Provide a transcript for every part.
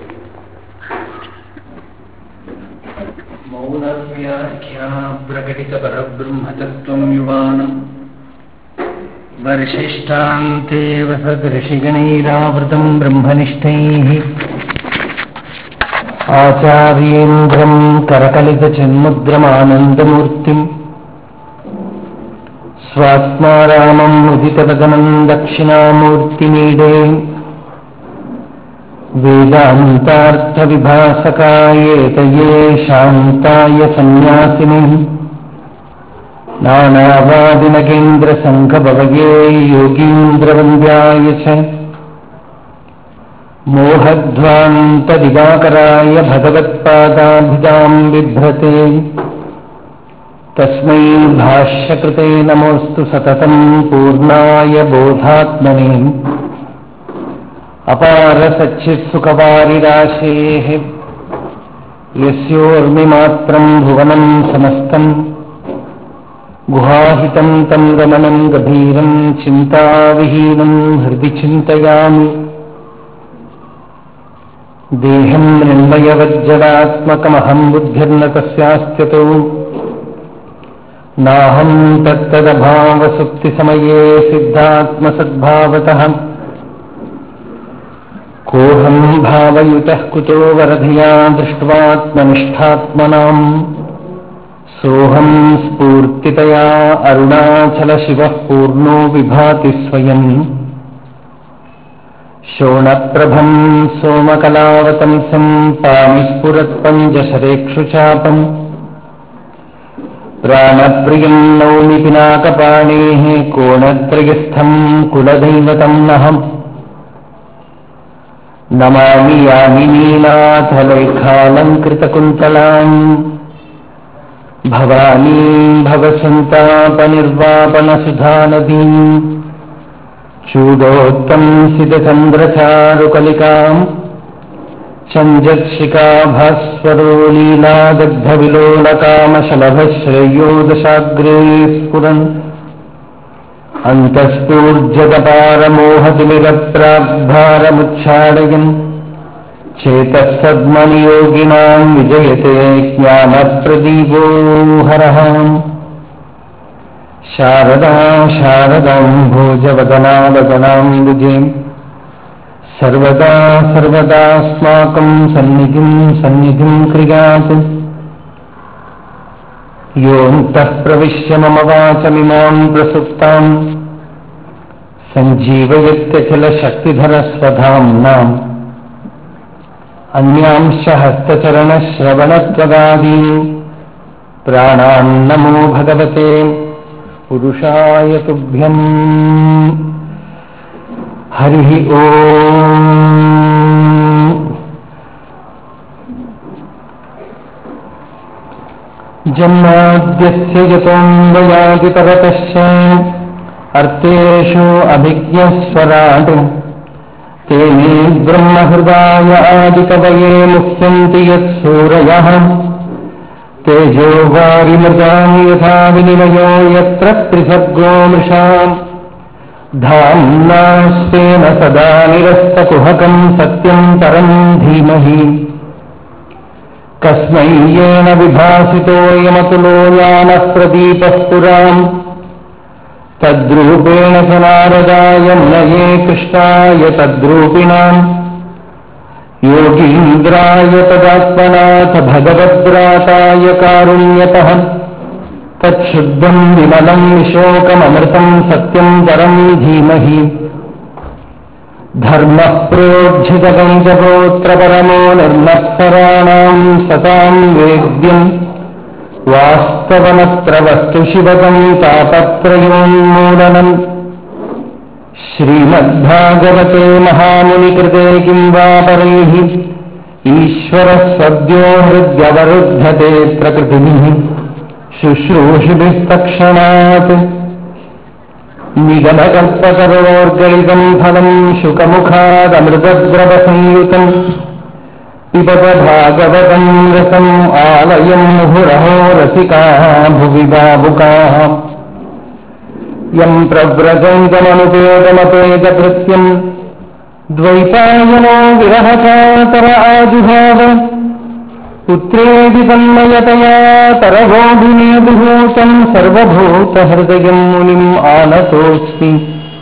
मौनव्याख्या प्रकटितपरब्रह्मतत्त्वं युवानम् वर्षिष्ठान्ते वसदृषिगणैरावृतं ब्रह्मनिष्ठैः आचार्येन्द्रं करकलितचिन्मुद्रमानन्दमूर्तिम् स्वात्मा रामम् उदितवदनं दक्षिणामूर्तिमीडे वेदान्तार्थविभासकायेतये शान्ताय सन्न्यासिने नानावादिनगेन्द्रसङ्घभवये योगीन्द्रवन्द्याय च मोहध्वान्तदिवाकराय भगवत्पादाभिधाम् बिभ्रते तस्मै भाष्यकृते नमोऽस्तु सततम् पूर्णाय बोधात्मने अपारसच्चित्सुखवारिराशेः यस्योर्मिमात्रम् भुवनम् समस्तम् गुहाहितम् तम् रमणम् गभीरम् चिन्ताविहीनम् हृदि चिन्तयामि देहम् मृण्मयवज्जडात्मकमहम् बुद्धिर्न तस्यास्त्यतो नाहम् तत्तदभावसुप्तिसमये सिद्धात्मसद्भावतः कोऽहम् भावयुतः कुतो वरधिया दृष्ट्वात्मनिष्ठात्मनाम् सोऽहम् स्फूर्तितया अरुणाचलशिवः पूर्णो विभाति स्वयम् शोणप्रभम् सोमकलावतंसम् पामिस्फुरत्पञ्चशरेक्षुचापम् प्राणप्रियम् नौमि पिनाकपाणेः कोणत्रयस्थम् कुलदैवतम् नहम् नमामि यामिनीनाथलेखालङ्कृतकुन्तलाम् भवानीम् भवसन्तापनिर्वापणसुधानदीम् चूडोत्तंसितचन्द्रचारुकलिकाम् चञ्जत्शिकाभास्वरो लीलादग्धविलोलकामशलभश्रेयो दशाग्रे स्फुरन् अन्तःस्फूर्जगपारमोहतिमिरप्राग्भारमुच्छाडयन् चेतः सद्मनियोगिनाम् विजयते ज्ञानप्रदीपो हरः शारदा शारदाम् भोजवदनावदनाम् बुजेम् सर्वदा सर्वदास्माकम् सन्निधिम् सन्निधिम् क्रियात् योऽन्तः प्रविश्य मम वाचमिमाम् प्रसुप्ताम् सञ्जीवयत्यखिलशक्तिधरस्वधाम्नाम् अन्यांश हस्तचरणश्रवणत्वगादीन् प्राणान्नमो भगवते पुरुषाय तुभ्यम् हरिः ओम् जन्माद्यस्य यतोऽन्वयादि परतश्च अर्थेषु अभिज्ञस्वराट् तेने ब्रह्महृदाय आदिकवये मुह्यन्ति यत्सूरयः तेजो वारिमृतानि यथा विनिमयो यत्र त्रिसर्गो मृषाम् धाम्ना स्वेन सदा निरस्तकुहकम् सत्यम् परम् धीमहि कस्मै येन विभासितोऽयमतुलो ज्ञानः प्रदीपः पुराम् तद्रूपेण च नारदाय मुनये कृष्णाय तद्रूपिणाम् योगीन्द्राय तदात्मनाथ भगवद्राताय कारुण्यतः तच्छुद्धम् विमलम् विशोकममृतम् सत्यम् परम् धीमहि धर्मः प्रोज्झितपञ्चगोत्र परमो निर्मत्सराणाम् सताम् वेद्यम् वास्तवमत्र वस्तु शिवकम् तापत्रयोन्मूलनम् श्रीमद्भागवते महामुनिकृते किम् वा परैः ईश्वरः सद्यो हृद्यवरुध्यते प्रकृतिभिः शुश्रूषिभिः तक्षणात् निगमकल्पतरोर्गलितम् फलम् शुकमुखादमृतद्रवसंयुतम् पिबत भागवतम् रसम् आलयम् मुहुरहो रसिकाः भुवि बाबुकाः यम् प्रव्रजन्तमनुपेतमपेतकृत्यम् द्वैपायनो विरहकातर आजुभाव पुत्रेऽपि तन्मयतया तरवोऽभिनेदुभूतम् सर्वभूतहृदयम् मुनिम् आनतोऽस्मि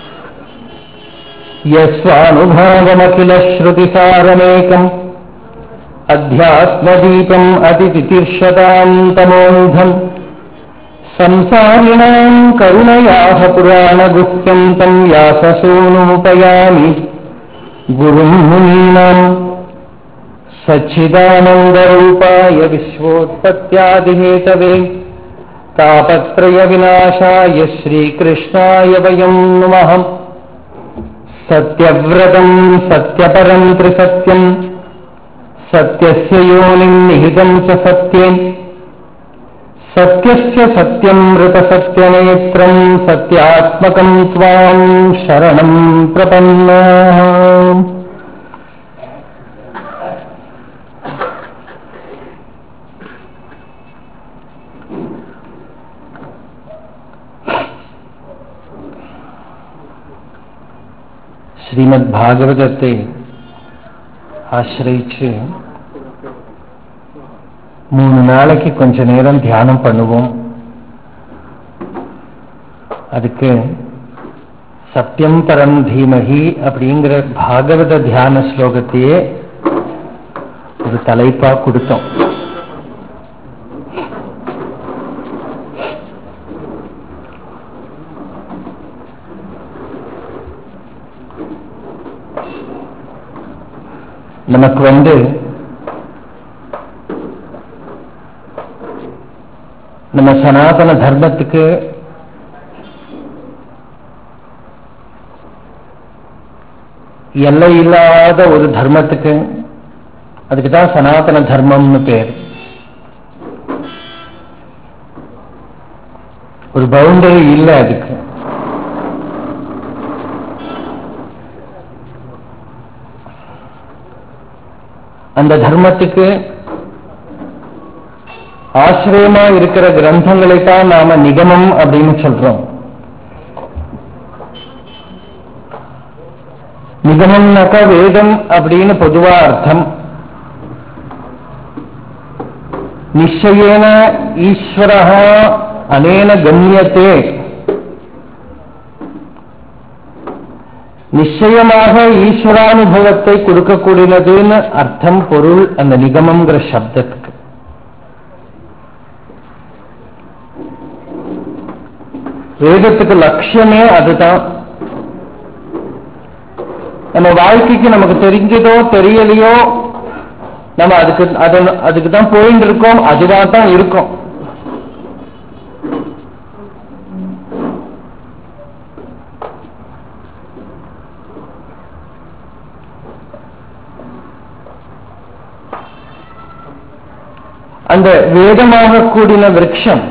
यस्वानुभावमखिलश्रुतिसारमेकम् अध्यात्मदीपम् अतितितिर्षताम् तमोऽन्धम् संसारिणाम् करुणयाः पुराणगुह्यम् तम् व्याससूनुपयामि गुरुम् मुनीनाम् सच्चिदानन्दरूपाय विश्वोत्पत्त्यादिहेतवे तापत्रयविनाशाय श्रीकृष्णाय वयम् नुमः सत्यव्रतम् सत्यपरम् त्रिसत्यम् सत्यस्य योनिम् निहितम् च सत्ये सत्यस्य सत्यम् मृतसत्यनेत्रम् सत्यात्मकम् त्वाम् शरणम् प्रपन्नाः ശ്രീമദ് ഭാഗവതത്തെ ஆசிரிச்சு மூணு நாளைக்கு கொஞ்ச நேரம் தியானம் பண்ணுவோம் அதுக்கு சத்தியம் பரம் தீமகி அப்படிங்கிற பாகவத தியான ஸ்லோகத்தையே ஒரு தலைப்பா கொடுத்தோம் நமக்கு வந்து நம்ம சனாதன தர்மத்துக்கு எல்லை இல்லாத ஒரு தர்மத்துக்கு அதுக்கு தான் சனாதன தர்மம்னு பேர் ஒரு பவுண்டரி இல்லை அதுக்கு அந்த தர்மத்துக்கு ஆசிரியமா இருக்கிற கிரந்தங்களை தான் நாம நிகமம் அப்படின்னு சொல்றோம் நிகமம்னாக்கா வேதம் அப்படின்னு பொதுவா அர்த்தம் நிச்சயேன ஈஸ்வரா அனேன கண்ணியத்தே நிச்சயமாக ஈஸ்வரானுபவத்தை கொடுக்கக்கூடியதுன்னு அர்த்தம் பொருள் அந்த நிகமங்கிற சப்தத்துக்கு வேதத்துக்கு லட்சியமே அதுதான் நம்ம வாழ்க்கைக்கு நமக்கு தெரிஞ்சதோ தெரியலையோ நம்ம அதுக்கு அது அதுக்கு தான் போயிட்டு இருக்கோம் அதுதான் தான் இருக்கும் அந்த வேதமாக கூடின விரக்ஷம்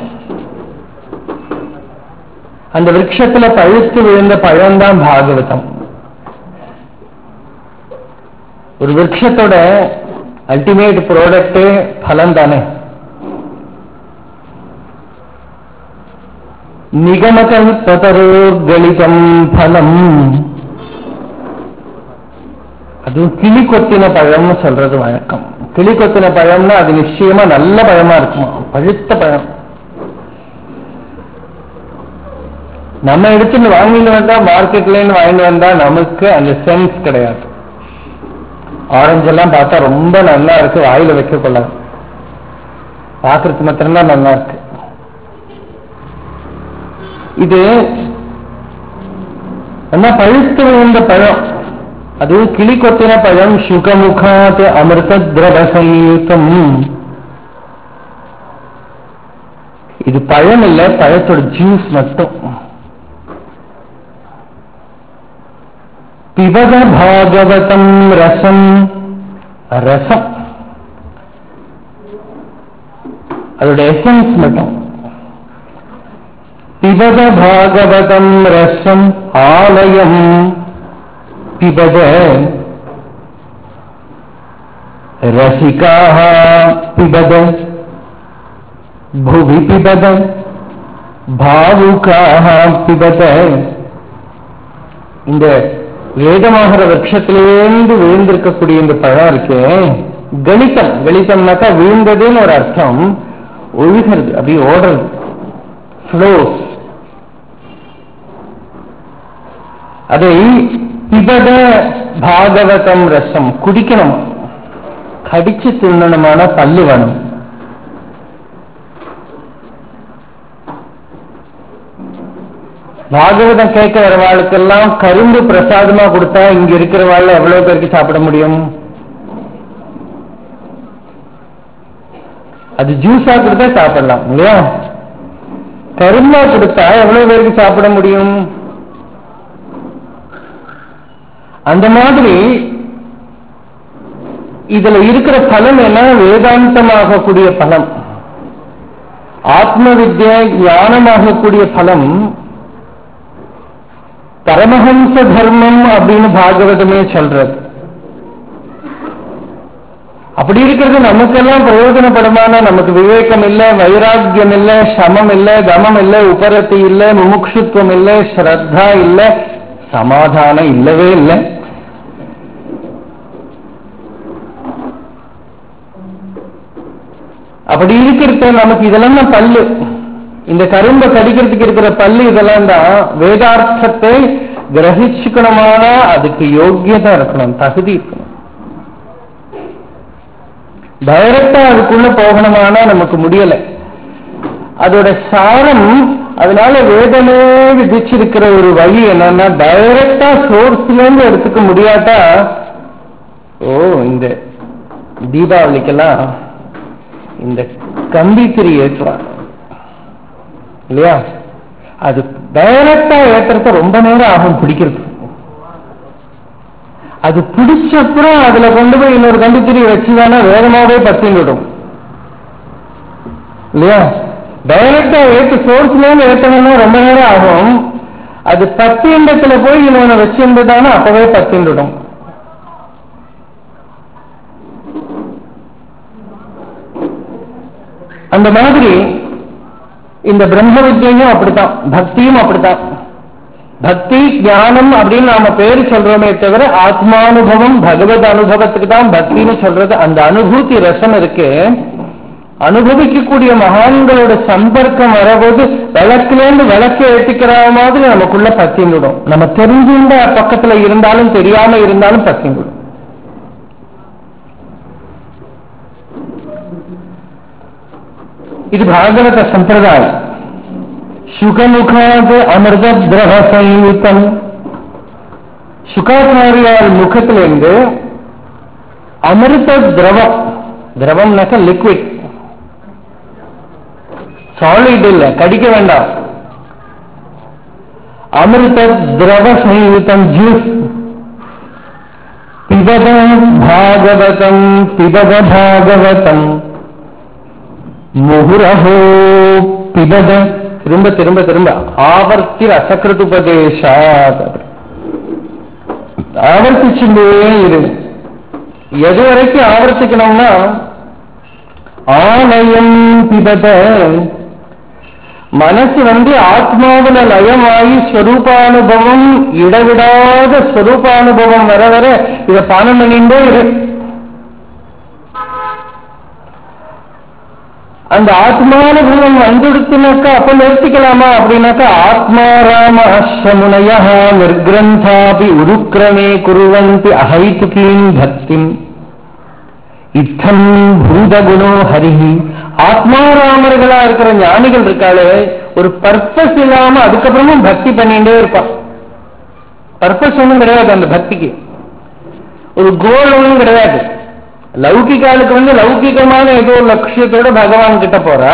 அந்த விரக்ஷத்துல பழுத்து விழுந்த பழம்தான் பாகவதம் ஒரு விரக்ஷத்தோட அல்டிமேட் ப்ராடக்ட் பலம் தானே நிகமகல்பதரோர்களிதம் பலம் அதுவும் கிளி கொத்தின பழம்னு சொல்றது வழக்கம் கிளி கொத்தின பழம்னா அது நிச்சயமா நல்ல பழமா இருக்குமா பழுத்த பழம் நம்ம எடுத்துட்டு வாங்கிட்டு வந்தா மார்க்கெட்ல இருந்து வாங்கிட்டு வந்தா நமக்கு அந்த சென்ஸ் கிடையாது ஆரஞ்சு எல்லாம் பார்த்தா ரொம்ப நல்லா இருக்கு வாயில வைக்க கொள்ளாது பார்க்கறது மாத்திரம்தான் நல்லா இருக்கு இது என்ன பழுத்து விழுந்த பழம் அதுவும் கிளி கொத்தின பழம் சுகமுகாத் அமிர்த திரவ சயுத்தம் இது பழம் இல்ல பழத்தோட ஜூஸ் மட்டும் பிபத பாகவதம் ரசம் ரசம் அதோட எசன்ஸ் மட்டும் பிபத பாகவதம் ரசம் ஆலயம் பிபத ரசிகாः பிபத भुवि पिबद பாவுக்காக பிபத இந்த வேதமாகிற விரக்ஷத்திலேருந்து விழுந்திருக்கக்கூடிய இந்த பழம் இருக்கு கணிதம் கணிதம்னாக்கா விழுந்ததுன்னு ஒரு அர்த்தம் ஒழுகிறது அப்படியே ஓடுறது ஃப்ளோஸ் அதை பிபத பாகவதம் ரசம் குடிக்கணும் கடிச்சு தின்னணுமான பல்லு வேணும் பாகவதம் கேட்க வரவாளுக்கெல்லாம் கரும்பு பிரசாதமா கொடுத்தா இங்க இருக்கிறவாள் எவ்வளவு பேருக்கு சாப்பிட முடியும் அது ஜூஸா கொடுத்தா சாப்பிடலாம் இல்லையா கரும்பா கொடுத்தா எவ்வளவு பேருக்கு சாப்பிட முடியும் அந்த மாதிரி இதுல இருக்கிற பலம் என்ன வேதாந்தமாகக்கூடிய பலம் ஆத்ம வித்யா ஞானமாகக்கூடிய பலம் பரமஹம்ச தர்மம் அப்படின்னு பாகவதமே சொல்றது அப்படி இருக்கிறது நமக்கெல்லாம் பிரயோஜனப்படுமான நமக்கு விவேகம் இல்லை வைராக்கியம் இல்லை சமம் இல்லை தமம் இல்லை உபரத்தி இல்லை முமுட்சுத்துவம் இல்லை ஸ்ரத்தா இல்லை சமாதானம் இல்லவே இல்லை அப்படி இருக்கிறத நமக்கு இதெல்லாம் தான் பல்லு இந்த கரும்பை கடிக்கிறதுக்கு இருக்கிற பல்லு இதெல்லாம் தான் வேதார்த்தத்தை கிரகிச்சுக்கணுமான அதுக்கு யோக்கியதா இருக்கணும் தகுதி இருக்கணும் டைரக்டா அதுக்குள்ள போகணுமானா நமக்கு முடியல அதோட சாரம் அதனால வேதமே விதிச்சிருக்கிற ஒரு வழி என்னன்னா டைரக்டா சோர்ஸ்ல இருந்து எடுத்துக்க முடியாட்டா ஓ இந்த தீபாவளிக்கெல்லாம் இந்த கம்பி திரி ஏற்றுவாங்க இல்லையா அது டைரக்டா ஏற்றுறத ரொம்ப நேரம் ஆகும் பிடிக்கிறது அது பிடிச்சப்புறம் அதுல கொண்டு போய் இன்னொரு கம்பித்திரி வச்சுதானே வேகமாவே பத்தின்னு விடும் இல்லையா டைரக்டா ஏற்று சோர்ஸ்ல இருந்து ஏற்றணும்னா ரொம்ப நேரம் ஆகும் அது பத்திண்டத்துல போய் இன்னொன்னு வச்சிருந்ததானே அப்பவே பத்திண்டுடும் அந்த மாதிரி இந்த பிரம்ம வித்யையும் அப்படித்தான் பக்தியும் அப்படித்தான் பக்தி ஞானம் அப்படின்னு நாம பேரு சொல்றோமே தவிர ஆத்மானுபவம் பகவத் அனுபவத்துக்கு தான் பக்தின்னு சொல்றது அந்த அனுபூதி ரசம் இருக்கு அனுபவிக்கக்கூடிய மகான்களோட சம்பர்க்கம் வரபோது விளக்குலேருந்து விளக்கு ஏற்றிக்கிற மாதிரி நமக்குள்ள பத்திந்துடும் நம்ம தெரிஞ்சிருந்த பக்கத்துல இருந்தாலும் தெரியாம இருந்தாலும் பத்திந்துடும் இது பாகவத சம்பிரதாயம் சுகமுகாது அமிர்த திரவ சயுத்தம் சுகாச்சாரியார் முகத்திலிருந்து அமிர்த திரவம் திரவம்னாக்க லிக்விட் சாலிட் இல்ல கடிக்க வேண்டாம் அமிர்த திரவ சயுத்தம் ஜூஸ் பிபத பாகவதம் பிபத பாகவதம் முகுரஹோ பிபத திரும்ப திரும்ப திரும்ப ஆவர்த்தி ரசகிருதுபதேஷாத் ஆவர்த்திச்சுட்டே இரு எது வரைக்கும் ஆவர்த்திக்கணும்னா ஆலயம் பிபத மனசு வந்து ஆத்மாவில லயமாயி ஸ்வரூபானுபவம் இடவிடாத ஸ்வரூபானுபவம் வர வர இதை பானம் பண்ணிட்டே இரு அந்த ஆத்மானுபவம் வந்துடுத்துனாக்கா அப்ப நிறுத்திக்கலாமா அப்படின்னாக்கா ஆத்மாராம அஸ்வமுனய நிர்கிரந்தாபி உருக்கிரமே குருவந்தி அஹைத்துகீம் பக்திம் இத்தம் பூதகுணோ ஹரிஹி ஆத்மாராமர்களா இருக்கிற ஞானிகள் இருக்காளே ஒரு பர்பஸ் இல்லாம அதுக்கப்புறமும் பக்தி பண்ணிட்டே இருப்பான் பர்பஸ் ஒன்றும் கிடையாது அந்த பக்திக்கு ஒரு கோல் ஒன்றும் கிடையாது லௌகிகாலுக்கு வந்து லௌகிகமான ஏதோ ஒரு லட்சியத்தோட பகவான் கிட்ட போறா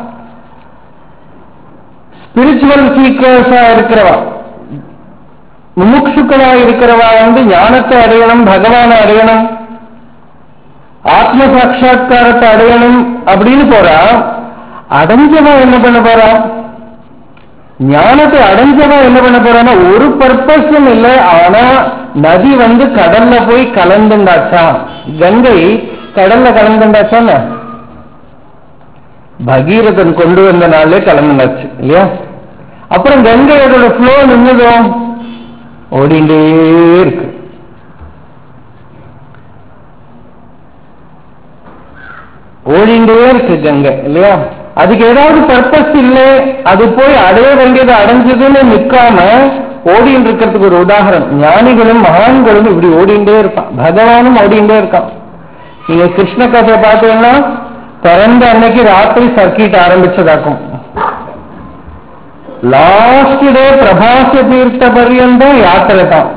ஸ்பிரிச்சுவல் சீக்கர்ஸா இருக்கிறவா முமுட்சுக்களா இருக்கிறவா வந்து ஞானத்தை அடையணும் பகவானை அடையணும் ஆத்ம சாட்சா்காரத்தை அடையணும் அப்படின்னு போறா அடைஞ்சவா என்ன பண்ண போறா ஞானத்தை அடைஞ்சவா என்ன பண்ண போறான்னா ஒரு பர்பஸும் இல்லை ஆனா நதி வந்து கடல்ல போய் கலந்துண்டாச்சா கங்கை கடல்ல கலந்துண்டாச்சான பகீரதன் கொண்டு வந்த நாளே கலந்துண்டாச்சு இல்லையா அப்புறம் கங்கை அதோட ஃப்ளோ நின்றுதோ ஓடிண்டே இருக்கு ஓடிண்டே இருக்கு கங்கை இல்லையா அதுக்கு ஏதாவது பர்பஸ் இல்லை அது போய் அடைய வேண்டியது அடைஞ்சதுன்னு நிற்காம ஓடின்னு இருக்கிறதுக்கு ஒரு உதாரணம் ஞானிகளும் மகான்களும் இப்படி ஓடிண்டே இருப்பான் பகவானும் ஓடிண்டே இருக்கான் நீங்க கிருஷ்ண கதை பார்த்தீங்கன்னா பிறந்த அன்னைக்கு ராத்திரி சர்க்கிட் ஆரம்பிச்சதாக்கும் லாஸ்ட் டே பிரபாச தீர்த்த பர்யந்தம் யாத்திரை தான்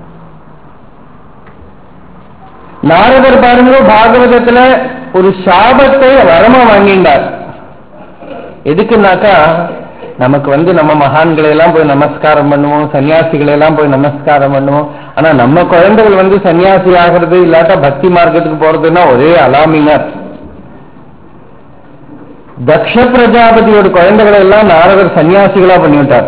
நாரதர் பாருங்க பாகவதத்துல ஒரு சாபத்தை வரமா வாங்கிண்டார் எதுக்குனாக்கா நமக்கு வந்து நம்ம மகான்களை எல்லாம் போய் நமஸ்காரம் பண்ணுவோம் சன்னியாசிகளை எல்லாம் போய் நமஸ்காரம் பண்ணுவோம் ஆனா நம்ம குழந்தைகள் வந்து சன்னியாசி ஆகிறது இல்லாட்டா பக்தி மார்க்கத்துக்கு போறதுன்னா ஒரே அலாமிங்கா இருக்கு தக்ஷ பிரஜாபதியோட குழந்தைகளை எல்லாம் நாரதர் சன்னியாசிகளா பண்ணிவிட்டார்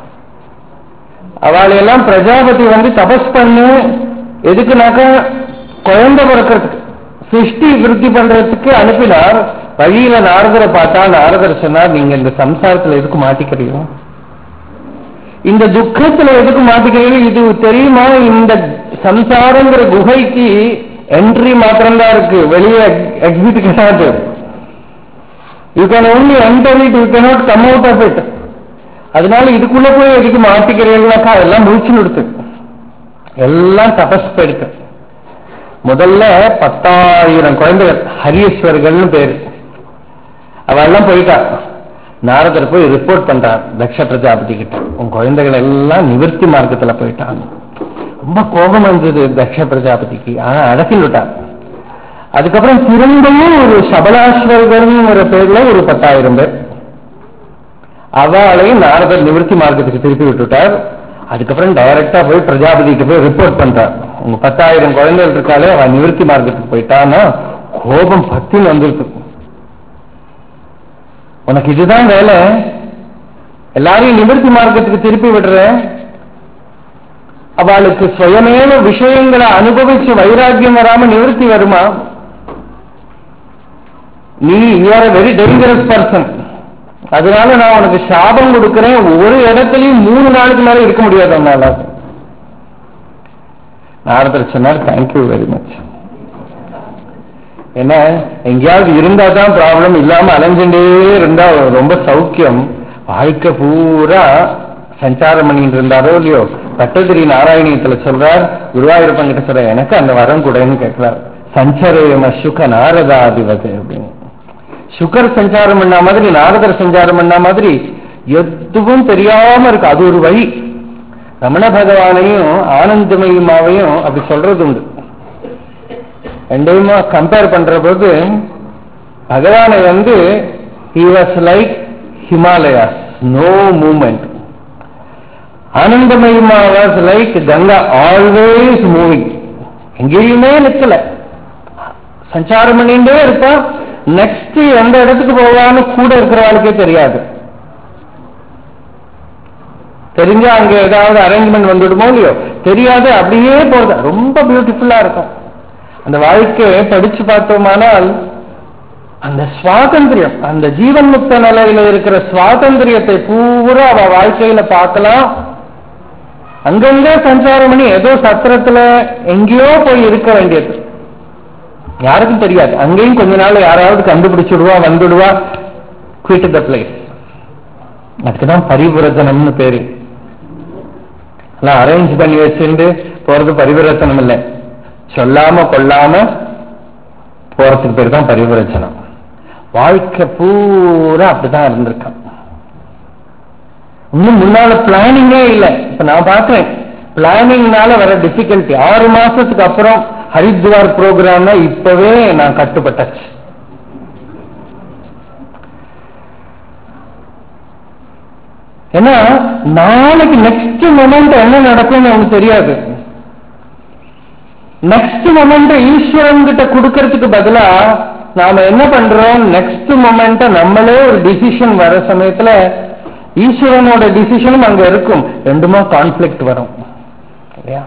அவளை எல்லாம் பிரஜாபதி வந்து தபஸ் பண்ணு எதுக்குனாக்கா குழந்தை பிறக்கிறதுக்கு சிருஷ்டி விருத்தி பண்றதுக்கு அனுப்பினார் வழியில நாரதரை பார்த்தா நாரதர் சொன்னார் நீங்க இந்த சம்சாரத்துல எதுக்கு மாட்டிக்கிறீங்க இந்த துக்கத்துல எதுக்கு மாட்டிக்கிறீங்க இது தெரியுமா இந்த சம்சாரங்கிற குகைக்கு என்ட்ரி மாத்திரம்தான் இருக்கு வெளியே எக்ஸிட் கிடையாது you can only enter it you cannot come out of it அதனால இதுக்குள்ள போய் எதுக்கு மாட்டிக்கிறீங்கனாக்கா எல்லாம் முடிச்சு நிறுத்து எல்லாம் தபஸ் போயிருக்கு முதல்ல பத்தாயிரம் குழந்தைகள் ஹரியஸ்வர்கள்னு பேரு அவெல்லாம் போயிட்டா நாரதர் போய் ரிப்போர்ட் பண்றார் தக்ஷ பிரஜாபதி கிட்ட உன் குழந்தைகள் எல்லாம் நிவர்த்தி மார்க்கத்துல போயிட்டாங்க ரொம்ப கோபம் வந்தது தக்ஷ பிரஜாபதிக்கு ஆனா அடக்கில் விட்டார் அதுக்கப்புறம் திரும்பவும் ஒரு சபலாஸ்வர்கள்ங்கிற பேர்ல ஒரு பத்தாயிரம் பேர் அவளையும் நாரதர் நிவர்த்தி மார்க்கத்துக்கு திருப்பி விட்டுட்டார் அதுக்கப்புறம் டைரக்டா போய் பிரஜாபதிக்கு போய் ரிப்போர்ட் பண்றார் உங்க பத்தாயிரம் குழந்தைகள் இருக்காளே அவ நிவர்த்தி மார்க்கத்துக்கு போயிட்டான்னா கோபம் பத்தின்னு வந்துருக்கு உனக்கு இதுதான் வேலை எல்லாரையும் நிவர்த்தி மார்க்கத்துக்கு திருப்பி விடுறேன் அவளுக்கு சுயமேவ விஷயங்களை அனுபவிச்சு வைராக்கியம் வராம நிவர்த்தி வருமா நீ யூஆர் வெரி டேஞ்சரஸ் பர்சன் அதனால நான் உனக்கு சாபம் கொடுக்கிறேன் ஒரு இடத்துலயும் மூணு நாளுக்கு மேல இருக்க முடியாது உன்னால நாரதர் சொன்னார் தேங்க்யூ வெரி மச் ஏன்னா எங்கேயாவது இருந்தா தான் ப்ராப்ளம் இல்லாம அலைஞ்சுட்டே இருந்தா ரொம்ப சௌக்கியம் வாழ்க்கை பூரா சஞ்சாரம் பண்ணிட்டு இருந்தாரோ இல்லையோ பட்டதிரி நாராயணியத்துல சொல்றார் குருவாயூரப்பன் கிட்ட சொல்ற எனக்கு அந்த வரம் கூடன்னு கேட்கிறார் சஞ்சரேம சுக நாரதாதிபதி அப்படின்னு சுகர் சஞ்சாரம் பண்ண மாதிரி நாரதர் சஞ்சாரம் பண்ண மாதிரி எதுவும் தெரியாம இருக்கு அது ஒரு வழி ரமண பகவானையும் ஆனந்தமயமாவையும் அப்படி சொல்றது உண்டு ரெண்டையுமா கம்பேர் பண்ற போது பகவானை வந்து he was like Himalaya no movement ஆனந்தமயமா was like Ganga always moving எங்கேயுமே நிக்கல சஞ்சாரம் பண்ணிட்டே இருப்பா நெக்ஸ்ட் எந்த இடத்துக்கு போவான்னு கூட இருக்கிறவாளுக்கே தெரியாது தெரிஞ்சா அங்க ஏதாவது அரேஞ்ச்மெண்ட் வந்துடுமோ இல்லையோ தெரியாது அப்படியே போறது ரொம்ப பியூட்டிஃபுல்லா இருக்கும் அந்த வாழ்க்கையை படிச்சு பார்த்தோமானால் அந்த சுவாதந்திரியம் அந்த ஜீவன் முக்த நிலையில இருக்கிற சுவாதந்திரியத்தை பூரா அவ வாழ்க்கையில பார்க்கலாம் அங்கங்க சஞ்சாரம் பண்ணி ஏதோ சத்திரத்துல எங்கேயோ போய் இருக்க வேண்டியது யாருக்கும் தெரியாது அங்கேயும் கொஞ்ச நாள் யாராவது கண்டுபிடிச்சிடுவா வந்துடுவா குவிட் த பிளேஸ் அதுக்குதான் பரிவிரஜனம்னு பேரு எல்லாம் அரேஞ்ச் பண்ணி வச்சுட்டு போறது பரிவிரச்சனம் இல்லை சொல்லாம கொள்ளாம போறதுக்கு பேர் தான் பரிவிரச்சனம் வாழ்க்கை பூரா அப்படிதான் இருந்திருக்கான் இன்னும் முன்னால பிளானிங்கே இல்லை இப்ப நான் பார்க்கிறேன் பிளானிங்னால வர டிஃபிகல்ட்டி ஆறு மாசத்துக்கு அப்புறம் ஹரித்வார் ப்ரோக்ராம்னா இப்பவே நான் கட்டுப்பட்டாச்சு ஏன்னா நாளைக்கு நெக்ஸ்ட் மொமெண்ட் என்ன நடக்கும்னு அவனுக்கு தெரியாது நெக்ஸ்ட் மொமெண்ட் ஈஸ்வரன் கிட்ட கொடுக்கறதுக்கு பதிலா நாம என்ன பண்றோம் நெக்ஸ்ட் மொமெண்ட நம்மளே ஒரு டிசிஷன் வர சமயத்துல ஈஸ்வரனோட டிசிஷனும் அங்க இருக்கும் ரெண்டுமா கான்ஃபிளிக்ட் வரும் இல்லையா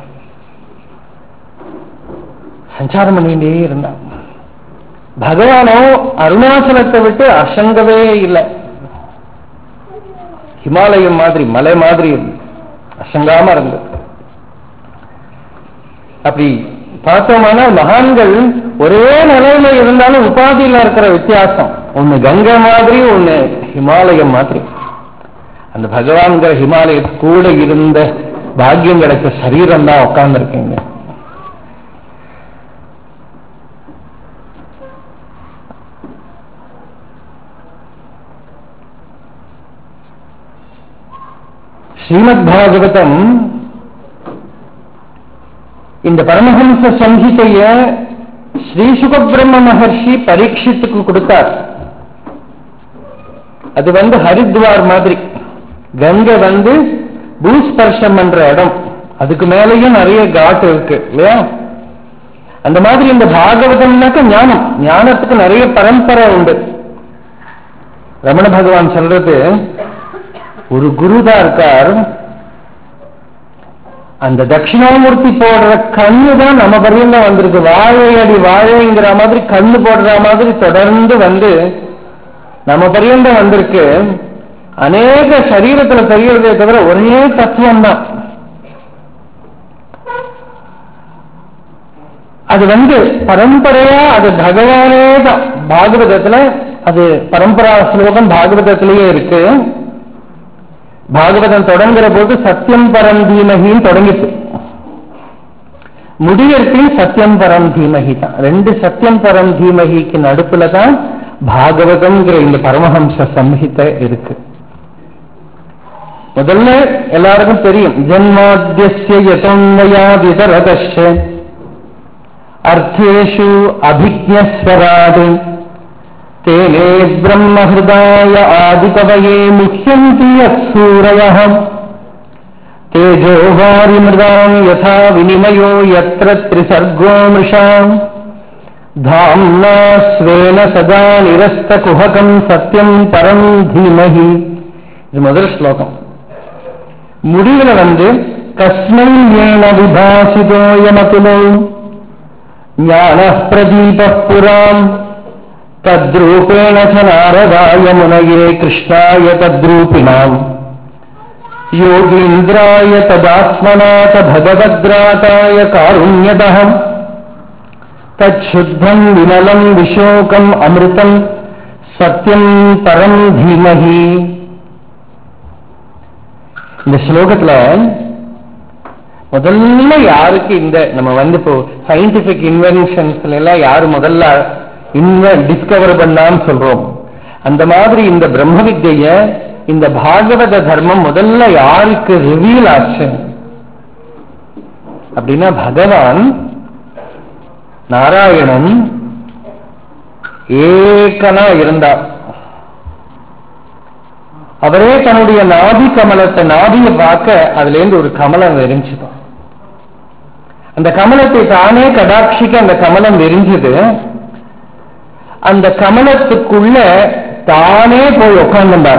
சஞ்சாரம் பண்ணிட்டே இருந்தான் பகவானோ அருணாச்சலத்தை விட்டு அசங்கவே இல்லை ஹிமாலயம் மாதிரி மலை மாதிரி அசங்காம இருந்தது அப்படி பார்த்தோம்னா மகான்கள் ஒரே நிலையில இருந்தாலும் உபாதியில இருக்கிற வித்தியாசம் ஒண்ணு கங்கை மாதிரி ஒண்ணு ஹிமாலயம் மாதிரி அந்த பகவான்கிற ஹிமாலய கூட இருந்த பாக்கியம் கிடைச்ச சரீரம் தான் உட்கார்ந்துருக்கீங்க ஸ்ரீமத் பாகவதம் இந்த பரமஹம்ச சம்ஹிதைய ஸ்ரீ சுகபிரம்ம மகர்ஷி பரீட்சித்துக்கு கொடுத்தார் அது வந்து ஹரித்வார் மாதிரி கங்கை வந்து பூஸ்பர்ஷம் என்ற இடம் அதுக்கு மேலேயும் நிறைய காட் இருக்கு இல்லையா அந்த மாதிரி இந்த பாகவதம்னாக்க ஞானம் ஞானத்துக்கு நிறைய பரம்பரை உண்டு ரமண பகவான் சொல்றது ஒரு குரு தான் இருக்கார் அந்த தட்சிணாமூர்த்தி போடுற கண்ணு தான் நம்ம பரியந்தம் வந்திருக்கு வாழை அடி வாழைங்கிற மாதிரி கண்ணு போடுற மாதிரி தொடர்ந்து வந்து நம்ம பரியந்தம் வந்திருக்கு அநேக சரீரத்துல தெரியறதே தவிர ஒரே தத்துவம் தான் அது வந்து பரம்பரையா அது பகவானே தான் பாகவதத்துல அது பரம்பரா ஸ்லோகம் பாகவதத்திலேயே இருக்கு பாகவதம் தொடங்குற போது சத்தியம் பரம் தீமகின்னு தொடங்கிட்டு முடியறதையும் சத்தியம் பரம் தீமகி தான் ரெண்டு சத்தியம் பரம் தீமகிக்கு நடுப்புல தான் பாகவதம்ங்கிற இந்த பரமஹம்ச சம்ஹிதை இருக்கு முதல்ல எல்லாருக்கும் தெரியும் ஜன்மாத்திய யதோன்மயாதிதரதஷ அர்த்தேஷு அபிஜஸ்வராது तेने ब्रह्महृदाय आदिकवये मुह्यन्ति यत्सूरयः तेजो वारिमृदाम् यथा विनिमयो यत्र त्रिसर्गो मृषाम् धाम्ना स्वेन सदा निरस्तकुहकम् सत्यम् परम् धीमहि இது முதல் ஸ்லோகம் முடிவுல வந்து கஸ்மை ஏன விபாசிதோயமதுலோ ஞான பிரதீப புராம் तद्रूपेण च नारदाय मुनये कृष्णाय तद्रूपिणाम् योगीन्द्राय तदात्मना च भगवद्राताय कारुण्यतः तच्छुद्धम् विमलम् विशोकम् अमृतम् சத்தியம் பரம் தீமகி இந்த ஸ்லோகத்துல முதல்ல யாருக்கு இந்த நம்ம வந்து இப்போ சயின்டிபிக் இன்வென்ஷன்ஸ்ல எல்லாம் யாரு முதல்ல இன்னும் டிஸ்கவர் பண்ணான்னு சொல்றோம் அந்த மாதிரி இந்த பிரம்ம வித்ய இந்த பாகவத தர்மம் முதல்ல யாருக்கு ரிவீல் ஆச்சு அப்படின்னா பகவான் நாராயணன் ஏக்கனா இருந்தார் அவரே தன்னுடைய நாதி கமலத்தை நாதியை பார்க்க அதுல இருந்து ஒரு கமலம் வெறிஞ்சுதான் அந்த கமலத்தை தானே கடாட்சிக்க அந்த கமலம் வெறிஞ்சது அந்த கமலத்துக்குள்ள தானே போய் உட்கார்ந்துட்டார்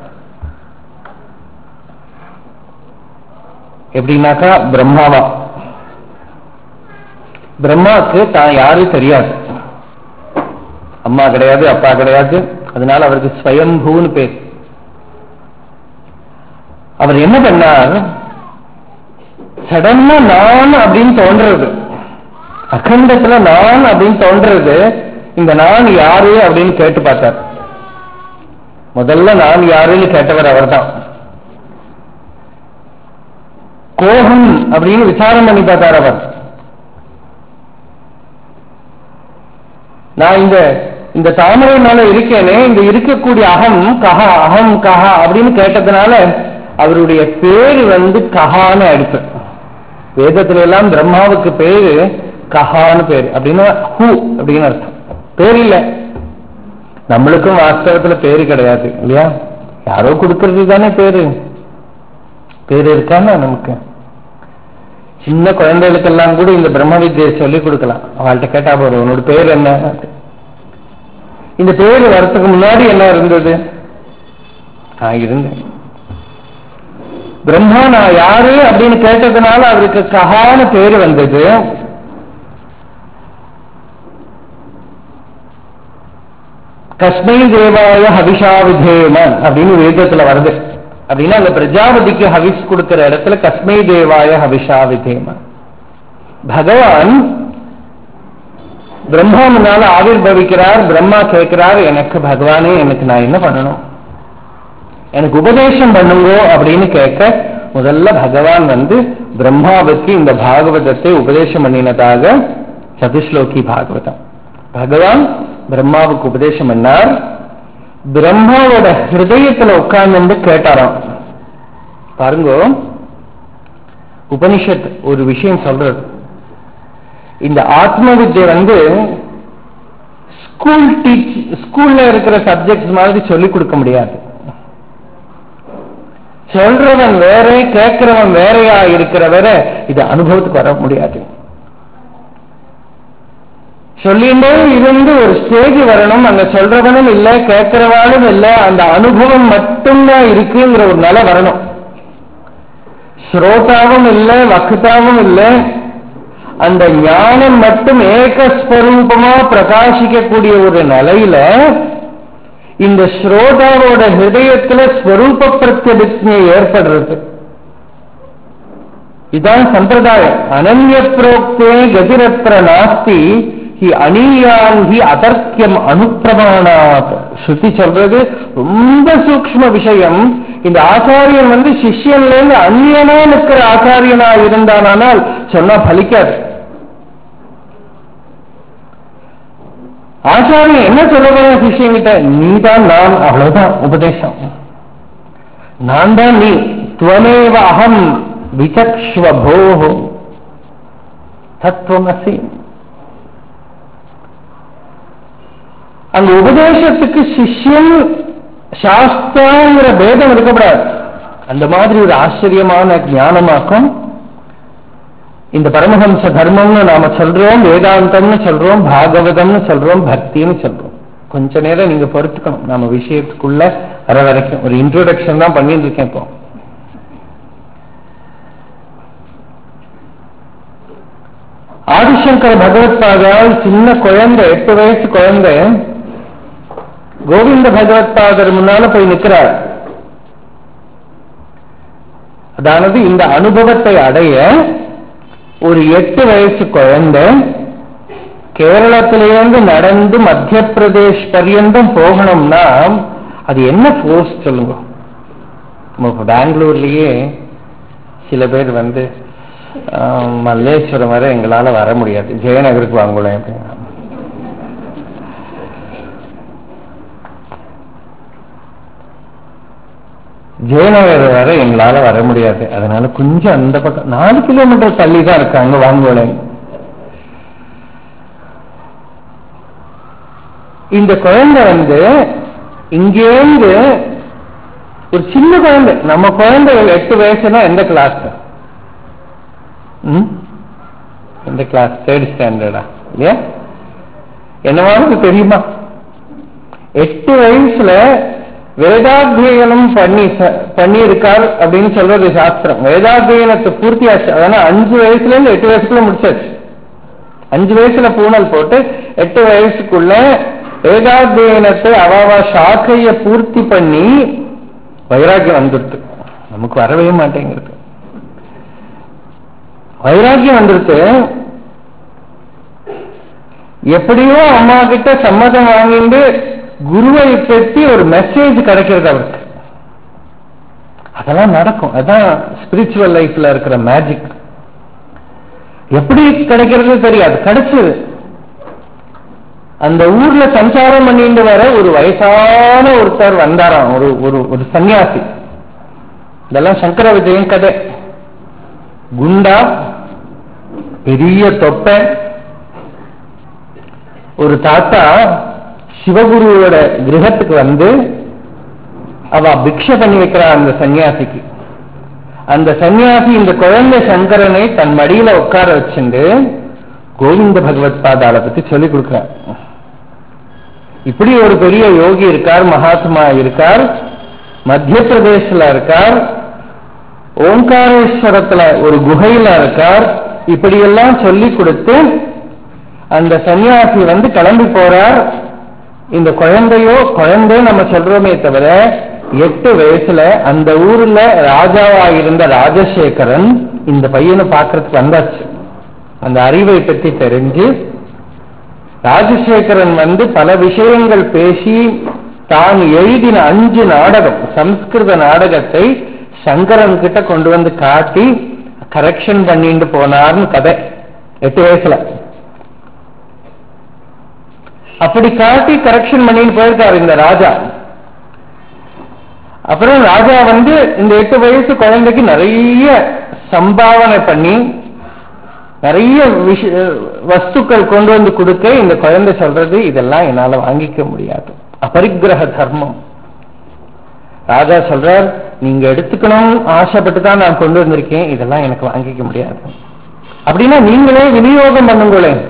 எப்படின்னாக்கா பிரம்மாவா பிரம்மாவுக்கு தான் யாரும் தெரியாது அம்மா கிடையாது அப்பா கிடையாது அதனால அவருக்கு ஸ்வயம்பூன்னு பேர் அவர் என்ன பண்ணார் சடனா நான் அப்படின்னு தோன்றது அகண்டத்துல நான் அப்படின்னு தோன்றது இந்த நான் யாரு அப்படின்னு கேட்டு பார்த்தார் முதல்ல நான் யாருன்னு கேட்டவர் அவர்தான் கோகம் அப்படின்னு விசாரம் பண்ணி பார்த்தார் அவர் நான் இந்த இந்த தாமரை மேல இருக்கேனே இந்த இருக்கக்கூடிய அகம் கஹா அகம் கஹா அப்படின்னு கேட்டதுனால அவருடைய பேரு வந்து கஹான்னு அடுத்து வேதத்துல எல்லாம் பிரம்மாவுக்கு பேரு கஹான்னு பேரு அப்படின்னா ஹூ அப்படின்னு அர்த்தம் பேர் இல்ல நம்மளுக்கும் வாஸ்தவத்துல பேரு கிடையாது இல்லையா யாரோ கொடுக்கறது தானே பேரு பேரு இருக்கான்னா நமக்கு சின்ன குழந்தைகளுக்கெல்லாம் கூட இந்த பிரம்ம வித்தியை சொல்லி கொடுக்கலாம் அவள்கிட்ட கேட்டா போதும் உன்னோட பேர் என்ன இந்த பேர் வரத்துக்கு முன்னாடி என்ன இருந்தது நான் இருந்தேன் பிரம்மா நான் யாரு அப்படின்னு கேட்டதுனால அவருக்கு கஹான பேரு வந்தது கஸ்மை தேவாய ஹவிஷா விதேம அப்படின்னு வேதத்துல வருது அப்படின்னா அந்த பிரஜாபதிக்கு ஹவிஸ் கொடுக்கிற இடத்துல கஸ்மை தேவாய ஹவிஷா விதேம பகவான் பிரம்மா முன்னால ஆவிர்பவிக்கிறார் பிரம்மா கேட்கிறார் எனக்கு பகவானே எனக்கு நான் என்ன பண்ணணும் எனக்கு உபதேசம் பண்ணுங்க அப்படின்னு கேட்க முதல்ல பகவான் வந்து பிரம்மாவுக்கு இந்த பாகவதத்தை உபதேசம் பண்ணினதாக சதுஸ்லோகி பாகவதம் பகவான் பிரம்மாவுக்கு உபதேசம் பண்ணார் பிரம்மாவோட ஹிருதயத்துல உட்கார்ந்து கேட்டாராம் பாருங்க உபனிஷத் ஒரு விஷயம் சொல்றது இந்த ஆத்ம வித்யை வந்து ஸ்கூல் டீச் ஸ்கூல்ல இருக்கிற சப்ஜெக்ட்ஸ் மாதிரி சொல்லிக் கொடுக்க முடியாது சொல்றவன் வேற கேட்கிறவன் வேறையா இருக்கிற வர இது அனுபவத்துக்கு வர முடியாது சொல்லிண்டே இருந்து ஒரு ஸ்டேஜ் வரணும் அங்க சொல்றவனும் இல்ல கேட்கிறவாளும் இல்ல அந்த அனுபவம் மட்டும்தான் இருக்குங்கிற ஒரு நிலை வரணும் ஸ்ரோதாவும் இல்லை வக்தாவும் இல்லை அந்த ஞானம் மட்டும் ஏகஸ்வரூபமா பிரகாசிக்கக்கூடிய ஒரு நிலையில இந்த ஸ்ரோதாவோட ஹிருதயத்துல ஸ்வரூப பிரத்யபிஜை ஏற்படுறது இதான் சம்பிரதாயம் அனன்ய புரோக்தே கதிரத்திர நாஸ்தி ஹி அனீயான் ஹி அதர்க்கியம் அனுப்பிரமாணாத் ஸ்ருதி சொல்றது ரொம்ப சூக்ம விஷயம் இந்த ஆச்சாரியன் வந்து சிஷ்யன்ல இருந்து அந்நியனா நிற்கிற ஆச்சாரியனா இருந்தானால் சொன்னா பலிக்காது ஆச்சாரியன் என்ன சொல்ல போற சிஷ்யன் கிட்ட நீ தான் நான் அவ்வளவுதான் உபதேசம் நான் தான் நீ துவமேவ அகம் விசக்ஷ்வ போஹோ தத்துவமசி அந்த உபதேசத்துக்கு சிஷ்யன் சாஸ்திரங்கிற பேதம் இருக்கக்கூடாது அந்த மாதிரி ஒரு ஆச்சரியமான ஞானமாக்கும் இந்த பரமஹம்ச தர்மம்னு நாம சொல்றோம் வேதாந்தம்னு சொல்றோம் பாகவதம்னு சொல்றோம் பக்தின்னு சொல்றோம் கொஞ்ச நேரம் நீங்க பொறுத்துக்கணும் நாம விஷயத்துக்குள்ள வர வரைக்கும் ஒரு இன்ட்ரோடக்ஷன் தான் பண்ணிட்டு இருக்கேன் இப்போ ஆதிசங்கர பகவத் பாதால் சின்ன குழந்தை எட்டு வயசு குழந்தை கோவிந்த பகவத் பாதர் முன்னால போய் நிற்கிறார் அதானது இந்த அனுபவத்தை அடைய ஒரு எட்டு வயசு குழந்தை கேரளத்திலிருந்து நடந்து மத்திய பிரதேஷ் பர்யந்தம் போகணும்னா அது என்ன ஃபோர்ஸ் சொல்லுங்க நம்ம பெங்களூர்லயே சில பேர் வந்து மல்லேஸ்வரம் வரை எங்களால வர முடியாது ஜெயநகருக்கு வாங்கலாம் அப்படின்னா ஜெயநகர் வரை எங்களால வர முடியாது அதனால கொஞ்சம் அந்த பக்கம் நாலு கிலோமீட்டர் தள்ளி தான் இருக்காங்க வாங்குவலேன் இந்த குழந்தை வந்து இங்கேருந்து ஒரு சின்ன குழந்தை நம்ம குழந்தை எட்டு வயசுனா எந்த கிளாஸ் எந்த கிளாஸ் தேர்ட் ஸ்டாண்டர்டா இல்லையா என்னவானது தெரியுமா எட்டு வயசுல வேதாத்தியனம் பண்ணி பண்ணி இருக்கார் அப்படின்னு சொல்றது சாஸ்திரம் வேதாத்தியனத்தை பூர்த்தியாச்சு அதனால அஞ்சு வயசுல இருந்து எட்டு வயசுக்குள்ள முடிச்சாச்சு அஞ்சு வயசுல பூனல் போட்டு எட்டு வயசுக்குள்ள வேதாத்தியனத்தை அவாவா சாக்கைய பூர்த்தி பண்ணி வைராக்கியம் வந்துடுது நமக்கு வரவே மாட்டேங்கிறது வைராக்கியம் வந்துருத்து எப்படியோ அம்மா கிட்ட சம்மதம் வாங்கிட்டு குருவை பற்றி ஒரு மெசேஜ் கிடைக்கிறது அவருக்கு அதெல்லாம் நடக்கும் அதான் ஸ்பிரிச்சுவல் லைஃப்ல இருக்கிற மேஜிக் எப்படி கிடைக்கிறது தெரியாது கிடைச்சது அந்த ஊர்ல சஞ்சாரம் பண்ணிட்டு வர ஒரு வயசான ஒருத்தர் வந்தாராம் ஒரு ஒரு ஒரு சன்னியாசி இதெல்லாம் சங்கர விஜயன் கதை குண்டா பெரிய தொப்பை ஒரு தாத்தா சிவகுருவோட கிரகத்துக்கு வந்து அவ பிக்ஷ பண்ணி வைக்கிறா அந்த சன்னியாசிக்கு அந்த சன்னியாசி இந்த குழந்தை சங்கரனை தன் மடியில உட்கார வச்சுண்டு கோவிந்த பகவத் பாதாளை பத்தி சொல்லிக் கொடுக்கிறார் இப்படி ஒரு பெரிய யோகி இருக்கார் மகாத்மா இருக்கார் மத்திய பிரதேசல இருக்கார் ஓங்காரேஸ்வரத்துல ஒரு குகையில இருக்கார் இப்படியெல்லாம் சொல்லி கொடுத்து அந்த சன்னியாசி வந்து கிளம்பி போறார் இந்த குழந்தையோ குழந்தை நம்ம சொல்றோமே தவிர எட்டு வயசுல அந்த ஊர்ல ராஜாவா இருந்த ராஜசேகரன் இந்த பையனை பார்க்கறதுக்கு வந்தாச்சு அந்த அறிவை பற்றி தெரிஞ்சு ராஜசேகரன் வந்து பல விஷயங்கள் பேசி தான் எழுதின அஞ்சு நாடகம் சம்ஸ்கிருத நாடகத்தை சங்கரன் கிட்ட கொண்டு வந்து காட்டி கரெக்ஷன் பண்ணிட்டு போனார்னு கதை எட்டு வயசுல அப்படி காட்டி கரெக்ஷன் பண்ணிட்டு போயிருக்காரு இந்த ராஜா அப்புறம் ராஜா வந்து இந்த எட்டு வயசு குழந்தைக்கு நிறைய சம்பாவனை பண்ணி நிறைய விஷ வஸ்துக்கள் கொண்டு வந்து கொடுக்க இந்த குழந்தை சொல்றது இதெல்லாம் என்னால வாங்கிக்க முடியாது அபரிக்கிரக தர்மம் ராஜா சொல்றார் நீங்க எடுத்துக்கணும் ஆசைப்பட்டு தான் நான் கொண்டு வந்திருக்கேன் இதெல்லாம் எனக்கு வாங்கிக்க முடியாது அப்படின்னா நீங்களே விநியோகம் பண்ணுங்களேன்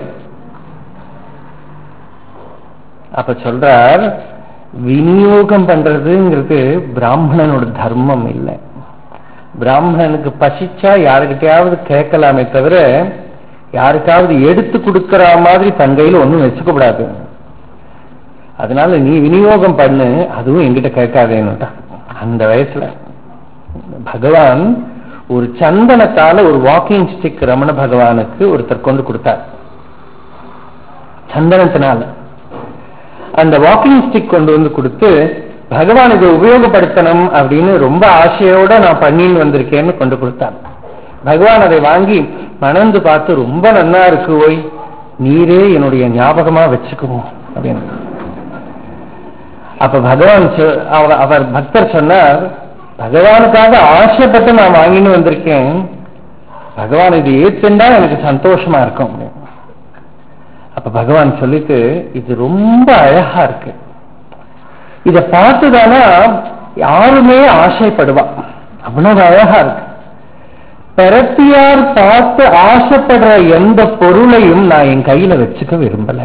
அப்ப சொல்றார் விநியோகம் பண்றதுங்கிறது பிராமணனோட தர்மம் இல்லை பிராமணனுக்கு பசிச்சா யாருக்கிட்டையாவது கேட்கலாமே தவிர யாருக்காவது எடுத்து கொடுக்கிற மாதிரி தன் கையில ஒன்றும் வச்சுக்க கூடாது அதனால நீ விநியோகம் பண்ணு அதுவும் என்கிட்ட கேட்காதேன்னுட்டான் அந்த வயசுல பகவான் ஒரு சந்தனத்தால ஒரு வாக்கிங் ஸ்டிக் ரமண பகவானுக்கு ஒருத்தர் கொண்டு கொடுத்தார் சந்தனத்தினால அந்த வாக்கிங் ஸ்டிக் கொண்டு வந்து கொடுத்து பகவான் இதை உபயோகப்படுத்தணும் அப்படின்னு ரொம்ப ஆசையோட நான் பண்ணின்னு வந்திருக்கேன்னு கொண்டு கொடுத்தார் பகவான் அதை வாங்கி மணந்து பார்த்து ரொம்ப நன்னா இருக்கு ஓய் நீரே என்னுடைய ஞாபகமா வச்சுக்குவோம் அப்படின்னு அப்ப பகவான் சொ- அவர் அவர் பக்தர் சொன்னார் பகவானுக்காக ஆசைப்பட்டு நான் வாங்கின்னு வந்திருக்கேன் பகவான் இது ஏற்றுண்டா எனக்கு சந்தோஷமா இருக்கும் அப்படின்னு. அப்ப பகவான் சொல்லிட்டு இது ரொம்ப அழகா இருக்கு இத பார்த்துதானா யாருமே ஆசைப்படுவா அவ்வளவு அழகா இருக்கு பெறத்தியார் பார்த்து ஆசைப்படுற எந்த பொருளையும் நான் என் கையில வச்சுக்க விரும்பல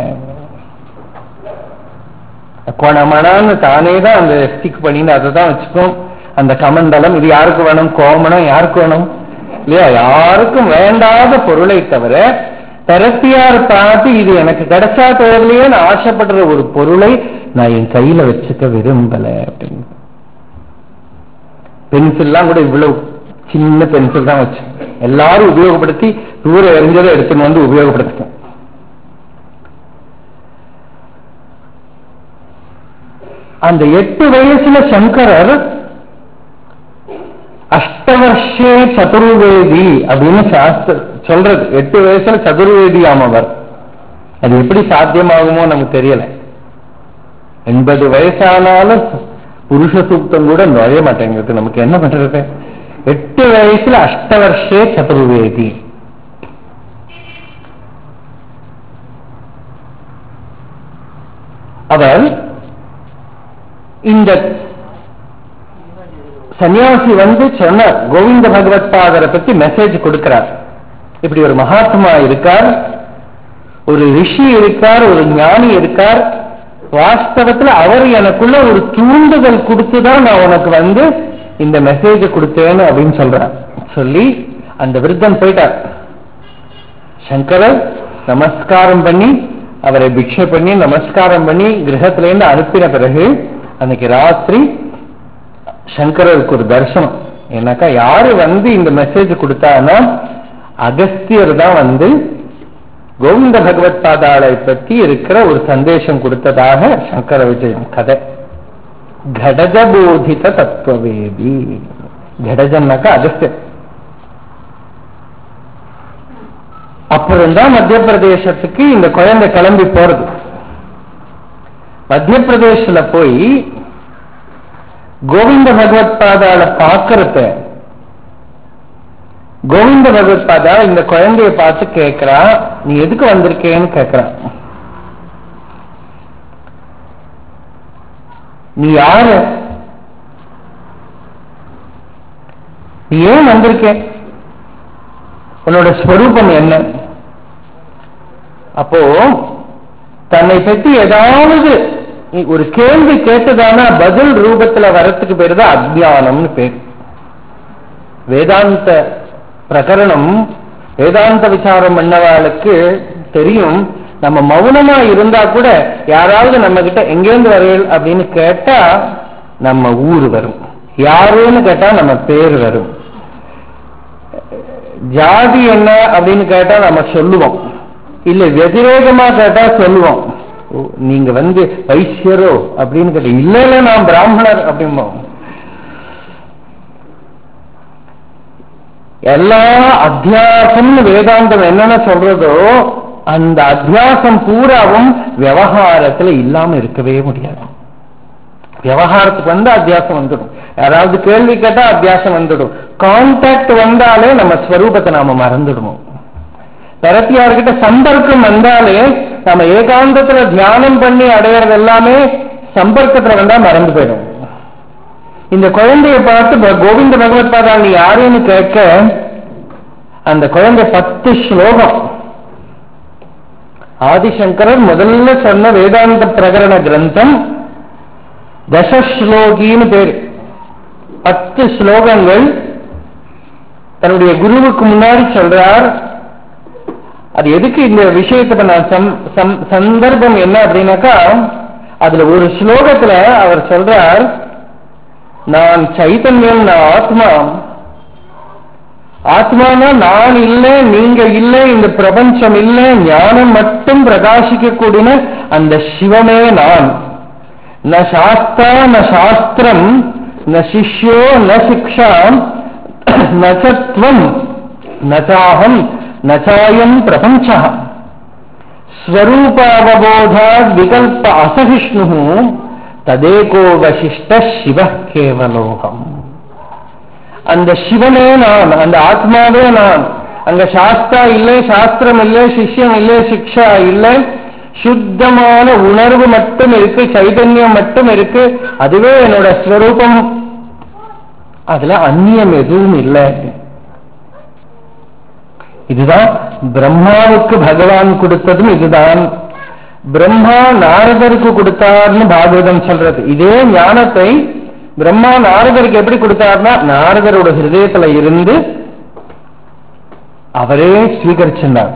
கொணமணான்னு தானே தான் அந்த ஸ்டிக் பண்ணிட்டு அதை தான் வச்சுக்கும் அந்த கமண்டலம் இது யாருக்கு வேணும் கோமணம் யாருக்கு வேணும் இல்லையா யாருக்கும் வேண்டாத பொருளை தவிர பெறத்தியார் பார்த்து இது எனக்கு கிடைச்சா தேவையிலேன்னு ஆசைப்படுற ஒரு பொருளை நான் என் கையில வச்சுக்க விரும்பல அப்படின்னு பென்சில்லாம் கூட இவ்வளவு சின்ன பென்சில் தான் வச்சு எல்லாரும் உபயோகப்படுத்தி தூர எரிஞ்சதை எடுத்துன்னு வந்து உபயோகப்படுத்திட்டோம் அந்த எட்டு வயசுல சங்கரர் அஷ்டவர்ஷே சதுர்வேதி அப்படின்னு சாஸ்திர சொல்றது எட்டு வயசுல சதுர்வேதியாம் அவர் அது எப்படி சாத்தியமாகுமோ நமக்கு தெரியல எண்பது வயசானாலும் புருஷ சூக்தம் கூட நுழைய மாட்டேங்குது நமக்கு என்ன பண்றது எட்டு வயசுல அஷ்டவர்ஷே சதுர்வேதி அவர் இந்த சன்னியாசி வந்து சொன்னார் கோவிந்த பகவத் பாதரை பத்தி மெசேஜ் கொடுக்கிறார் இப்படி ஒரு மகாத்மா இருக்கார் ஒரு ரிஷி இருக்கார் ஒரு ஞானி இருக்கார் வாஸ்தவத்துல அவர் எனக்குள்ள ஒரு தூண்டுதல் கொடுத்துதான் நான் உனக்கு வந்து இந்த மெசேஜ் கொடுத்தேன்னு அப்படின்னு சொல்றார் சொல்லி அந்த விருத்தன் போயிட்டார் சங்கரர் நமஸ்காரம் பண்ணி அவரை பிக்ஷை பண்ணி நமஸ்காரம் பண்ணி கிரகத்துல இருந்து அனுப்பின பிறகு அன்னைக்கு ராத்திரி சங்கரருக்கு ஒரு தரிசனம் ஏன்னாக்கா யாரு வந்து இந்த மெசேஜ் கொடுத்தான்னா அகஸ்தியர் தான் வந்து கோவிந்த பகவத் பாதாளை பற்றி இருக்கிற ஒரு சந்தேஷம் கொடுத்ததாக சங்கர விஜயம் கதை கடஜபோதித தத்துவவேதி கடஜன்னாக்கா அகஸ்தியர் அப்புறம்தான் மத்திய பிரதேசத்துக்கு இந்த குழந்தை கிளம்பி போறது மத்திய பிரதேசத்துல போய் கோவிந்த பகவத் பாதால பாக்குறத கோவிந்த பகவத் பாதா இந்த குழந்தைய பார்த்து கேட்கிறா நீ எதுக்கு வந்திருக்கேன்னு கேட்கிறா நீ யாரு நீ ஏன் வந்திருக்க உன்னோட ஸ்வரூபம் என்ன அப்போ தன்னை பற்றி ஏதாவது நீ ஒரு கேள்வி கேட்டதானா பதில் ரூபத்துல வரத்துக்கு பேரு தான் அஜ்ஞானம்னு பேர் வேதாந்த பிரகரணம் வேதாந்த விசாரம் பண்ணவாளுக்கு தெரியும் நம்ம மௌனமா இருந்தா கூட யாராவது நம்ம கிட்ட எங்கேருந்து வரீள் அப்படின்னு கேட்டா நம்ம ஊர் வரும் யாருன்னு கேட்டா நம்ம பேர் வரும் ஜாதி என்ன அப்படின்னு கேட்டா நம்ம சொல்லுவோம் இல்ல வெதிரேகமா கேட்டா சொல்லுவோம் ஓ, நீங்க வந்து வைசியரோ அப்படின்னு கேட்ட இல்ல இல்ல நான் பிராமணர் அப்படிம்போம் எல்லா அத்தியாசம்னு வேதாந்தம் என்னென்ன சொல்றதோ அந்த அத்தியாசம் பூராவும் விவகாரத்துல இல்லாம இருக்கவே முடியாது விவகாரத்துக்கு வந்து அத்தியாசம் வந்துடும் யாராவது கேள்வி கேட்டா அத்தியாசம் வந்துடும் கான்டாக்ட் வந்தாலே நம்ம ஸ்வரூபத்தை நாம மறந்துடுவோம் பரத்தியார்கிட்ட சம்பர்க்கம் வந்தாலே நம்ம ஏகாந்தத்துல தியானம் பண்ணி அடையிறது எல்லாமே சம்பர்க்கத்துல வந்தா மறந்து போயிடும் இந்த குழந்தைய பார்த்து ப- கோவிந்த பகவத் பாதா நீ யாருன்னு கேட்க அந்த குழந்தை பத்து ஸ்லோகம் ஆதிசங்கரர் முதல்ல சொன்ன வேதாந்த பிரகரண கிரந்தம் தசஸ்லோகின்னு பேர் பத்து ஸ்லோகங்கள் தன்னுடைய குருவுக்கு முன்னாடி சொல்றார் அது எதுக்கு இந்த விஷயத்துக்கு நான் சம்- சம்- சந்தர்ப்பம் என்ன அப்படின்னாக்கா அதுல ஒரு ஸ்லோகத்துல அவர் சொல்றார் நான் சைத்தன்யம் நான் ஆத்மா ஆத்மானா நான் இல்லை நீங்க இல்லை இந்த பிரபஞ்சம் இல்லை ஞானம் மட்டும் பிரகாசிக்க கூடின அந்த சிவமே நான் ந சாஸ்தா ந சாஸ்திரம் ந சிஷ்யோ ந சிக்ஷா ந சத்வம் ந சாஹம் ந சாயம் பிரபஞ்ச ஸ்வரூபாவபோதாத் விகல்ப அசகிஷ்ணு ததேகோ வசிஷ்ட சிவ கேவலோகம் அந்த சிவனே நான் அந்த ஆத்மாவே நான் அங்க சாஸ்தா இல்லை சாஸ்திரம் இல்லை சிஷ்யம் இல்லை சிக்ஷா இல்லை சுத்தமான உணர்வு மட்டும் இருக்கு சைதன்யம் மட்டும் இருக்கு அதுவே என்னோட ஸ்வரூபம் அதுல அந்நியம் எதுவும் இல்லை இதுதான் பிரம்மாவுக்கு பகவான் கொடுத்ததும் இதுதான் பிரம்மா நாரதருக்கு கொடுத்தார்னு பாகவதம் சொல்றது இதே ஞானத்தை பிரம்மா நாரதருக்கு எப்படி கொடுத்தார்னா நாரதரோட ஹிருதயத்துல இருந்து அவரே ஸ்வீகரிச்சிருந்தார்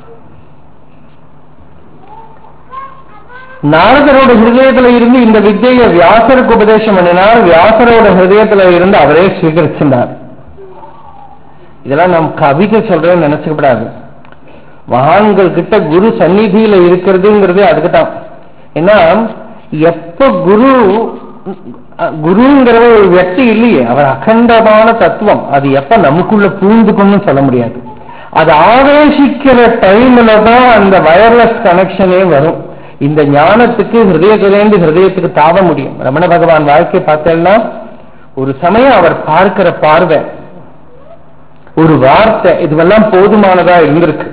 நாரதரோட ஹிருதயத்துல இருந்து இந்த வித்தையை வியாசருக்கு உபதேசம் பண்ணினார் வியாசரோட ஹிருதயத்துல இருந்து அவரே ஸ்வீகரிச்சிருந்தார் இதெல்லாம் நாம் கவிதை சொல்றேன்னு நினைச்சுக்கப்படாது மகான்கள் கிட்ட குரு சந்நிதியில இருக்கிறதுங்கிறது அதுக்கு தான் ஏன்னா எப்ப குரு குருங்கிற ஒரு व्यक्ति இல்லையே அவர் அகண்டமான தத்துவம் அது எப்ப நமக்குள்ள பூந்துக்கும்னு சொல்ல முடியாது அது ஆவேசிக்கிற டைம்ல தான் அந்த வயர்லெஸ் கனெக்ஷனே வரும் இந்த ஞானத்துக்கு ஹிருதயத்திலேருந்து ஹிருதயத்துக்கு தாவ முடியும் ரமண பகவான் வாழ்க்கை பார்த்தேன்னா ஒரு சமயம் அவர் பார்க்கிற பார்வை ஒரு வார்த்தை இதுவெல்லாம் போதுமானதா இருந்திருக்கு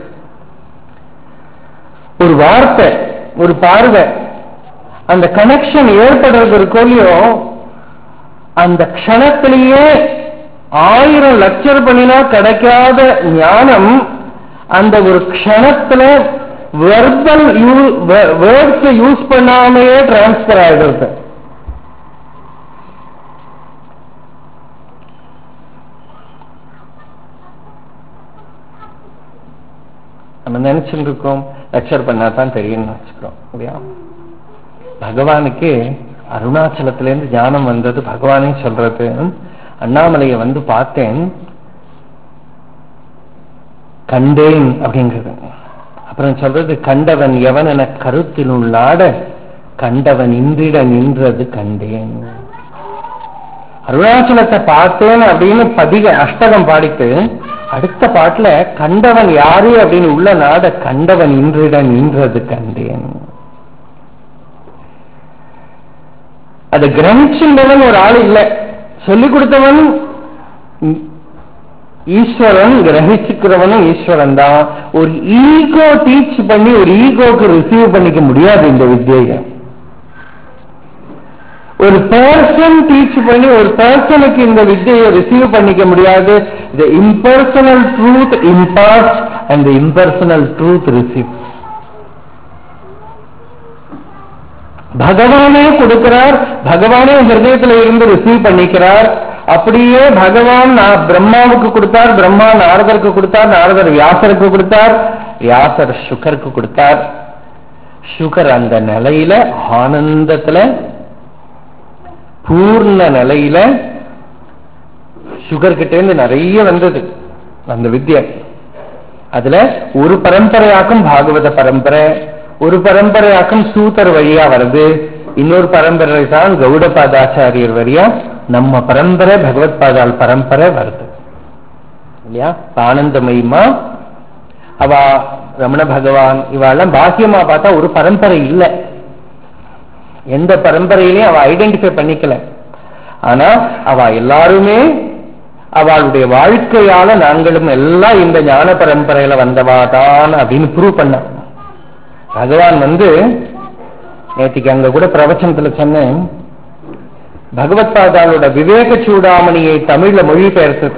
ஒரு வார்த்தை ஒரு பார்வை அந்த கனெக்ஷன் ஏற்படுறது இருக்கோலையோ அந்த க்ஷணத்திலேயே ஆயிரம் லட்சம் பண்ணினா கிடைக்காத ஞானம் அந்த ஒரு க்ஷணத்துல வெர்பல் வேர்ட்ஸ் யூஸ் பண்ணாமையே டிரான்ஸ்பர் ஆயிடுறது நம்ம நினைச்சுட்டு இருக்கோம் லெக்சர் பண்ணா தான் தெரியும்னு வச்சுக்கிறோம் இல்லையா பகவானுக்கு அருணாச்சலத்திலேருந்து ஞானம் வந்தது பகவானே சொல்றது அண்ணாமலையை வந்து பார்த்தேன் கண்டேன் அப்படிங்கிறது அப்புறம் சொல்றது கண்டவன் எவன் என கருத்தில் உள்ளாட கண்டவன் இன்றிட நின்றது கண்டேன் அருணாச்சலத்தை பார்த்தேன் அப்படின்னு பதிக அஷ்டகம் பாடிட்டு அடுத்த பாட்டுல கண்டவன் யாரு அப்படின்னு உள்ள நாட கண்டவன் இன்றிட நின்றது கண்டேன் அது கிரகிச்சுள்ளவன் ஒரு ஆள் இல்லை சொல்லிக் கொடுத்தவன் ஈஸ்வரன் கிரகிச்சுக்கிறவனும் ஈஸ்வரன் தான் ஒரு ஈகோ டீச் பண்ணி ஒரு ஈகோக்கு ரிசீவ் பண்ணிக்க முடியாது இந்த வித்தியை ஒரு பர்சன் டீச் பண்ணி ஒரு பர்சனுக்கு இந்த வித்தியை ரிசீவ் பண்ணிக்க முடியாது the impersonal truth impart and impersonal truth receive பகவானே கொடுக்கிறார் பகவானே ஹிருதயத்துல இருந்து ரிசீவ் பண்ணிக்கிறார் அப்படியே பகவான் பிரம்மாவுக்கு கொடுத்தார் பிரம்மா நாரதருக்கு கொடுத்தார் நாரதர் வியாசருக்கு கொடுத்தார் வியாசர் சுகருக்கு கொடுத்தார் சுகர் அந்த நிலையில ஆனந்தத்துல பூர்ண நிலையில சுகர் கிட்ட இருந்து நிறைய வந்தது அந்த வித்யை அதுல ஒரு பரம்பரையாக்கும் பாகவத பரம்பரை ஒரு பரம்பரையாக்கும் சூத்தர் வழியா வருது இன்னொரு பரம்பரை தான் கௌடபாதாச்சாரியர் வழியா நம்ம பரம்பரை பகவத் பாதாள் பரம்பரை வருது இல்லையா இப்ப ஆனந்தமயமா அவ ரமண பகவான் இவாளெல்லாம் பாக்கியமா பார்த்தா ஒரு பரம்பரை இல்லை எந்த பரம்பரையிலையும் அவ ஐடென்டிஃபை பண்ணிக்கல ஆனா அவ எல்லாருமே அவளுடைய வாழ்க்கையால நாங்களும் எல்லாம் இந்த ஞான பரம்பரையில வந்தவாதான் அப்படின்னு ப்ரூவ் பண்ண பகவான் வந்து நேற்றுக்கு அங்க கூட பிரவச்சனத்துல சொன்னேன் பகவத் பாதாளோட விவேக சூடாமணியை தமிழ்ல மொழிபெயர்த்தது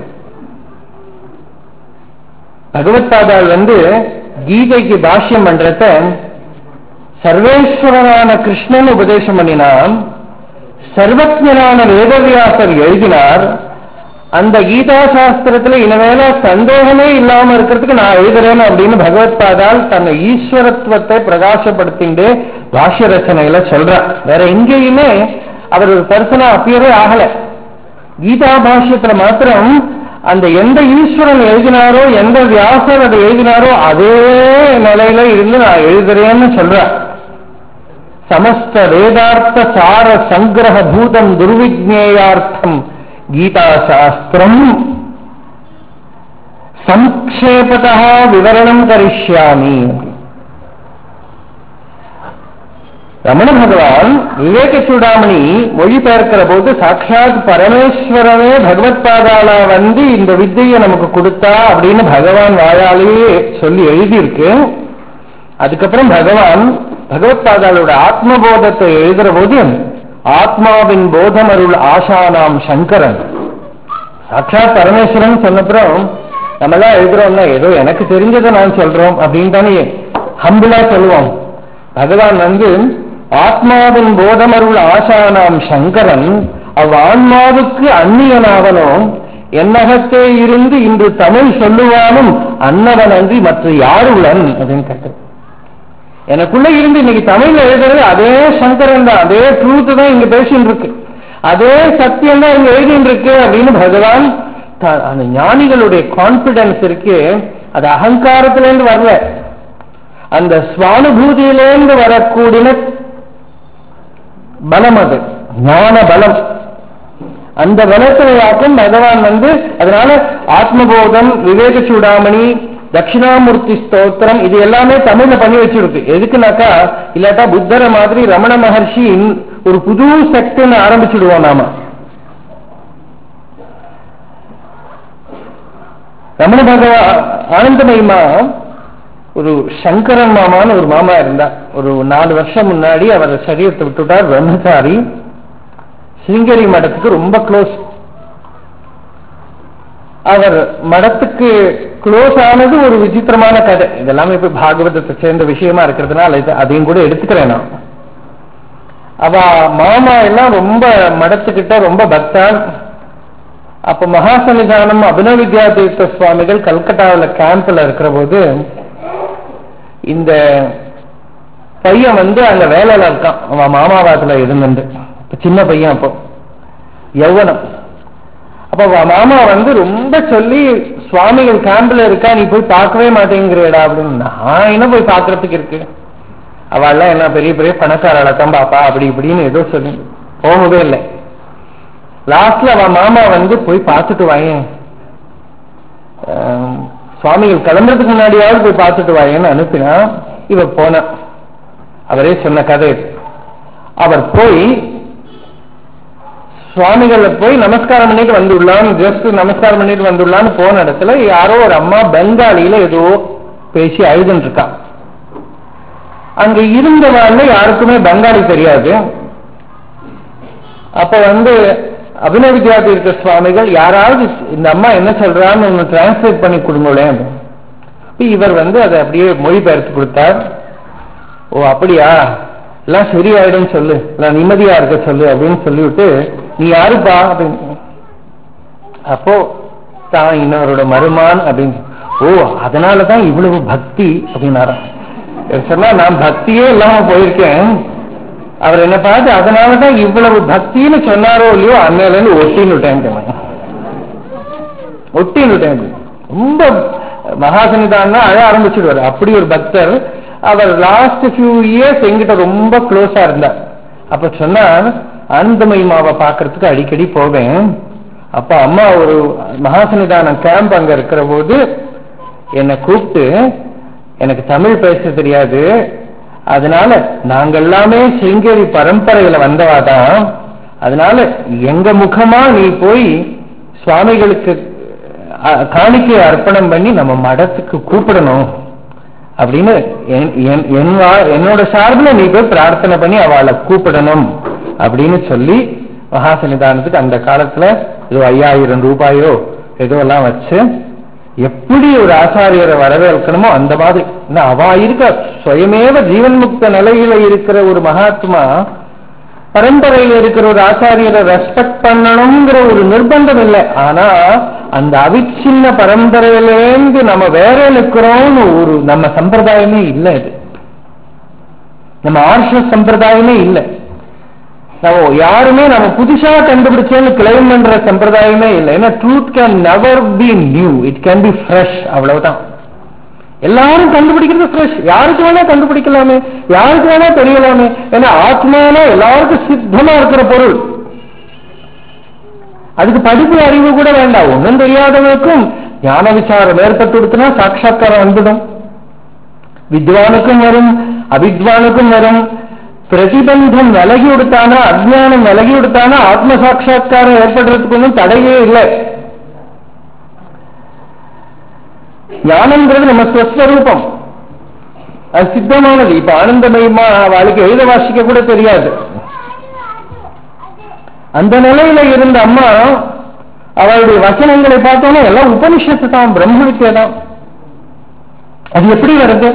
பகவத் பாதாள் வந்து கீதைக்கு பாஷ்யம் பண்றத சர்வேஸ்வரனான கிருஷ்ணன் உபதேசம் பண்ணினான் சர்வஜனான வேதவியாசர் எழுதினார் அந்த கீதா சாஸ்திரத்துல இனிமேல சந்தேகமே இல்லாம இருக்கிறதுக்கு நான் எழுதுறேன் அப்படின்னு பகவத் பாதால் தன்னை ஈஸ்வரத்துவத்தை பிரகாசப்படுத்திண்டு பாஷ்ய ரச்சனையில சொல்றார் வேற எங்கேயுமே அவர் ஒரு பர்சனா அப்பியரே ஆகல கீதா பாஷ்யத்துல மாத்திரம் அந்த எந்த ஈஸ்வரன் எழுதினாரோ எந்த வியாசர் அதை எழுதினாரோ அதே நிலையில இருந்து நான் எழுதுறேன்னு சொல்றேன் சமஸ்த வேதார்த்த சார சங்கிரக பூதம் துர்விஜ்ஞேயார்த்தம் கீதா சாஸ்திரம் சம்க்ஷேபதா விவரணம் கரிஷ்யாமி ரமண பகவான் விவேக சூடாமணி மொழிபெயர்க்கிற போது சாட்சாத் பரமேஸ்வரனே பகவத் பாதாளா வந்து இந்த வித்தையை நமக்கு கொடுத்தா அப்படின்னு பகவான் வாயாலேயே சொல்லி எழுதியிருக்கு அதுக்கப்புறம் பகவான் பகவத் பாதாளோட ஆத்மபோதத்தை எழுதுற போது ஆத்மாவின் போதமருள் ஆசானாம் சங்கரன் சாட்சாத் பரமேஸ்வரன் சொன்னப்புறம் நம்மளாம் எழுதுறோம்னா ஏதோ எனக்கு தெரிஞ்சதை நான் சொல்றோம் அப்படின்னு தானே ஹம்பிளா சொல்லுவோம் பகவான் வந்து ஆத்மாவின் போதமருள் ஆசானாம் சங்கரன் அவ் ஆன்மாவுக்கு அந்நியனாவனும் என்னகத்தே இருந்து இன்று தமிழ் சொல்லுவானும் அன்னவன் அன்றி மற்ற யாருடன் அப்படின்னு கேட்டது எனக்குள்ள இருந்து இன்னைக்கு தமிழ்ல எழுதுறது அதே சங்கரன் தான் அதே ட்ரூத் தான் இங்க பேசிட்டு இருக்கு அதே சத்தியம் தான் இங்க எழுதிட்டு இருக்கு அப்படின்னு பகவான் த- அந்த ஞானிகளுடைய கான்பிடன்ஸ் இருக்கு அது அகங்காரத்திலேருந்து வரல அந்த சுவானுபூதியிலேருந்து வரக்கூடிய பலம் அது ஞான பலம் அந்த பலத்தையாக்கும் பகவான் வந்து அதனால ஆத்மபோதம் விவேக சூடாமணி தட்சிணாமூர்த்தி ஸ்தோத்திரம் இது எல்லாமே தமிழ்ல பண்ணி வச்சிருக்கு எதுக்குனாக்கா இல்லாட்டா புத்தரை மாதிரி ரமண மகர்ஷி இன்- ஒரு புது செக்ட்னு ஆரம்பிச்சுடுவோம் நாம ரமண பகவா ஆனந்தமயமா ஒரு சங்கரன் மாமான்னு ஒரு மாமா இருந்தார் ஒரு நாலு வருஷம் முன்னாடி அவர் சரீரத்தை விட்டுட்டார் பிரம்மச்சாரி சிங்கரி மடத்துக்கு ரொம்ப க்ளோஸ் அவர் மடத்துக்கு க்ளோஸ் ஆனது ஒரு விசித்திரமான கதை இதெல்லாம் இப்ப பாகவதத்தை சேர்ந்த விஷயமா இருக்கிறதுனால இது அதையும் கூட எடுத்துக்கிறேன் நான் அவ மாமா எல்லாம் ரொம்ப மடத்துக்கிட்ட ரொம்ப பக்தான் அப்ப மகாசன்னிதானம் அபினவ வித்யா தீர்த்த சுவாமிகள் கல்கட்டாவில் கேம்ப்ல இருக்கிற போது இந்த பையன் வந்து அங்க வேலையில இருக்கான் அவன் மாமாவாத்துல இருந்துட்டு இப்ப சின்ன பையன் அப்போ யௌவனம் அப்ப அவன் மாமா வந்து ரொம்ப சொல்லி சுவாமிகள் கேம்ப்ல இருக்கா நீ போய் பார்க்கவே மாட்டேங்கிறடா அப்படின்னு நான் என்ன போய் பார்க்கறதுக்கு இருக்கு அவள்லாம் என்ன பெரிய பெரிய பணக்காரளை தான் பாப்பா அப்படி இப்படின்னு ஏதோ சொல்லி போகவே இல்லை லாஸ்ட்ல அவன் மாமா வந்து போய் பார்த்துட்டு வாயேன் ஆம், சுவாமிகள் கிளம்புறதுக்கு முன்னாடியாவது போய் பார்த்துட்டு வாயேன்னு அனுப்பினா இவ போன அவரே சொன்ன கதை இது. அவர் போய் சுவாமிகளை போய் நமஸ்காரம் பண்ணிட்டு வந்துள்ளான்னு ஜஸ்ட் நமஸ்காரம் பண்ணிட்டு வந்துள்ளான்னு போன இடத்துல யாரோ ஒரு அம்மா பெங்காலியில ஏதோ பேசி அழுதுன்னு இருக்கா அங்க இருந்தவாழ்ல யாருக்குமே பெங்காலி தெரியாது அப்ப வந்து அபினவ வித்யா தீர்த்த சுவாமிகள் யாராவது இந்த அம்மா என்ன சொல்றான்னு ஒன்று டிரான்ஸ்லேட் பண்ணி கொடுங்களேன் அப்ப இவர் வந்து அதை அப்படியே மொழிபெயர்த்து கொடுத்தார் ஓ அப்படியா எல்லாம் சரியாயிடும் சொல்லு எல்லாம் நிம்மதியா இருக்க சொல்லு அப்படின்னு சொல்லிவிட்டு நீ யாருப்பா அப்படின்னு அப்போ தான் இன்னவரோட மருமான் அப்படின்னு ஓ அதனாலதான் இவ்வளவு பக்தி அப்படின்னாராம் இவர் சொன்னா நான் பக்தியே இல்லாம போயிருக்கேன் அவர் என்ன பார்த்து அதனாலதான் இவ்வளவு பக்தின்னு சொன்னாரோ இல்லையோ அன்னையில இருந்து ஒட்டின்னு விட்டேன் ஒட்டின்னு விட்டேன் ரொம்ப மகாசனிதான்னா அழ ஆரம்பிச்சிடுவார் அப்படி ஒரு பக்தர் அவர் லாஸ்ட் ஃபியூ இயர்ஸ் எங்கிட்ட ரொம்ப க்ளோஸா இருந்தார் அப்ப சொன்னார் ஆனந்தமயிமாவை பார்க்கறதுக்கு அடிக்கடி போவேன் அப்ப அம்மா ஒரு மகாசனிதானம் கேம்ப் அங்க இருக்கிற போது என்னை கூப்பிட்டு எனக்கு தமிழ் பேச தெரியாது அதனால நாங்க எல்லாமே சிங்கேரி பரம்பரையில வந்தவாதான் அதனால எங்க முகமா நீ போய் சுவாமிகளுக்கு அஹ், காணிக்கை அர்ப்பணம் பண்ணி நம்ம மடத்துக்கு கூப்பிடணும் அப்படின்னு என்- என்- என் வா- என்னோட சார்பில் நீ போய் பிரார்த்தனை பண்ணி அவளை கூப்பிடணும் அப்படின்னு சொல்லி மகாசன்னிதானத்துக்கு அந்த காலத்துல ஏதோ ஐயாயிரம் ரூபாயோ ஏதோ எல்லாம் வச்சு எப்படி ஒரு ஆச்சாரியரை வரவேற்கணுமோ அந்த மாதிரி ஏன்னா அவ இருக்க சுயமேவ ஜீவன் முக்த நிலையில இருக்கிற ஒரு மகாத்மா பரம்பரையில இருக்கிற ஒரு ஆச்சாரியரை ரெஸ்பெக்ட் பண்ணணுங்கிற ஒரு நிர்பந்தம் இல்லை ஆனா அந்த அவிச்சின்ன பரம்பரையிலேருந்து நம்ம வேற இருக்கிறோம்னு ஒரு நம்ம சம்பிரதாயமே இல்லை இது நம்ம ஆர்ஷ சம்பிரதாயமே இல்லை நம்ம யாருமே நம்ம புதுசா கண்டுபிடிச்சேன்னு கிளைம் பண்ற சம்பிரதாயமே இல்லை ஏன்னா truth can never be new it can be fresh அவ்வளவுதான் எல்லாரும் கண்டுபிடிக்கிறது ஃப்ரெஷ் யாருக்கு வேணா கண்டுபிடிக்கலாமே யாருக்கு வேணா தெரியலாமே ஏன்னா ஆத்மானா எல்லாருக்கும் சித்தமா இருக்கிற பொருள் அதுக்கு படிப்பு அறிவு கூட வேண்டாம் ஒன்றும் தெரியாதவனுக்கும் ஞான விசாரம் ஏற்பட்டு கொடுத்தனா சாட்சா்காரம் வந்துடும் வித்வானுக்கும் வரும் அவித்வானுக்கும் வரும் பிரதிபந்தம் விலகி விடுத்தானா அஜ்ஞானம் விலகி விடுத்தானா ஆத்ம சாட்சா்காரம் ஏற்படுறதுக்கு ஒன்றும் தடையே இல்லை ஞானம்ங்கிறது நம்ம ஸ்வஸ்வரூபம் அது சித்தமானது இப்ப ஆனந்தமயமா அவளுக்கு எழுத வாசிக்க கூட தெரியாது அந்த நிலையில இருந்த அம்மா அவளுடைய வசனங்களை பார்த்தோன்னா எல்லாம் உபனிஷத்து தான் பிரம்ம வித்யை தான் அது எப்படி வருது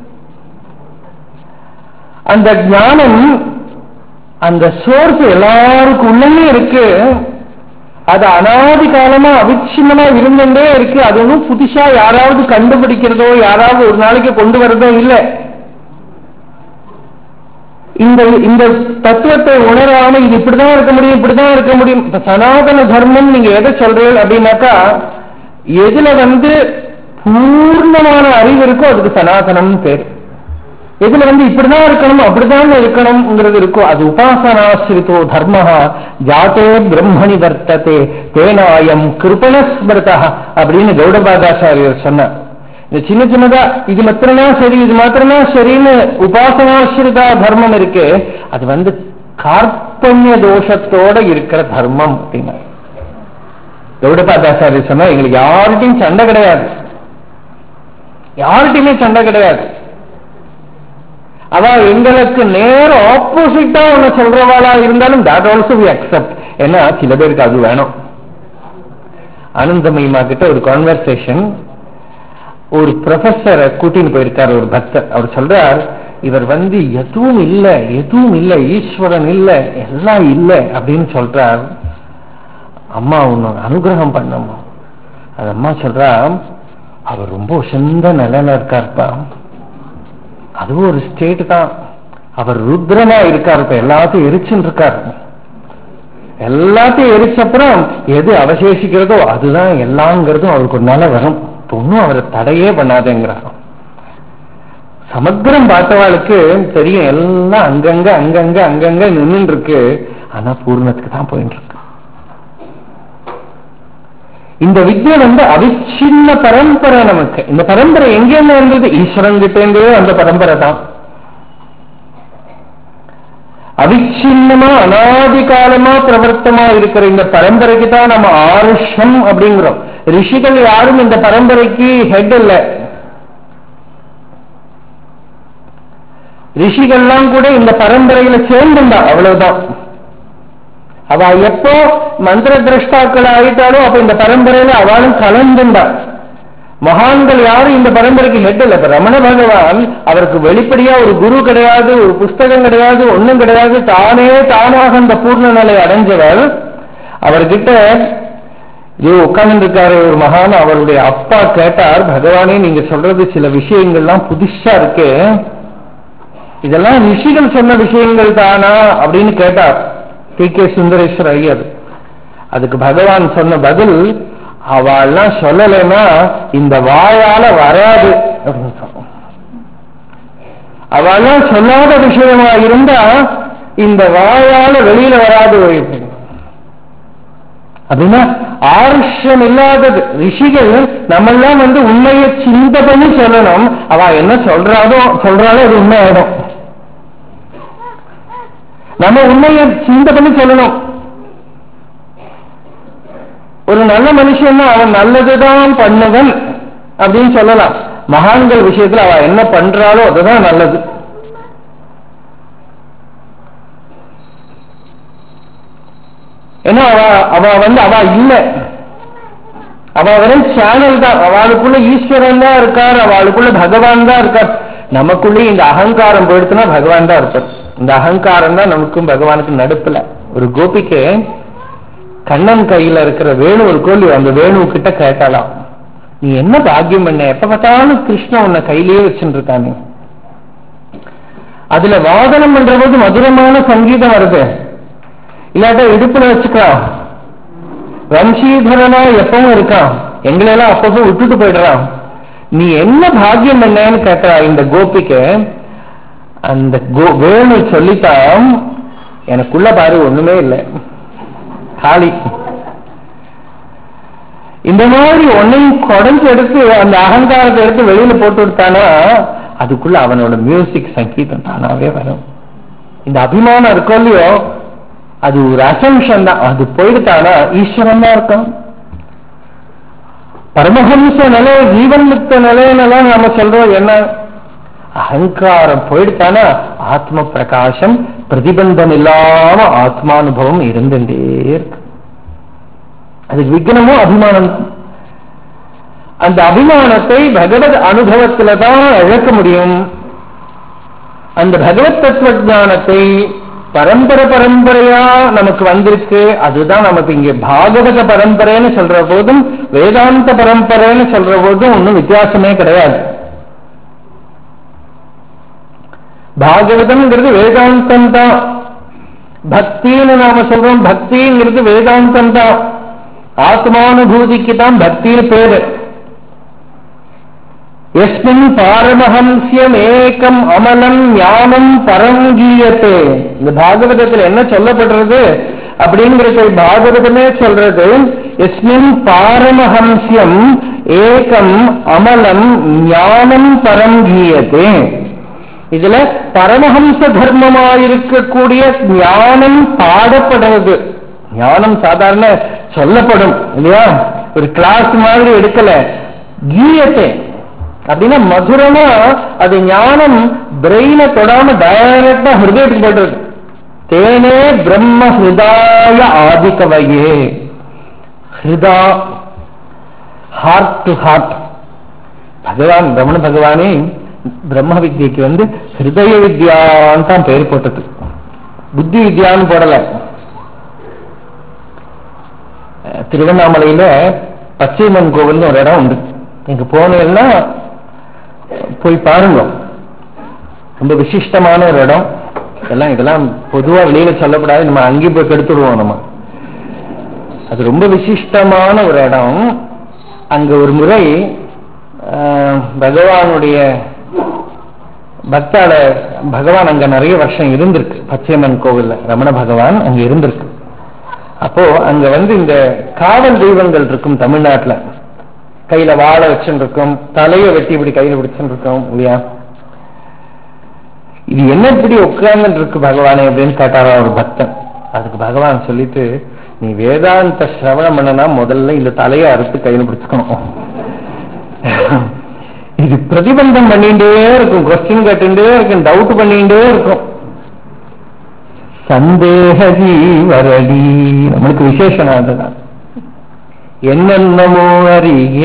அந்த ஞானம் அந்த சோர்ஸ் எல்லாருக்கும் உள்ளே இருக்கு அது அனாதி காலமா அவிச்சின்னமா இருந்துட்டே இருக்கு அது ஒன்றும் புதுசா யாராவது கண்டுபிடிக்கிறதோ யாராவது ஒரு நாளைக்கு கொண்டு வரதோ இல்லை இந்த இந்த தத்துவத்தை உணராம இது இப்படிதான் இருக்க முடியும் இப்படிதான் இருக்க முடியும் இப்ப சனாதன தர்மம் நீங்க எதை சொல்றீங்க அப்படின்னாக்கா எதுல வந்து பூர்ணமான அறிவு இருக்கோ அதுக்கு சனாதனம்னு பேரு எதுல வந்து இப்படிதான் இருக்கணும் அப்படிதான் இருக்கணும்ங்கிறது இருக்கும் அது உபாசனாசிரித்தோ தர்ம ஜாத்தே பிரம்மணி வர்த்ததே தேனாயம் கிருபணஸ்மிருதா அப்படின்னு கௌடபாதாச்சாரியர் சொன்னார் இந்த சின்ன சின்னதா இது மாத்திரம்தான் சரி இது மாத்திரம்தான் சரின்னு உபாசனாசிரிதா தர்மம் இருக்கு அது வந்து கார்பண்ய தோஷத்தோட இருக்கிற தர்மம் அப்படின்னா கௌடபாதாச்சாரியர் சொன்னா எங்களுக்கு யார்கிட்டையும் சண்டை கிடையாது யார்கிட்டயுமே சண்டை கிடையாது அவ எங்களுக்கு நேர ஆப்போசிட்டா ஒண்ணு சொல்றவாளா இருந்தாலும் தட் ஆல்சோ வி அக்செப்ட் ஏன்னா சில பேருக்கு அது வேணும் ஆனந்தமயமா கிட்ட ஒரு கான்வர்சேஷன் ஒரு ப்ரொஃபஸரை கூட்டின்னு போயிருக்காரு ஒரு பக்தர் அவர் சொல்றார் இவர் வந்து எதுவும் இல்லை எதுவும் இல்லை ஈஸ்வரன் இல்லை எல்லாம் இல்லை அப்படின்னு சொல்றார் அம்மா உன்னை அனுகிரகம் பண்ணம்மா அது அம்மா சொல்றா அவர் ரொம்ப உசந்த நிலையில இருக்காருப்பா அதுவும் ஒரு ஸ்டேட் தான் அவர் ருத்ரனா இருக்கார் இப்ப எல்லாத்தையும் எரிச்சுன்னு இருக்கார் எல்லாத்தையும் எரிச்சப்புறம் எது அவசேஷிக்கிறதோ அதுதான் எல்லாங்கிறதும் அவருக்கு ஒரு நாள வரும் ஒன்னும் அவரை தடையே பண்ணாதேங்கிறார் சமக்கிரம் பார்த்தவாளுக்கு தெரியும் எல்லாம் அங்கங்க அங்கங்க அங்கங்க நின்று இருக்கு ஆனா பூர்ணத்துக்கு தான் போயிட்டு இருக்கு இந்த வித்யை வந்து அவிச்சின்ன பரம்பரை நமக்கு இந்த பரம்பரை எங்கேருந்து வந்தது ஈஸ்வரன் கிட்ட இருந்தே அந்த பரம்பரை தான் அவிச்சின்னமா அனாதி காலமா பிரவர்த்தமா இருக்கிற இந்த பரம்பரைக்கு தான் நம்ம ஆருஷம் அப்படிங்கிறோம் ரிஷிகள் யாரும் இந்த பரம்பரைக்கு ஹெட் இல்லை ரிஷிகள்லாம் கூட இந்த பரம்பரையில சேர்ந்துண்டா அவ்வளவுதான் அவ எப்போ மந்திர திரஷ்டாக்கள் ஆயிட்டாலோ அப்ப இந்த பரம்பரையில அவளும் கலந்துண்டா மகான்கள் யாரும் இந்த பரம்பரைக்கு ஹெட் இல்லை இப்ப ரமண பகவான் அவருக்கு வெளிப்படையா ஒரு குரு கிடையாது ஒரு புஸ்தகம் கிடையாது ஒண்ணும் கிடையாது தானே தானாக அந்த பூர்ண நிலை அடைஞ்சவர் அவர்கிட்ட ஐயோ உட்கார்ந்து இருக்காரு ஒரு மகான் அவருடைய அப்பா கேட்டார் பகவானே நீங்க சொல்றது சில விஷயங்கள்லாம் புதுசா இருக்கு இதெல்லாம் ரிஷிகள் சொன்ன விஷயங்கள் தானா அப்படின்னு கேட்டார் டி கே சுந்தரேஸ்வர் ஐயர் அதுக்கு பகவான் சொன்ன பதில் அவள்லாம் சொல்லலைன்னா இந்த வாயால வராது அப்படின்னு சொல்றோம் அவெல்லாம் சொல்லாத விஷயமா இருந்தா இந்த வாயால வெளியில வராது அப்படின்னா ஆர்ஷம் இல்லாதது ரிஷிகள் நம்மெல்லாம் வந்து உண்மையை சிந்த பண்ணி சொல்லணும் அவ என்ன சொல்றாதோ சொல்றாலோ அது உண்மை ஆயிடும் நம்ம உண்மையை சிந்த பண்ணி சொல்லணும் ஒரு நல்ல மனுஷன்னா அவன் நல்லதுதான் பண்ணுவன் அப்படின்னு சொல்லலாம் மகான்கள் விஷயத்துல அவ என்ன பண்றாளோ அதுதான் நல்லது ஏன்னா அவ அவ வந்து அவ இல்ல அவ வெறும் சேனல் தான் அவளுக்குள்ள ஈஸ்வரன் தான் இருக்கார் அவளுக்குள்ள பகவான் தான் இருக்கார் நமக்குள்ளே இந்த அகங்காரம் போயிடுச்சுன்னா பகவான் தான் இருப்பார் இந்த அகங்காரம் தான் நமக்கும் பகவானுக்கும் நடுப்புல ஒரு கோபிக்கு கண்ணன் கையில இருக்கிற வேணு ஒரு கோழி அந்த வேணு கிட்ட கேட்டாலாம் நீ என்ன பாக்கியம் பண்ண எப்ப பார்த்தாலும் கிருஷ்ணன் உன்னை கையிலேயே வச்சுட்டு இருக்கானே அதுல வாதனம் பண்ற போது மதுரமான சங்கீதம் வருது இல்லாட்ட இடுப்புல வச்சுக்கலாம் வம்சீதரனா எப்பவும் இருக்கான் எங்களெல்லாம் அப்பப்போ விட்டுட்டு போயிடுறான் நீ என்ன பாக்கியம் பண்ணேன்னு கேட்டா இந்த கோபிக்கு அந்த கோ- வேணு சொல்லித்தான் எனக்குள்ள பாரு ஒண்ணுமே இல்லை காளி இந்த மாதிரி ஒன்னையும் குடஞ்சு எடுத்து அந்த அகங்காரத்தை எடுத்து வெளியில போட்டு விட்டானா அதுக்குள்ள அவனோட மியூசிக் சங்கீதம் தானாவே வரும் இந்த அபிமானம் இருக்கோ இல்லையோ அது ஒரு அசம்ஷன் தான் அது போயிடுத்தானா ஈஸ்வரன் தான் இருக்கான் பரமஹம்ச நிலை ஜீவன் முக்த நிலையெல்லாம் நாம சொல்றோம் என்ன அகங்காரம் போயிடுத்தானா ஆத்ம பிரகாசம் பிரதிபந்தம் இல்லாம ஆத்மானுபவம் இருந்துட்டே இருக்கு அதுக்கு விக்னமும் அபிமானம் அந்த அபிமானத்தை பகவத் அனுபவத்துல தான் இழக்க முடியும் அந்த பகவத் தத்துவ ஞானத்தை பரம்பரை பரம்பரையா நமக்கு வந்திருக்கு அதுதான் நமக்கு இங்க பாகவத பரம்பரைன்னு சொல்ற போதும் வேதாந்த பரம்பரைன்னு சொல்ற போதும் ஒன்றும் வித்தியாசமே கிடையாது பாகவதம்ங்கிறது வேதாந்தம் தான் பக்தின்னு நாம சொல்றோம் பக்திங்கிறது வேதாந்தம் தான் ஆத்மானுபூதிக்கு தான் பக்தின்னு பேரு எஸ்மின் பாரமஹம்சியம் ஏகம் அமலம் ஞானம் பரங்கீயத்தே இந்த பாகவதத்தில் என்ன சொல்லப்படுறது அப்படிங்கிறது பாகவதமே சொல்றது எஸ்மின் பாரமஹம்சியம் ஏகம் அமலம் ஞானம் பரங்கீயத்தே இதுல பரமஹம்ச தர்மமாயிருக்கக்கூடிய ஞானம் பாடப்படுறது ஞானம் சாதாரண சொல்லப்படும் இல்லையா ஒரு கிளாஸ் மாதிரி எடுக்கல கீயத்தை அப்படின்னா மதுரமா அது ஞானம் பிரெயினை தொடாம டைரக்டா ஹிருதயத்துக்கு போயிடுறது தேனே பிரம்ம ஹிருதாய ஆதிக்கவையே ஹிருதா heart to heart Bhagavan Ramana பகவானே பிரம்ம வித்யக்கு வந்து ஹிருதய வித்யான்னு தான் பெயர் போட்டது புத்தி வித்யான்னு போடல அஹ் திருவண்ணாமலையில பச்சைமன் கோவில்னு ஒரு இடம் உண்டு நீங்க போனீங்கன்னா போய் பாருங்க ரொம்ப விசிஷ்டமான ஒரு இடம் இதெல்லாம் இதெல்லாம் பொதுவா வெளியில சொல்லப்படாது நம்ம அங்கேயும் போய் கெடுத்துடுவோம் நம்ம அது ரொம்ப விசிஷ்டமான ஒரு இடம் அங்க ஒரு முறை ஆஹ், பகவானுடைய பக்தால பகவான் அங்க நிறைய வருஷம் இருந்திருக்கு பச்சையம்மன் கோவில்ல ரமண பகவான் அங்க இருந்திருக்கு அப்போ அங்க வந்து இந்த காவல் தெய்வங்கள் இருக்கும் தமிழ்நாட்டுல கையில வாழை வச்சுட்டு இருக்கும் தலையை வெட்டி இப்படி கையில பிடிச்சுட்டு இருக்கோம் இல்லையா இது என்ன இப்படி உட்கார்ந்துட்டு இருக்கு பகவானே அப்படின்னு கேட்டாரா ஒரு பக்தன் அதுக்கு பகவான் சொல்லிட்டு நீ வேதாந்த சிரவணம் பண்ணனா முதல்ல இந்த தலையை அறுத்து கையில பிடிச்சுக்கணும் இது பிரதிபந்தம் பண்ணிட்டே இருக்கும் கொஸ்டின் கேட்டுட்டே இருக்கும் டவுட் பண்ணிட்டே இருக்கும் சந்தேக ஜீவரடி நம்மளுக்கு விசேஷம் அதுதான் என்னென்னமோ அறிய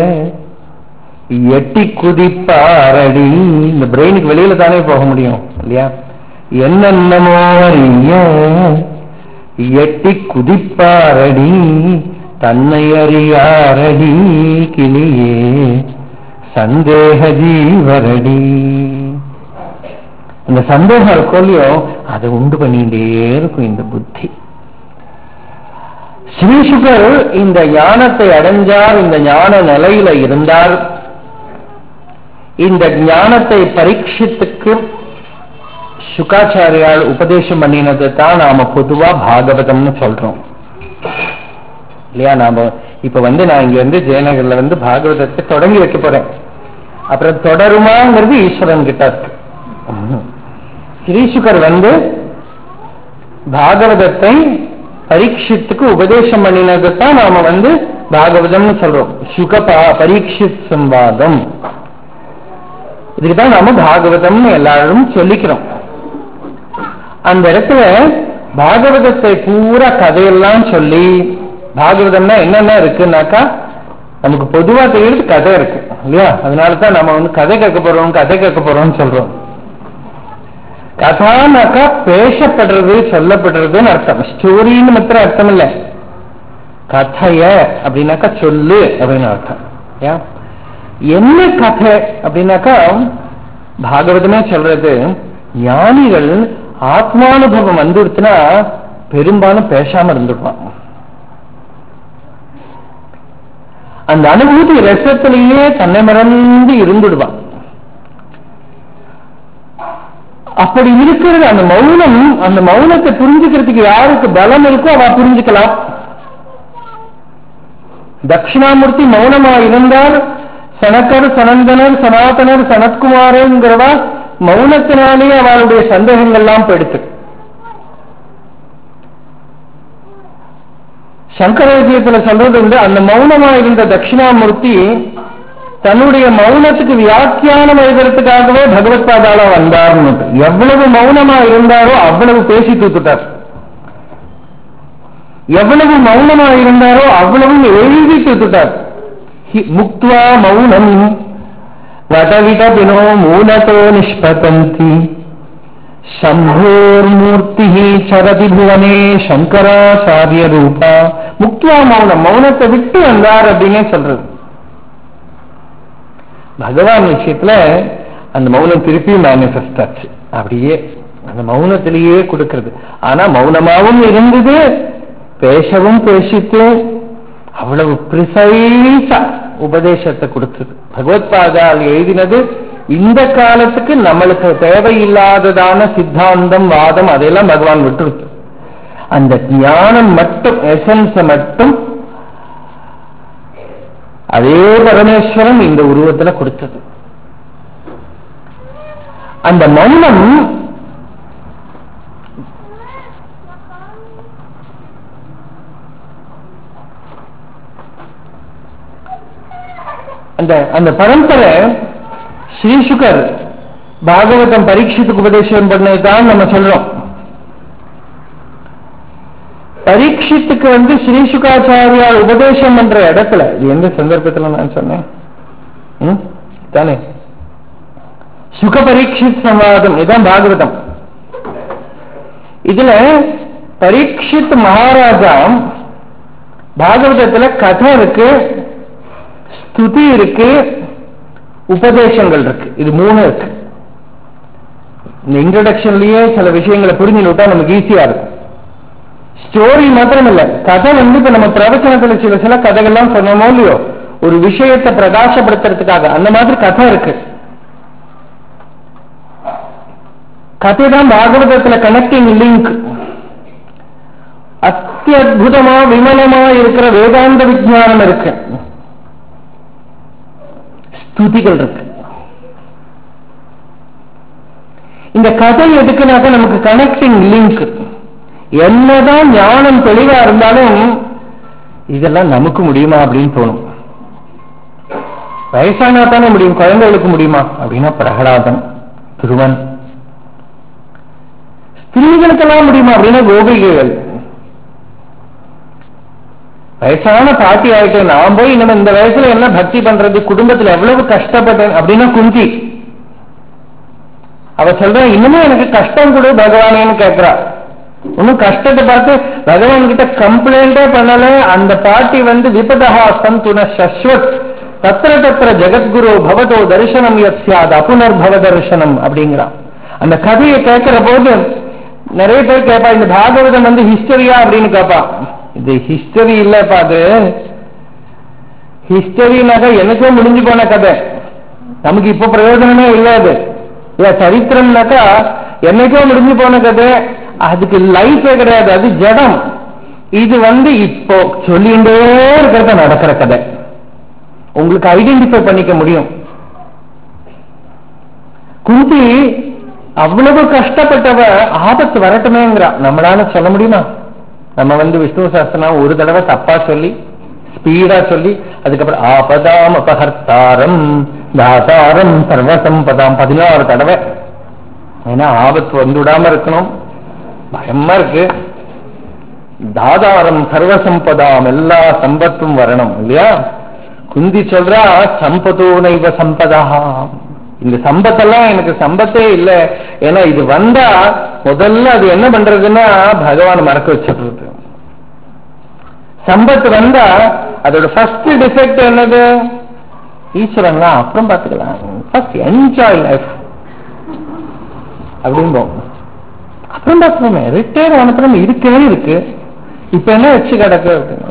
எட்டி குதிப்பாரடி இந்த பிரெயினுக்கு வெளியில தானே போக முடியும் இல்லையா என்னென்னமோ அறிய எட்டி குதிப்பாரடி தன்னை அறியாரடி கிளியே சந்தேக ஜீவரடி இந்த சந்தேகம் இருக்கோ இல்லையோ அதை உண்டு பண்ணிட்டே இருக்கும் இந்த புத்தி ஸ்ரீசுகர் இந்த ஞானத்தை அடைஞ்சார் இந்த ஞான நிலையில இருந்தார் இந்த ஞானத்தை பரீட்சித்துக்கு சுகாச்சாரியால் உபதேசம் பண்ணினது தான் நாம பொதுவா பாகவதம்னு சொல்றோம் இல்லையா நாம இப்ப வந்து நான் இங்க வந்து ஜெயநகர்ல வந்து பாகவதத்தை தொடங்கி வைக்க போறேன் அப்புறம் தொடருமாங்கிறது ஈஸ்வரன் கிட்ட இருக்கு ஸ்ரீசுகர் வந்து பாகவதத்தை பரீட்சித்துக்கு உபதேசம் பண்ணினது தான் நாம வந்து பாகவதம்னு சொல்றோம் சுக பரீட்சித் சம்வாதம் இதுக்குதான் நாம பாகவதம்னு எல்லாரும் சொல்லிக்கிறோம் அந்த இடத்துல பாகவதத்தை பூரா கதையெல்லாம் சொல்லி பாகவதம்னா என்னென்ன இருக்குன்னாக்கா நமக்கு பொதுவா தெரியுது கதை இருக்கு இல்லையா அதனால தான் நம்ம வந்து கதை கேட்க போறோம் கதை கேட்க போறோம்னு சொல்றோம் கதானாக்கா பேசப்படுறது சொல்லப்படுறதுன்னு அர்த்தம் ஸ்டோரின்னு மாத்திரம் அர்த்தம் இல்லை கதைய அப்படின்னாக்கா சொல்லு அப்படின்னு அர்த்தம் ஏன் என்ன கதை அப்படின்னாக்கா பாகவதமே சொல்றது ஞானிகள் ஆத்மானுபவம் வந்துடுச்சுன்னா பெரும்பாலும் பேசாம இருந்துருப்பான் அந்த அனுபூதி ரசத்திலேயே தன்னை மறந்து இருந்துடுவான் அப்படி இருக்கிறது அந்த மௌனம் அந்த மௌனத்தை புரிஞ்சுக்கிறதுக்கு யாருக்கு பலம் இருக்கோ அவ புரிஞ்சுக்கலாம் தட்சிணாமூர்த்தி மௌனமா இருந்தார் சனக்கர் சனந்தனர் சனாதனர் சனத்குமாரங்கிறவா மௌனத்தினாலேயே அவளுடைய சந்தேகங்கள்லாம் போயிடுத்து சங்கராஜ்யத்துல சொல்றது உண்டு அந்த மௌனமா இருந்த தட்சிணாமூர்த்தி தன்னுடைய மௌனத்துக்கு வியாக்கியானம் எழுதுறதுக்காகவே பகவத் பாதாள வந்தார்னு எவ்வளவு மௌனமா இருந்தாரோ அவ்வளவு பேசி தூத்துட்டார் எவ்வளவு மௌனமா இருந்தாரோ அவ்வளவு எழுதி தூத்துட்டார் முக்துவா மௌனம் வடவிடபினோ மூலத்தோ நிஷ்பதந்தி சம்போர்மூர்த்தி சரதி புவனே சங்கராச்சாரிய ரூபா முக்துவா மௌனம் மௌனத்தை விட்டு வந்தார் அப்படின்னே சொல்றது பகவான் விஷயத்துல அந்த மௌனம் திருப்பி மேனிஃபெஸ்ட் ஆச்சு அப்படியே அந்த மௌனத்திலேயே கொடுக்கிறது ஆனா மௌனமாவும் இருந்தது பேசவும் பேசிட்டு அவ்வளவு பிரிசைஸா உபதேசத்தை கொடுத்தது பகவத் பாதால் எழுதினது இந்த காலத்துக்கு நம்மளுக்கு தேவையில்லாததான சித்தாந்தம் வாதம் அதெல்லாம் பகவான் விட்டுருச்சு அந்த ஞானம் மட்டும் எசன்ஸ் மட்டும் அதே பரமேஸ்வரன் இந்த உருவத்துல கொடுத்தது அந்த மௌனம் அந்த அந்த பரம்பரை ஸ்ரீசுகர் பாகவதம் பரீட்சத்துக்கு உபதேசம் பண்ணதுதான் நம்ம சொல்றோம் பரீட்சித்துக்கு வந்து ஸ்ரீசுகாச்சாரியார் உபதேசம் பண்ற இடத்துல இது எந்த சந்தர்ப்பத்துல நான் சொன்னேன் ம்? தானே சுக பரீட்சித் சம்வாதம் இதுதான் பாகவதம் இதுல பரீட்சித் மகாராஜா பாகவதத்துல கதை இருக்கு ஸ்துதி இருக்கு உபதேசங்கள் இருக்கு இது மூணு இருக்கு இந்த இன்ட்ரடக்ஷன்லயே சில விஷயங்களை புரிஞ்சு விட்டா நமக்கு ஈஸியா இருக்கும் ஸ்டோரி மாத்திரம் இல்ல கதை வந்து இப்ப நம்ம பிரவச்சனத்துல சில சில கதைகள்லாம் சொன்னோமோ இல்லையோ ஒரு விஷயத்தை பிரகாசப்படுத்துறதுக்காக அந்த மாதிரி கதை இருக்கு கதை தான் பாகவதத்துல கனெக்டிங் லிங்க் அத்தியுதமா விமலமா இருக்கிற வேதாந்த விஜயானம் இருக்கு ஸ்துதிகள் இருக்கு இந்த கதை எதுக்குனாக்க நமக்கு கனெக்டிங் லிங்க் என்னதான் ஞானம் தெளிவா இருந்தாலும் இதெல்லாம் நமக்கு முடியுமா அப்படின்னு தோணும் வயசானா தானே முடியும் குழந்தைகளுக்கு முடியுமா அப்படின்னா பிரகலாதன் திருவன் ஸ்திரீகளுக்கெல்லாம் முடியுமா அப்படின்னா கோபிகைகள் வயசான பாட்டி ஆயிட்டேன் நான் போய் நம்ம இந்த வயசுல என்ன பக்தி பண்றது குடும்பத்துல எவ்வளவு கஷ்டப்பட்டேன் அப்படின்னா குந்தி அவ சொல்ற இன்னுமே எனக்கு கஷ்டம் கொடு பகவானேன்னு கேட்கிறா இன்னும் கஷ்டத்தை பார்த்து பகவான் கிட்ட கம்ப்ளைண்டே பண்ணல அந்த பாட்டி வந்து விபதா சந்துன சஸ்வத் தத்திர தத்திர ஜெகத்குரு பவதோ தரிசனம் யத்யாத் அப்புனர்பவ தரிசனம் அப்படிங்கிறான் அந்த கதையை கேட்கிற போது நிறைய பேர் கேட்பா இந்த பாகவதம் வந்து ஹிஸ்டரியா அப்படின்னு கேட்பா இது ஹிஸ்டரி இல்லப்பா அது ஹிஸ்டரினாக்கா எனக்கே முடிஞ்சு போன கதை நமக்கு இப்ப பிரயோஜனமே இல்லாது இல்ல சரித்திரம்னாக்கா என்னைக்கோ முடிஞ்சு போன கதை அதுக்கு லைஃபே கிடையாது அது ஜடம் இது வந்து இப்போ சொல்லிண்டே இருக்கிறத நடக்கிற கதை உங்களுக்கு ஐடென்டிஃபை பண்ணிக்க முடியும் குந்தி அவ்வளவு கஷ்டப்பட்டவ ஆபத்து வரட்டுமேங்கிறா நம்மளால சொல்ல முடியுமா நம்ம வந்து விஷ்ணு சாஸ்திரம் ஒரு தடவை தப்பா சொல்லி ஸ்பீடா சொல்லி அதுக்கப்புறம் ஆபதாம் அபஹர்த்தாரம் தாதாரம் சர்வசம்பதாம் பதினாறு தடவை ஏன்னா ஆபத்து வந்துவிடாம இருக்கணும் பயமா இருக்கு தாதாரம் சர்வசம்பதாம் எல்லா சம்பத்தும் வரணும் இல்லையா குந்தி சொல்றா சம்பதோ நைவ சம்பதா இந்த சம்பத்தெல்லாம் எனக்கு சம்பத்தே இல்லை ஏன்னா இது வந்தா முதல்ல அது என்ன பண்றதுன்னா பகவான் மறக்க வச்சிடுறது சம்பத்து வந்தா அதோட ஃபர்ஸ்ட் டிஃபெக்ட் என்னது ஈஸ்வரன்லாம் அப்புறம் பார்த்துக்கலாம் ஃபர்ஸ்ட் என்ஜாய் லைஃப் அப்படிம்போம் அப்புறம் பார்த்துக்கோமே ரிட்டையர் ஆனப்புறம் இருக்கவே இருக்கு இப்ப என்ன வச்சு கிடக்கு அப்படின்னு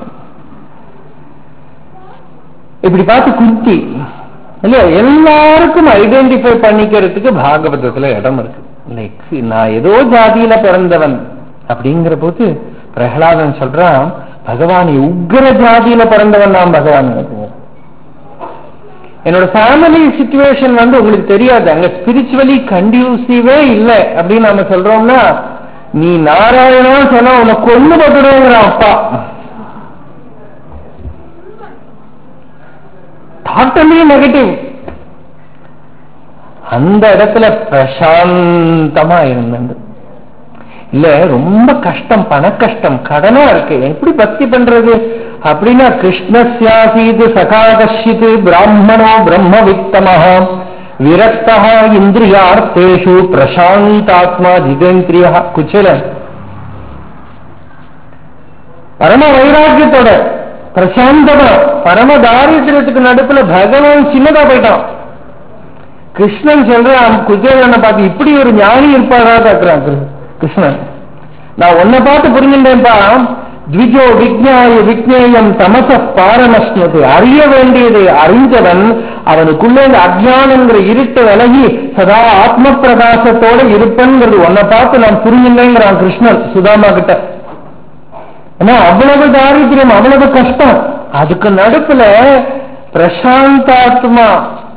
இப்படி பார்த்து குந்தி இல்லையா எல்லாருக்கும் ஐடென்டிஃபை பண்ணிக்கிறதுக்கு பாகவதத்துல இடம் இருக்கு லைக் நான் ஏதோ ஜாதியில பிறந்தவன் அப்படிங்கிற போது பிரகலாதன் சொல்றான் பகவான் உக்ர ஜாதியில பிறந்தவன் நான் பகவான் என்னோட ஃபேமிலி சுச்சுவேஷன் வந்து உங்களுக்கு தெரியாது அங்க ஸ்பிரிச்சுவலி கண்டியூசிவே இல்லை அப்படின்னு நாம சொல்றோம்னா நீ நாராயணா சொன்னா உன்னை கொண்டு போட்டுடுங்கிற அப்பா டோட்டலி நெகட்டிவ் அந்த இடத்துல பிரசாந்தமா இருந்தது இல்ல ரொம்ப கஷ்டம் பண கஷ்டம் கடனா இருக்கு எப்படி பக்தி பண்றது அப்படின்னா கிருஷ்ணசியாசீது சகாகஷித் பிராமணோ பிரம்ம வித்தமஹ விரக்தா இந்திரியார்த்தேஷு பிரசாந்தாத்மா ஜிதேந்திரியா குச்சலன் பரம வைராக்கியத்தோட பிரசாந்தமா பரம தாரித்திரத்துக்கு நடுப்புல பகவான் சின்னதா போயிட்டான் கிருஷ்ணன் சொல்றான் குஜேலனை பார்த்து இப்படி ஒரு ஞானி இருப்பாரா கேட்கிறான் கிருஷ்ணன் நான் உன்னை பார்த்து புரிஞ்சுட்டேன்ப்பா த்விஜோ விஜ்ஞாய விக்னேயம் தமச பாரமஸ்மது அறிய வேண்டியதை அறிஞ்சவன் அவனுக்குள்ளே இந்த அஜானங்கிற இருட்டு விலகி சதா ஆத்ம பிரகாசத்தோட இருப்பன்ங்கிறது உன்னை பார்த்து நான் புரிஞ்சுட்டேங்கிறான் கிருஷ்ணன் சுதாமா கிட்ட ஏன்னா அவ்வளவு தாரித்திரம் அவ்வளவு கஷ்டம் அதுக்கு நடுப்புல பிரசாந்தாத்மா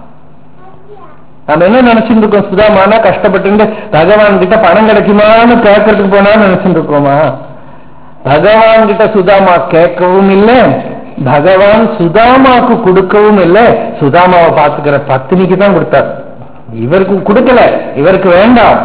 நம்ம என்ன நினைச்சுட்டு இருக்கோம் சுதாமானா கஷ்டப்பட்டு பகவான் கிட்ட பணம் கிடைக்குமான்னு கேட்கறதுக்கு போனான்னு நினைச்சுட்டு இருக்கோமா பகவான் கிட்ட சுதாமா கேட்கவும் இல்லை பகவான் சுதாமாக்கு கொடுக்கவும் இல்லை சுதாமாவை பார்த்துக்கிற பத்தினிக்கு தான் கொடுத்தார் இவருக்கு கொடுக்கல இவருக்கு வேண்டாம்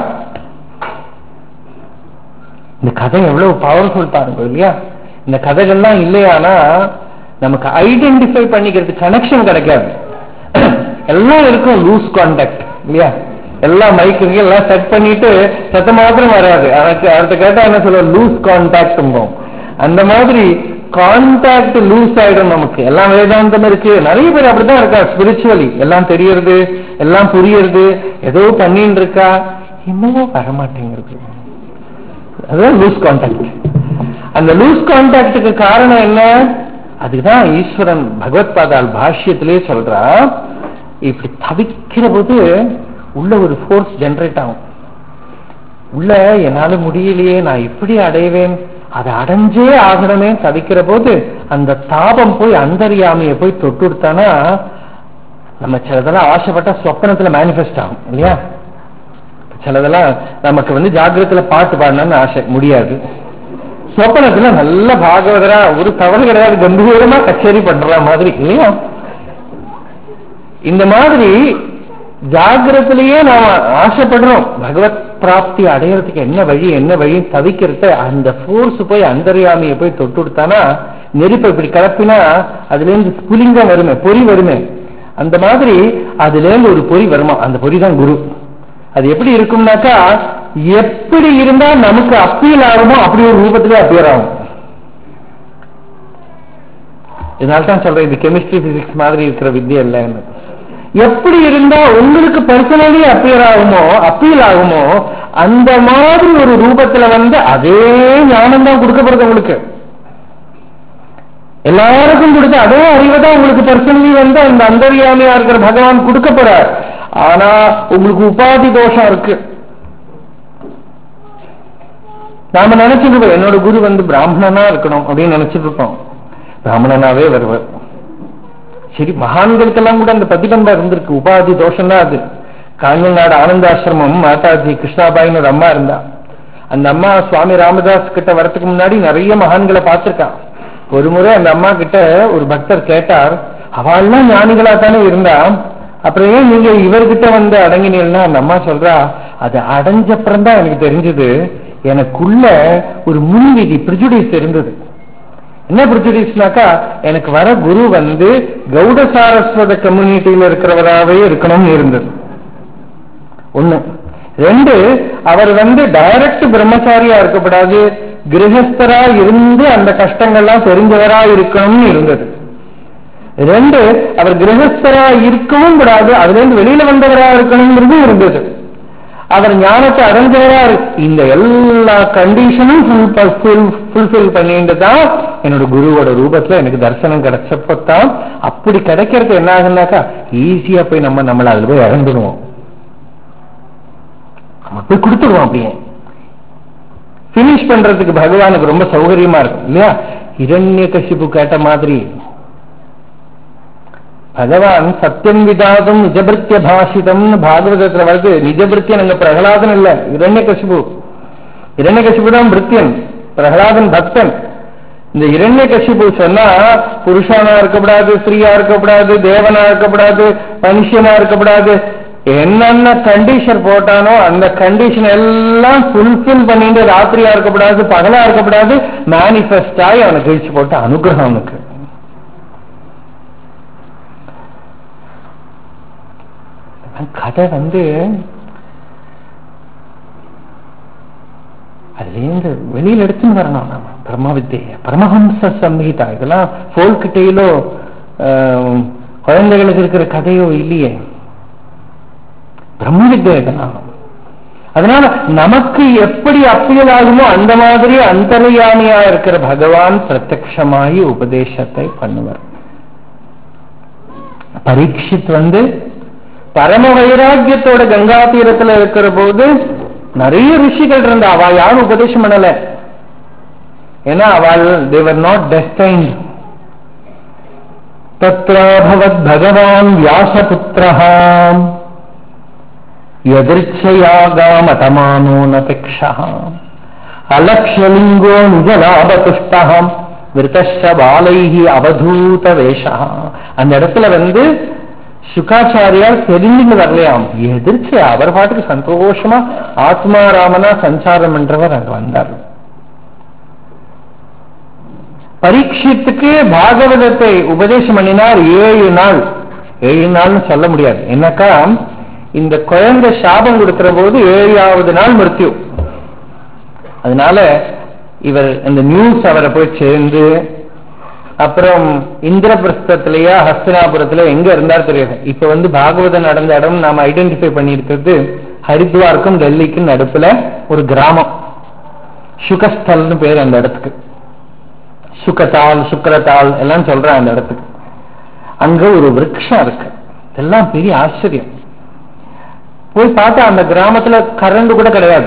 இந்த கதை எவ்வளவு பவர்ஃபுல் பாருங்க இல்லையா இந்த கதைகள்லாம் இல்லையானா நமக்கு ஐடென்டிஃபை பண்ணிக்கிறது கனெக்ஷன் கிடைக்காது எல்லாம் இருக்கும் லூஸ் கான்டாக்ட் இல்லையா எல்லா மைக்கு எல்லாம் செட் பண்ணிட்டு சத்த மாத்திரம் வராது எனக்கு அடுத்த கேட்டா என்ன சொல்ல லூஸ் கான்டாக்ட் அந்த மாதிரி கான்டாக்ட் லூஸ் ஆயிடும் நமக்கு எல்லாம் வேதாந்தம் இருக்கு நிறைய பேர் அப்படிதான் இருக்கா ஸ்பிரிச்சுவலி எல்லாம் தெரியறது எல்லாம் புரியறது ஏதோ பண்ணிட்டு இருக்கா என்னவோ வரமாட்டேங்கிறது அதுதான் லூஸ் கான்டாக்ட் அந்த லூஸ் கான்டாக்டுக்கு காரணம் என்ன அதுக்குதான் ஈஸ்வரன் பகவத் பாதால் பாஷ்யத்திலே சொல்றா இப்படி தவிக்கிற போது உள்ள ஒரு ஃபோர்ஸ் ஜெனரேட் ஆகும் உள்ள என்னால முடியலையே நான் எப்படி அடைவேன் அதை அடைஞ்சே ஆகணுமே தவிக்கிற போது அந்த தாபம் போய் அந்தரியாமையை போய் தொட்டு கொடுத்தானா நம்ம சிலதெல்லாம் ஆசைப்பட்ட சொப்பனத்துல மேனிஃபெஸ்ட் ஆகும் இல்லையா சிலதெல்லாம் நமக்கு வந்து ஜாகிரத்துல பாட்டு பாடணும்னு ஆசை முடியாது சொப்பனத்துல நல்ல பாகவதரா ஒரு தவறு கிடையாது கம்பீரமா கச்சேரி பண்ற மாதிரி இல்லையா இந்த மாதிரி ஜாகிரத்திலேயே நாம ஆசைப்படுறோம் பகவத் பிராப்தி அடையறதுக்கு என்ன வழி என்ன வழி தவிக்கிறத அந்த போர்ஸ் போய் அந்தரியாமியை போய் தொட்டு கொடுத்தானா நெருப்பை இப்படி கலப்பினா அதுல இருந்து புலிங்கம் வருமே பொறி வருமே அந்த மாதிரி அதுல இருந்து ஒரு பொறி வருமா அந்த பொறி தான் குரு அது எப்படி இருக்கும்னாக்கா எப்படி இருந்தா நமக்கு அப்பீல் ஆகுமோ அப்படி ஒரு ரூபத்திலே அப்பியர் ஆகும் இதனால தான் சொல்றேன் இது கெமிஸ்ட்ரி பிசிக்ஸ் மாதிரி இருக்கிற வித்தியை இல்லைன்னு எப்படி இருந்தா உங்களுக்கு பர்சனலி அப்பியர் ஆகுமோ அப்பீல் ஆகுமோ அந்த மாதிரி ஒரு ரூபத்துல வந்து அதே ஞானம் தான் கொடுக்கப்படுது உங்களுக்கு எல்லாருக்கும் கொடுத்து அதே அறிவை தான் உங்களுக்கு பர்சனலி வந்து அந்த அந்தரியாமியா இருக்கிற பகவான் கொடுக்க போறார் ஆனா உங்களுக்கு உபாதி தோஷம் இருக்கு நாம நினைச்சிட்டு இருப்போம் என்னோட குரு வந்து பிராமணனா இருக்கணும் அப்படின்னு நினைச்சிட்டு இருப்போம் பிராமணனாவே வருவார் சரி மகான்களுக்கெல்லாம் கூட அந்த பிரதிபந்தம் இருந்திருக்கு உபாதி தோஷம் தான் அது காஞ்சநாடு ஆனந்தாசிரமம் மாதாஜி கிருஷ்ணாபாயின்னு ஒரு அம்மா இருந்தா அந்த அம்மா சுவாமி ராமதாஸ் கிட்ட வரதுக்கு முன்னாடி நிறைய மகான்களை பார்த்திருக்கான் ஒரு முறை அந்த அம்மா கிட்ட ஒரு பக்தர் கேட்டார் அவள்லாம் ஞானிகளா தானே இருந்தா அப்புறம் ஏன் நீங்க இவர்கிட்ட வந்து அடங்கினீங்கன்னா அந்த அம்மா சொல்றா அது அடைஞ்சப்புறம் தான் எனக்கு தெரிஞ்சது எனக்குள்ள ஒரு முன்விதி பிரிஜுடிஸ் இருந்தது என்ன பிரிஜுடிஸ்னாக்கா எனக்கு வர குரு வந்து கௌட சாரஸ்வத கம்யூனிட்டியில இருக்கிறவராகவே இருக்கணும்னு இருந்தது ஒண்ணு ரெண்டு அவர் வந்து டைரக்ட் பிரம்மச்சாரியா இருக்கக்கூடாது கிரகஸ்தரா இருந்து அந்த கஷ்டங்கள்லாம் தெரிஞ்சவரா இருக்கணும்னு இருந்தது ரெண்டு அவர் கிரகஸ்தரா இருக்கவும் கூடாது அதுல இருந்து வெளியில வந்தவரா இருக்கணுங்கிறது இருந்தது அவர் ஞானத்தை அடைஞ்சவரா இருக்கு இந்த எல்லா கண்டிஷனும் ஃபுல்ஃபில் பண்ணிட்டு தான் என்னோட குருவோட ரூபத்துல எனக்கு தரிசனம் கிடைச்சப்பத்தான் அப்படி கிடைக்கிறது என்ன ஆகுனாக்கா ஈஸியா போய் நம்ம நம்மள அதுல போய் இறந்துடுவோம் நம்ம போய் கொடுத்துடுவோம் அப்படியே பினிஷ் பண்றதுக்கு பகவானுக்கு ரொம்ப சௌகரியமா இருக்கும் இல்லையா இரண்ய கசிப்பு கேட்ட மாதிரி பகவான் சத்தியம் விதாதம் நிஜபிருத்திய பாஷிதம் பாகவதத்துல வருது நிஜபிருத்தியன் அங்க பிரகலாதன் இல்ல இரண்ய கசிபு இரண்ய கசிபு தான் பிருத்தியன் பிரகலாதன் பக்தன் இந்த இரண்ய கசிபு சொன்னா புருஷனா இருக்கக்கூடாது ஸ்திரீயா இருக்கக்கூடாது தேவனா இருக்கக்கூடாது மனுஷனா இருக்கக்கூடாது என்னென்ன கண்டிஷன் போட்டானோ அந்த கண்டிஷன் எல்லாம் ஃபுல்ஃபில் பண்ணிட்டு ராத்திரியா இருக்கக்கூடாது பகலா இருக்கக்கூடாது மேனிஃபெஸ்ட் ஆகி அவனை கழிச்சு போட்ட அனுகிரகம் அவனுக்கு கதை வந்து அதுலேருந்து வெளியில எடுத்துன்னு வரணும் நாம பிரம்ம வித்தியை பரமஹம்ச சம்ஹிதா இதெல்லாம் ஃபோல்க் டெய்லோ குழந்தைகளுக்கு இருக்கிற கதையோ இல்லையே பிரம்ம வித்தியை இதெல்லாம் அதனால நமக்கு எப்படி அப்பீல் ஆகுமோ அந்த மாதிரி அந்தர்யாமியா இருக்கிற பகவான் பிரத்யமாயி உபதேசத்தை பண்ணுவார் பரீட்சித் வந்து பரம வைராக்கியத்தோட கங்கா தீரத்துல இருக்கிற போது நிறைய ரிஷிகள் இருந்தா அவ யாரும் உபதேசம் பண்ணல ஏன்னா அவள் தேவர் நாட் டெஸ்டைன்ட் தத்ராபவத் பகவான் வியாசபுத்திரஹாம் यदृच्छयागामतमानो न पिक्षः अलक्ष्यलिङ्गो निजलाभतुष्टः விருத்தஷ பாலைஹி அவதூத வேஷா அந்த இடத்துல வந்து சுகாச்சாரியார் தெரிஞ்சுன்னு வரலையாம் எதிர்த்து அவர் பாட்டுக்கு சந்தோஷமா ஆத்மாராமனா சஞ்சாரம் பண்றவர் அங்க வந்தார் பரீட்சித்துக்கு பாகவதத்தை உபதேசம் பண்ணினார் ஏழு நாள் ஏழு நாள்னு சொல்ல முடியாது என்னக்கா இந்த குழந்தை சாபம் கொடுக்கிற போது ஏழாவது நாள் மிருத்யு அதனால இவர் இந்த நியூஸ் அவரை போய் சேர்ந்து அப்புறம் இந்திரபிரஸ்தத்திலேயா ஹஸ்தினாபுரத்துல எங்க இருந்தார் தெரியாது இப்ப வந்து பாகவதம் நடந்த இடம் நாம ஐடென்டிஃபை பண்ணியிருக்கிறது ஹரித்வாருக்கும் டெல்லிக்கும் நடுப்புல ஒரு கிராமம் சுகஸ்தல்னு பேர் அந்த இடத்துக்கு சுக்கத்தால் சுக்கரத்தால் எல்லாம் சொல்றேன் அந்த இடத்துக்கு அங்க ஒரு விரக்ஷம் இருக்கு இதெல்லாம் பெரிய ஆச்சரியம் போய் பார்த்தா அந்த கிராமத்துல கரண்ட் கூட கிடையாது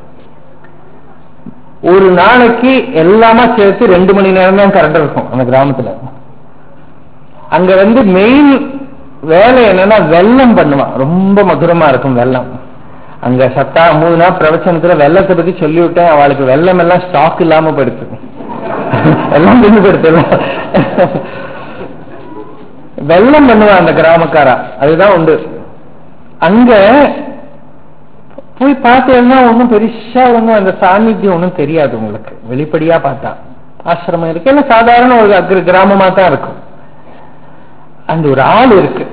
ஒரு நாளைக்கு எல்லாமே சேர்த்து ரெண்டு மணி நேரம் தான் கரண்ட் இருக்கும் அந்த கிராமத்துல அங்க வந்து மெயின் வேலை என்னன்னா வெள்ளம் பண்ணுவான் ரொம்ப மதுரமா இருக்கும் வெள்ளம் அங்க சத்தா மூணு நாள் பிரவச்சனத்துல வெள்ளத்தை பத்தி சொல்லிவிட்டேன் அவளுக்கு வெள்ளம் எல்லாம் ஸ்டாக் இல்லாம போயிடுச்சு எல்லாம் தின்னு போயிடுச்சு வெள்ளம் பண்ணுவான் அந்த கிராமக்காரா அதுதான் உண்டு அங்க போய் பார்த்தேன்னா ஒன்றும் பெருசா ஒன்றும் அந்த சாநித்தியம் ஒன்றும் தெரியாது உங்களுக்கு வெளிப்படையா பார்த்தா ஆசிரமம் இருக்கு எல்லாம் சாதாரண ஒரு அக்ர கிராமமா தான் இருக்கும் அந்த ஒரு ஆள் இருக்கு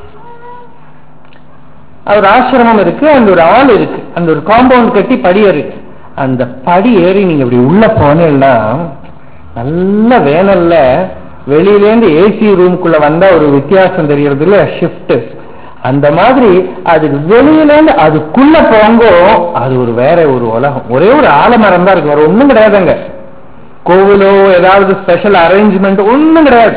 ஒரு ஆசிரமம் இருக்கு அந்த ஒரு ஆள் இருக்கு அந்த ஒரு காம்பவுண்ட் கட்டி படி இருக்கு அந்த படி ஏறி நீங்க இப்படி உள்ள போனீங்கன்னா நல்ல வேனல்ல வெளியிலேருந்து ஏசி ரூமுக்குள்ள வந்தா ஒரு வித்தியாசம் தெரியறது இல்ல ஷிஃப்ட் அந்த மாதிரி அது வெளியிலேருந்து அதுக்குள்ள போங்கோ அது ஒரு வேற ஒரு உலகம் ஒரே ஒரு ஆலமரம் தான் இருக்கு வேற ஒண்ணும் கிடையாதுங்க கோவிலோ ஏதாவது ஸ்பெஷல் அரேஞ்ச்மெண்ட் ஒண்ணும் கிடையாது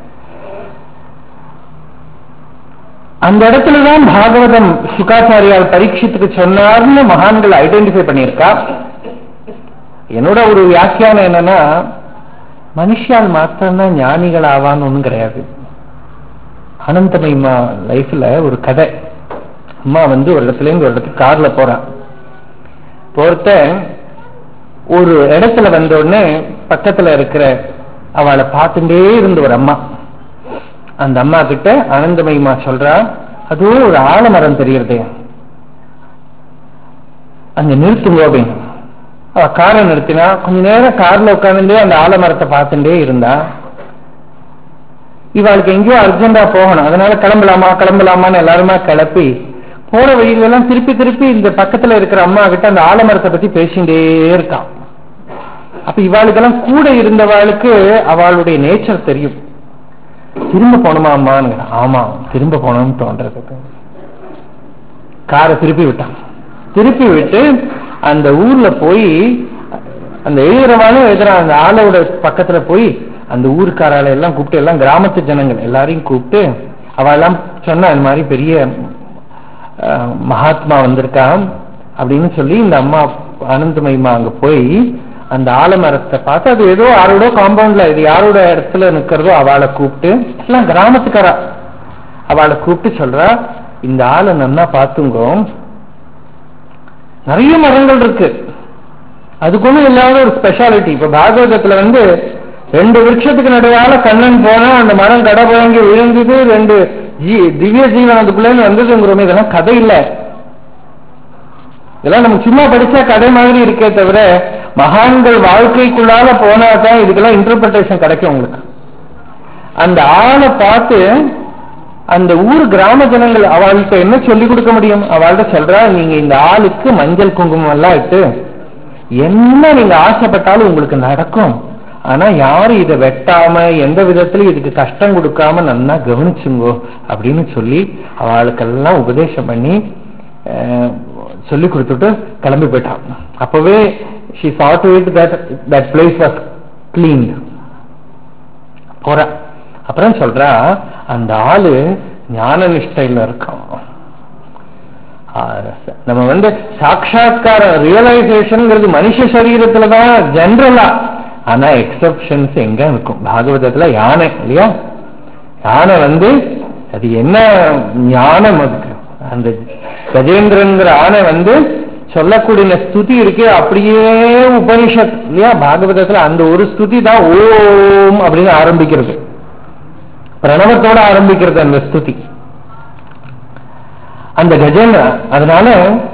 அந்த இடத்துலதான் பாகவதம் சுகாச்சாரியால் பரீட்சித்துக்கு சொன்னார்னு மகான்கள் ஐடென்டிஃபை பண்ணியிருக்கா என்னோட ஒரு வியாக்கியானம் என்னன்னா மனுஷால் மாத்திரம்தான் ஞானிகள் ஆவான்னு ஒண்ணும் கிடையாது அனந்தமயமா லைஃப்ல ஒரு கதை அம்மா வந்து ஒரு இடத்துல இருந்து ஒரு இடத்துக்கு கார்ல போறான் போறத ஒரு இடத்துல வந்த உடனே பக்கத்துல இருக்கிற அவளை பார்த்துட்டே இருந்த ஒரு அம்மா அந்த அம்மா கிட்ட ஆனந்தமயமா சொல்றா அதுவும் ஒரு ஆலமரம் தெரியறது அங்க நிறுத்துங்க அப்படின்னு அவ காரை நிறுத்தினா கொஞ்ச நேரம் கார்ல உட்காந்துட்டே அந்த ஆலமரத்தை பார்த்துட்டே இருந்தா இவாளுக்கு எங்கேயோ அர்ஜென்டா போகணும் அதனால கிளம்பலாமா கிளம்பலாமான்னு எல்லாருமா கிளப்பி போற வழியில எல்லாம் திருப்பி திருப்பி இந்த பக்கத்துல இருக்கிற அம்மா கிட்ட அந்த ஆலமரத்தை பத்தி பேசிட்டே இருக்கான் அப்ப இவாளுக்கெல்லாம் கூட இருந்தவாளுக்கு அவளுடைய நேச்சர் தெரியும் திரும்ப போகணுமா அம்மான்னு ஆமா திரும்ப போகணும்னு தோன்றதுக்கு காரை திருப்பி விட்டான் திருப்பி விட்டு அந்த ஊர்ல போய் அந்த எழுதுறவாலும் எழுதுறான் அந்த ஆளோட பக்கத்துல போய் அந்த ஊருக்காரால எல்லாம் கூப்பிட்டு எல்லாம் கிராமத்து ஜனங்கள் எல்லாரையும் கூப்பிட்டு அவ எல்லாம் சொன்னா இந்த மாதிரி பெரிய அஹ், மகாத்மா வந்திருக்கான் அப்படின்னு சொல்லி இந்த அம்மா ஆனந்தமயமா அங்க போய் அந்த ஆலமரத்தை பார்த்து அது ஏதோ யாரோட காம்பவுண்ட்ல இது யாரோட இடத்துல நிக்கிறதோ அவளை கூப்பிட்டு எல்லாம் கிராமத்துக்காரா அவளை கூப்பிட்டு சொல்றா இந்த ஆளை நன்னா பார்த்துங்கோ நிறைய மரங்கள் இருக்கு அதுக்கு ஒண்ணும் இல்லாத ஒரு ஸ்பெஷாலிட்டி இப்ப பாகவதத்துல வந்து ரெண்டு விருட்சத்துக்கு நடுவால கண்ணன் போனா அந்த மரம் கடை புழங்கி விழுந்தது ரெண்டு ஜீ- திவ்ய ஜீவன் அதுக்குள்ள வந்ததுங்கிறோமே இதெல்லாம் கதை இல்ல இதெல்லாம் நம்ம சும்மா படிச்சா கதை மாதிரி இருக்கே தவிர மகான்கள் வாழ்க்கைக்குள்ளால போனா தான் இதுக்கெல்லாம் இன்டர்பிரேஷன் கிடைக்கும் உங்களுக்கு அந்த ஆளை பார்த்து அந்த ஊர் கிராம ஜனங்கள் அவள்கிட்ட என்ன சொல்லி கொடுக்க முடியும் அவள்கிட்ட சொல்றா நீங்க இந்த ஆளுக்கு மஞ்சள் குங்குமம் எல்லாம் இட்டு என்ன நீங்க ஆசைப்பட்டாலும் உங்களுக்கு நடக்கும் ஆனா யாரும் இதை வெட்டாம எந்த விதத்திலும் இதுக்கு கஷ்டம் கொடுக்காம நல்லா கவனிச்சுங்கோ அப்படின்னு சொல்லி அவளுக்கெல்லாம் உபதேசம் பண்ணி அஹ், சொல்லி கொடுத்துட்டு கிளம்பி போயிட்டான் அப்பவே she saw to it that that place was cleaned போறா அப்புறம் சொல்றா அந்த ஆளு ஞான நிஷ்டையில இருக்கான் ஆ, நம்ம வந்து சாட்சா்காரம் ரியலைசேஷன்ங்கிறது மனுஷ சரீரத்துல தான் ஜென்ரலா ஆனா எக்ஸப்ஷன்ஸ் எங்க இருக்கும் பாகவதத்துல யானை இல்லையா யானை வந்து அது என்ன ஞானம் அதுக்கு அந்த கஜேந்திரங்கிற ஆனை வந்து சொல்லக்கூடிய ஸ்துதி இருக்கு அப்படியே உபனிஷத் இல்லையா பாகவதத்துல அந்த ஒரு ஸ்துதி தான் ஓம் அப்படின்னு ஆரம்பிக்கிறது பிரணவத்தோட ஆரம்பிக்கிறது அந்த ஸ்துதி அந்த கஜேந்திரா அதனால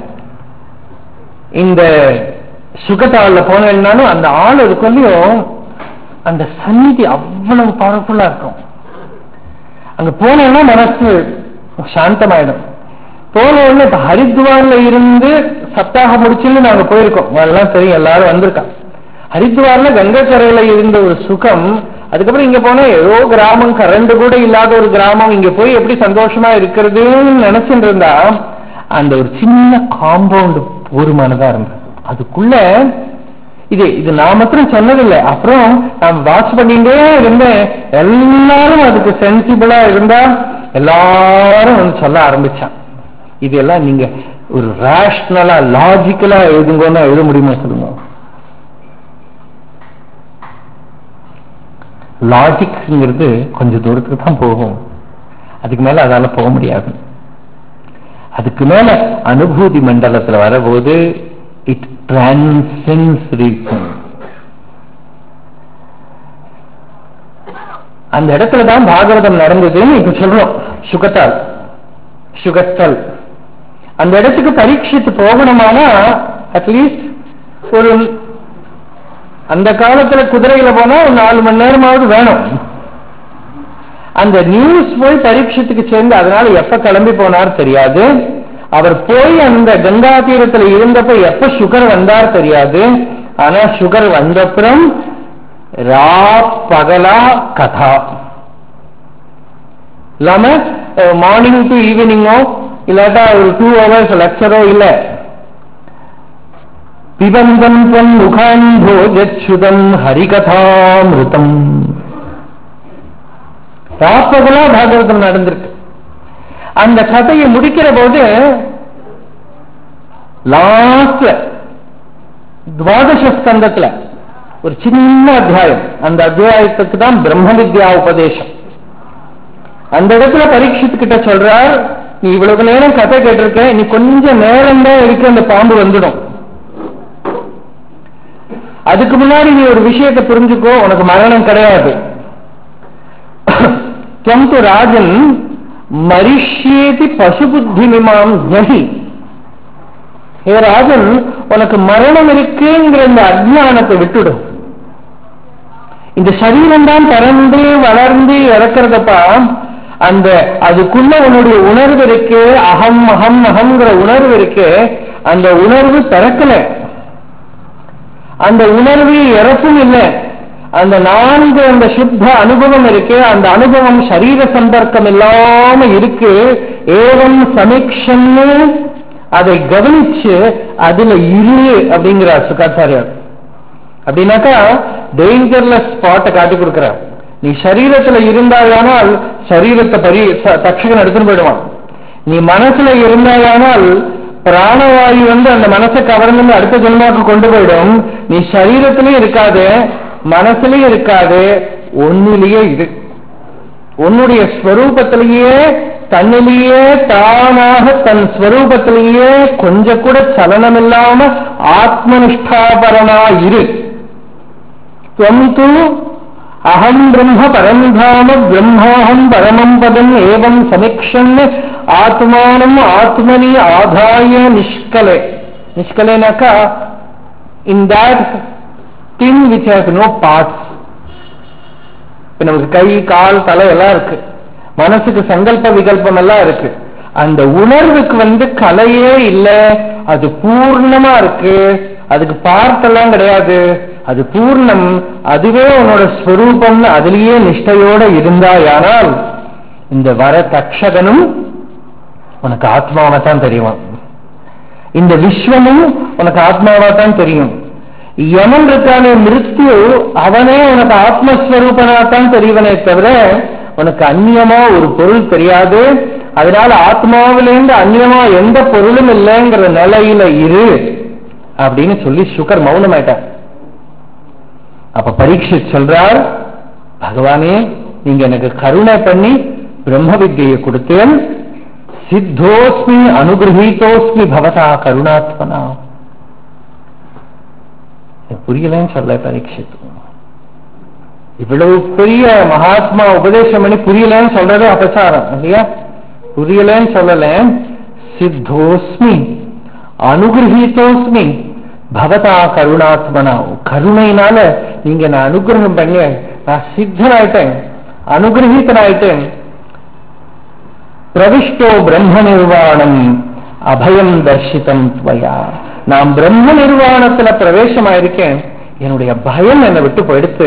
இந்த சுகத்தாள்ல போனேன்னாலும் அந்த ஆள் இருக்குள்ளயும் அந்த சந்நிதி அவ்வளவு பவர்ஃபுல்லா இருக்கும் அங்க போனேன்னா மனசு சாந்தமாயிடும் போன உடனே இப்ப ஹரித்வார்ல இருந்து சப்தாக முடிச்சுன்னு நாங்க போயிருக்கோம் அதெல்லாம் தெரியும் எல்லாரும் வந்திருக்கா ஹரித்வார்ல கங்கை கரையில இருந்த ஒரு சுகம் அதுக்கப்புறம் இங்க போனா ஏதோ கிராமம் கரண்ட் கூட இல்லாத ஒரு கிராமம் இங்க போய் எப்படி சந்தோஷமா இருக்கிறதுன்னு நினைச்சுட்டு இருந்தா அந்த ஒரு சின்ன காம்பவுண்ட் போருமானதா இருந்தது அதுக்குள்ள இது இது நான் மாத்திரம் சொன்னதில்லை அப்புறம் நான் வாட்ச் பண்ணிட்டே இருந்தேன் எல்லாரும் அதுக்கு சென்சிபிளா இருந்தா எல்லாரும் வந்து சொல்ல ஆரம்பிச்சான் இதெல்லாம் நீங்க ஒரு ரேஷனலா லாஜிக்கலா எழுதுங்கன்னா எழுத முடியுமா சொல்லுங்க லாஜிக்ங்கிறது கொஞ்சம் தூரத்துக்கு தான் போகும் அதுக்கு மேல அதால போக முடியாது அதுக்கு மேல அனுபூதி மண்டலத்துல வரபோது இட் டிரான்சென்ஸ் ரீசன் அந்த இடத்துல தான் பாகவதம் நடந்ததுன்னு இப்ப சொல்றோம் சுகத்தால் சுகத்தல் அந்த இடத்துக்கு பரீட்சித்து போகணுமானா அட்லீஸ்ட் ஒரு அந்த காலத்துல குதிரையில போனா ஒரு நாலு மணி நேரமாவது வேணும் அந்த நியூஸ் போய் பரீட்சத்துக்கு சேர்ந்து அதனால எப்ப கிளம்பி போனார் தெரியாது அவர் போய் அந்த கங்கா தீரத்துல இருந்தப்ப எப்ப சுகர் வந்தார் தெரியாது ஆனா சுகர் வந்தப்புறம் ரா பகலா கதா இல்லாம மார்னிங் டு ஈவினிங்கோ இல்லாட்டா ஒரு டூ ஹவர்ஸ் லெக்சரோ இல்ல பிபந்தம் தன் முகான் போஜச்சுதம் ஹரிகதாமிருதம் ராப்பகலா பாகவதம் நடந்திருக்கு அந்த கதையை முடிக்கிற போது லாஸ்ட்ல துவாதச ஸ்கந்தத்துல ஒரு சின்ன அத்தியாயம் அந்த அத்தியாயத்துக்கு தான் பிரம்ம வித்யா உபதேசம் அந்த இடத்துல பரீட்சித்து கிட்ட சொல்றார் நீ இவ்வளவு நேரம் கதை கேட்டிருக்க நீ கொஞ்சம் நேரம் தான் இருக்கு அந்த பாம்பு வந்துடும் அதுக்கு முன்னாடி நீ ஒரு விஷயத்தை புரிஞ்சுக்கோ உனக்கு மரணம் கிடையாது துவம் து ராஜன் மரிஷ்யேதி பசுபுத்தி மிமாம் ஜஹி ஹே ராஜன் உனக்கு மரணம் இருக்குங்கிற இந்த அஜ்ஞானத்தை விட்டுடும் இந்த சரீரம் தான் பறந்து வளர்ந்து இறக்கிறதப்பா அந்த அதுக்குள்ள உன்னுடைய உணர்வு இருக்கு அகம் அகம் அகம்ங்கிற உணர்வு இருக்கு அந்த உணர்வு பிறக்கல அந்த உணர்வு இறப்பும் இல்லை அந்த நான்கு அந்த சுத்த அனுபவம் இருக்கு அந்த அனுபவம் சரீர சம்பர்க்கம் இல்லாம இருக்கு ஏவம் சமீக்ஷன்னு அதை கவனிச்சு அதுல இரு அப்படிங்கிறார் சுகாச்சாரியார் அப்படின்னாக்கா டேஞ்சர்லெஸ் ஸ்பாட்டை காட்டி கொடுக்கிறார் நீ சரீரத்துல இருந்தாயானால் சரீரத்தை பரி ச- தட்சகன் எடுத்துன்னு போயிடுவான் நீ மனசுல இருந்தாயானால் பிராணவாயு வந்து அந்த மனசை கவர்ந்து அடுத்த ஜென்மாவுக்கு கொண்டு போயிடும் நீ சரீரத்திலயும் இருக்காது மனசுலயும் இருக்காது ஒன்னிலேயே இரு உன்னுடைய ஸ்வரூபத்திலேயே தன்னிலேயே தானாக தன் ஸ்வரூபத்திலேயே கொஞ்சம் கூட சலனம் இல்லாம ஆத்மனிஷ்டாபரனா இரு துவம் து அகம் பிரம்ம பரந்தாம பிரம்மாஹம் பரமம் பதம் ஏவம் சமீக்ஷன் ஆத்மானம் ஆத்மனி ஆதாய நிஷ்கலே நிஷ்கலேனாக்கா in that thing which has no parts இப்ப நமக்கு கை கால் தலை எல்லாம் இருக்கு மனசுக்கு சங்கல்ப விகல்பம் எல்லாம் இருக்கு அந்த உணர்வுக்கு வந்து கலையே இல்லை அது பூர்ணமா இருக்கு அதுக்கு பார்த்தெல்லாம் கிடையாது அது பூர்ணம் அதுவே உன்னோட ஸ்வரூபம்னு அதுலயே நிஷ்டையோட இருந்தாயானால் இந்த வர தக்ஷகனும் உனக்கு ஆத்மாவை தான் தெரியும் இந்த விஸ்வமும் உனக்கு ஆத்மாவா தான் தெரியும் யமன் இருக்கானே மிருத்யு அவனே உனக்கு ஆத்மஸ்வரூபனா தான் தெரியவனே தவிர உனக்கு அந்நியமா ஒரு பொருள் தெரியாது அதனால ஆத்மாவிலேருந்து அந்நியமா எந்த பொருளும் இல்லைங்கிற நிலையில இரு அப்படின்னு சொல்லி சுகர் மௌனமாயிட்டார் அப்ப பரீட்சித் சொல்றார் பகவானே நீங்க எனக்கு கருணை பண்ணி பிரம்ம வித்தியை கொடுத்தேன் சித்தோஸ்மி அனுகிரகீதோஸ்மி பவதா கருணாத்மனா எனக்கு புரியலன்னு சொல்ல பரீட்சித் இவ்வளவு பெரிய மகாத்மா உபதேசம் பண்ணி புரியலன்னு சொல்றது அபசாரம் இல்லையா புரியலன்னு சொல்லல சித்தோஸ்மி அனுகிரகீதோஸ்மி பவதா கருணாத்மனா கருணையினால நீங்க நான் அனுகிரகம் பண்ணி நான் சித்தனாயிட்டேன் அனுகிரகீத்தனாயிட்டேன் பிரவிஷ்டோ பிரம்ம நிர்வாணம் அபயம் தர்ஷிதம் துவயா நான் பிரம்ம நிர்வாணத்துல பிரவேசமாயிருக்கேன் என்னுடைய பயம் என்னை விட்டு போயிடுத்து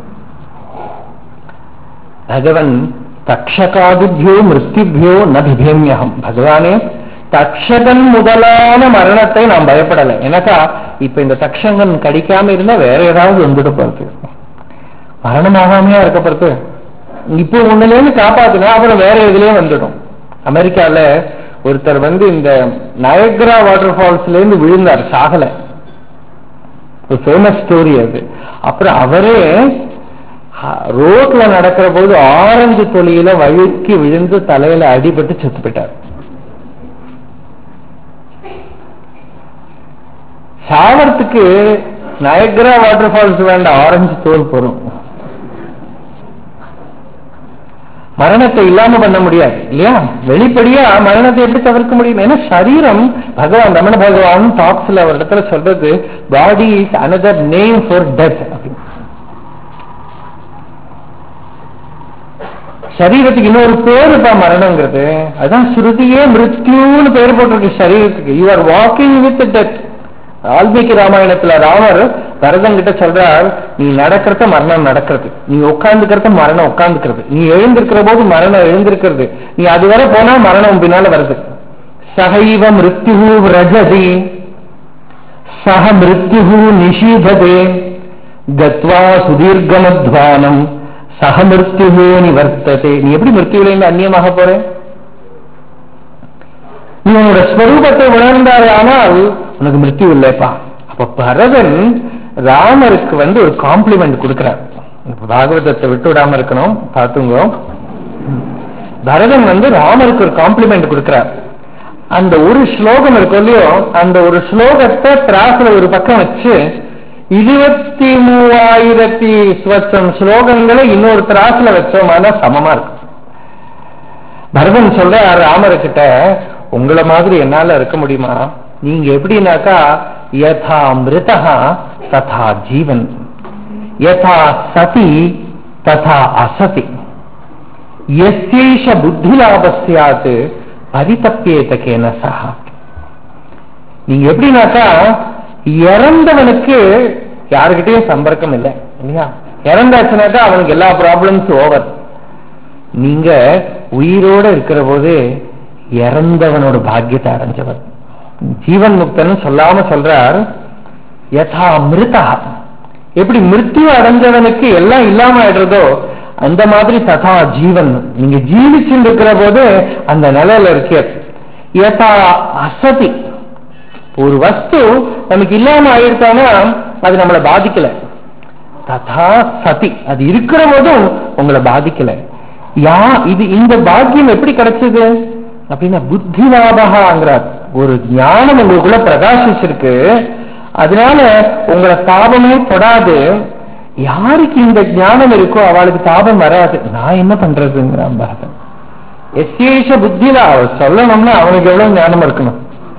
பகவன் தக்ஷகாதிபியோ மிருத்யுபியோ ந பிபேமியகம் பகவானே தக்ஷகன் முதலான மரணத்தை நான் பயப்படலை எனக்கா இப்ப இந்த தக்ஷகன் கடிக்காம இருந்தா வேற ஏதாவது வந்துட்டு போறது மரணமாகாமையா இருக்க போறது இப்போ ஒண்ணுலேருந்து காப்பாத்துனா அப்புறம் வேற எதுலயும் வந்துடும் அமெரிக்கால ஒருத்தர் வந்து இந்த நயக்ரா வாட்டர் ஃபால்ஸ்ல இருந்து விழுந்தார் சாகல ஒரு ஃபேமஸ் ஸ்டோரி அது அப்புறம் அவரே ரோட்ல நடக்கிற போது ஆரஞ்சு தொழியில வழுக்கி விழுந்து தலையில அடிபட்டு செத்து போயிட்டார் சாவறதுக்கு நயக்ரா வாட்டர் ஃபால்ஸ் வேண்டாம் ஆரஞ்சு தோல் போறோம் மரணத்தை இல்லாம பண்ண முடியாது இல்லையா வெளிப்படையா மரணத்தை எப்படி தவிர்க்க முடியும் ஏன்னா சரீரம் பகவான் ரமண பகவான் டாக்ஸ்ல ஒரு இடத்துல சொல்றது body is another name for death சரீரத்துக்கு இன்னொரு பேருப்பா மரணங்கிறது அதான் ஸ்ருதியே மிருத்யூன்னு பேர் போட்டிருக்கு சரீரத்துக்கு you are walking with death Valmiki ராமாயணத்துல ராமர் பரதன் கிட்ட சொல்றார் நீ நடக்கிறத மரணம் நடக்கிறது நீ உட்கார்ந்துக்கிறத மரணம் உட்கார்ந்துக்கிறது நீ எழுந்திருக்கிற போது மரணம் எழுந்திருக்கிறது நீ அது வரை போனா மரணம் பின்னால வருது சகைவ மிருத்யு ரஜதி சக மிருத்யு நிஷீததே கத்வா சுதீர்கமத்வானம் சக மிருத்யு நிவர்த்ததே நீ எப்படி மிருத்யுலேருந்து அந்நியமாக போற நீ உன்னோட ஸ்வரூபத்தை உணர்ந்தாரே ஆனால் உனக்கு மிருத்யு இல்லைப்பா அப்ப பரதன் ராமருக்கு வந்து ஒரு காம்ப்ளிமெண்ட் கொடுக்கிறார் இப்ப பாகவதத்தை விட்டு விடாம இருக்கணும் பார்த்துங்க பரதன் வந்து ராமருக்கு ஒரு காம்ப்ளிமெண்ட் கொடுக்கிறார் அந்த ஒரு ஸ்லோகம் இருக்கும் இல்லையோ அந்த ஒரு ஸ்லோகத்தை திராசுல ஒரு பக்கம் வச்சு இருபத்தி மூவாயிரத்தி ஸ்வச்சம் ஸ்லோகங்களை இன்னொரு திராசுல வச்சோம்னா சமமா இருக்கும் பரதன் சொல்ற ராமர்கிட்ட உங்களை மாதிரி என்னால இருக்க முடியுமா நீங்க எப்படின்னாக்கா யதா மிருதா ததா ஜீவன் யதா சதி ததா அசதி எஸ்யேஷ புத்திலாபஸ்யாத் பரிதப்பியேத கேன சஹா நீங்க எப்படின்னாக்கா இறந்தவனுக்கு யாருக்கிட்டையும் சம்பர்க்கம் இல்லை இல்லையா இறந்தாச்சுனாக்கா அவனுக்கு எல்லா ப்ராப்ளம்ஸ் ஓவர் நீங்க உயிரோட இருக்கிற போது இறந்தவனோட பாக்கியத்தை அடைஞ்சவர் ஜீவன் முக்தன் சொல்லாம சொல்றார் யதா மிருதா எப்படி மிருத்யு அடைஞ்சவனுக்கு எல்லாம் இல்லாம ஆயிடுறதோ அந்த மாதிரி ததா ஜீவன் நீங்க ஜீவிச்சுட்டு இருக்கிற போது அந்த நிலையில இருக்க யதா அசதி ஒரு வஸ்து நமக்கு இல்லாம ஆயிருக்கானா அது நம்மளை பாதிக்கல ததா சதி அது இருக்கிற போதும் உங்களை பாதிக்கல யா இது இந்த பாக்கியம் எப்படி கிடைச்சது அப்படின்னா புத்தி லாபகாங்கிறார் ஒரு ஞானம் உங்களுக்குள்ள பிரகாசிச்சிருக்கு அதனால உங்களை தாபமே தொடாது யாருக்கு இந்த ஞானம் இருக்கோ அவளுக்கு தாபம் வராது நான் என்ன பண்றதுங்கிறான் பரதன் எஸ்ஏஷ புத்திலா சொல்லணும்னா அவனுக்கு எவ்வளவு ஞானம் இருக்கணும்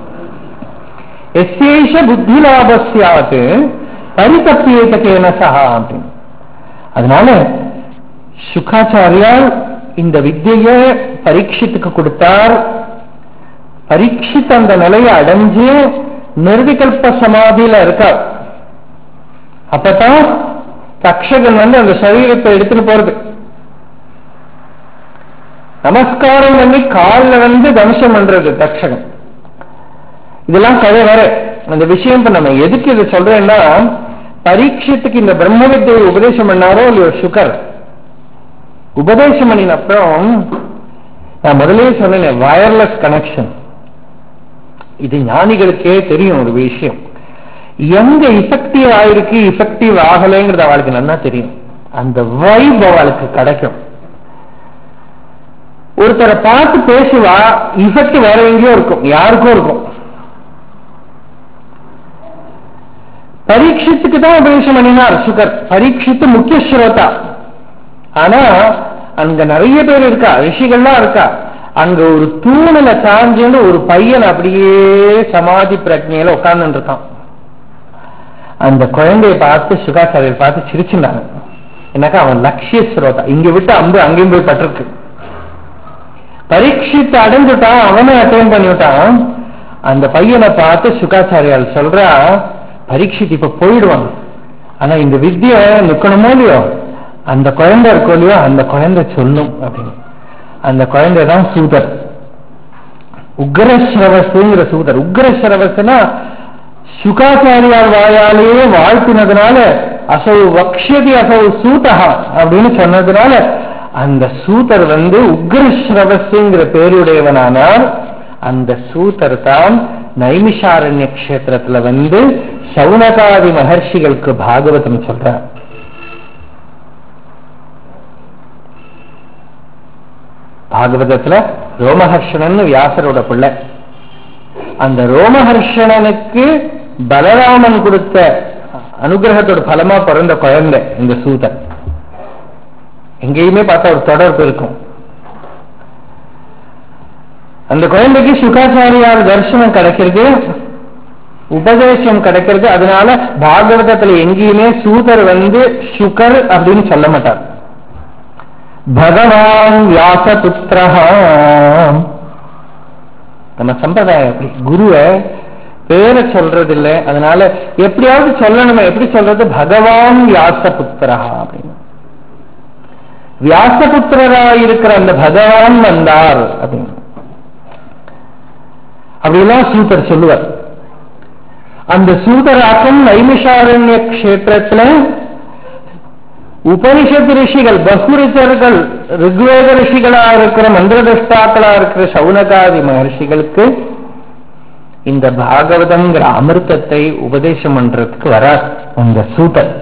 எஸ்ஏஷ புத்தி லாபஸ்யாது பரிதப்பியேதகேன சகா அப்படின்னு அதனால சுகாச்சாரியார் இந்த வித்திய பரீட்சித்துக்கு கொடுத்தார் பரீட்சித் அந்த நிலையை அடைஞ்சு நிர்விகல்ப சமாதியில இருக்கார் அப்பதான் தக்ஷகன் வந்து அந்த சரீரத்தை எடுத்துட்டு போறது நமஸ்காரம் பண்ணி காலில் வந்து தம்சம் பண்றது தக்ஷகன் இதெல்லாம் கதை வேற அந்த விஷயம் இப்ப நம்ம எதுக்கு இதை சொல்றேன்னா பரீட்சத்துக்கு இந்த பிரம்ம வித்தியை உபதேசம் பண்ணாரோ இல்லையோ சுகர் உபதேசம் பண்ணின அப்புறம் நான் முதலே சொன்னேன் வயர்லெஸ் கனெக்ஷன் இது ஞானிகளுக்கே தெரியும் ஒரு விஷயம் எங்க இஃபெக்டிவ் ஆயிருக்கு இஃபெக்டிவ் ஆகலைங்கிறது அவளுக்கு நல்லா தெரியும் அந்த வைப் அவளுக்கு கிடைக்கும் ஒருத்தரை பார்த்து பேசுவா இஃபெக்ட் வேற எங்கேயோ இருக்கும் யாருக்கும் இருக்கும் பரீட்சித்துக்கு தான் உபதேசம் பண்ணினார் சுகர் பரீட்சித்து முக்கிய ஸ்ரோதா ஆனா அங்க நிறைய பேர் இருக்கா ரிஷிகள்லாம் இருக்கா அங்க ஒரு தூணில சாஞ்சுன்னு ஒரு பையன் அப்படியே சமாதி பிரஜையில உட்கார்ந்து இருக்கான் அந்த குழந்தைய பார்த்து சுகாச்சாரியர் பார்த்து சிரிச்சுட்டாங்க என்னக்கா அவன் லட்சிய ஸ்ரோதா இங்க விட்டு அம்பு அங்கேயும் போய் பட்டிருக்கு பரீட்சித்து அடைஞ்சுட்டான் அவனை அட்டைன் பண்ணிவிட்டான் அந்த பையனை பார்த்து சுகாச்சாரியால் சொல்றா பரீட்சித்து இப்ப போயிடுவான் ஆனா இந்த வித்திய நிக்கணுமோ இல்லையோ அந்த குழந்தை இருக்கோ இல்லையோ அந்த குழந்தை சொல்லும் அப்படின்னு அந்த குழந்தை தான் சூதர் உக்ரஸ்ரவசுங்கிற சூதர் உக்ரஸ்ரவசுனா சுகாச்சாரியார் வாயாலேயே வாழ்த்தினதுனால அசௌ வக்ஷதி அசௌ சூதகா அப்படின்னு சொன்னதுனால அந்த சூதர் வந்து உக்ரஸ்ரவசுங்கிற பேருடையவனானார் அந்த சூதர் தான் நைமிஷாரண்ய கஷேத்திரத்துல வந்து சௌனகாதி மகர்ஷிகளுக்கு பாகவதம் சொல்றார் பாகவதத்துல ரோமஹர்ஷணன் வியாசரோட பிள்ளை அந்த ரோமஹர்ஷணனுக்கு பலராமன் கொடுத்த அனுகிரகத்தோட பலமா பிறந்த குழந்தை இந்த சூதன் எங்கேயுமே பார்த்தா ஒரு தொடர்பு இருக்கும் அந்த குழந்தைக்கு சுகாச்சாரியார் தரிசனம் கிடைக்கிறது உபதேசம் கிடைக்கிறது அதனால பாகவதத்துல எங்கேயுமே சூதர் வந்து சுகர் அப்படின்னு சொல்ல மாட்டார் பகவான் வியாசபுத்திரஹா நம்ம சம்பிரதாயம் எப்படி குருவை பேரை சொல்றது இல்லை அதனால எப்படியாவது சொல்லணுமே எப்படி சொல்றது பகவான் வியாசபுத்திரஹா அப்படின்னு வியாசபுத்திரரா இருக்கிற அந்த பகவான் வந்தார் அப்படின்னு அப்படிலாம் சூப்பர் சொல்லுவார் அந்த சூதராக்கம் நைமிஷாரண்ய கஷேத்திரத்துல உபனிஷத் ரிஷிகள் பகுரிச்சர்கள் ரிக்வேத ரிஷிகளா இருக்கிற மந்திரதஷ்டாக்களா இருக்கிற சவுனகாதி மகர்ஷிகளுக்கு இந்த பாகவதங்கிற அமிர்தத்தை உபதேசம் பண்றதுக்கு வரார் அந்த சூதர்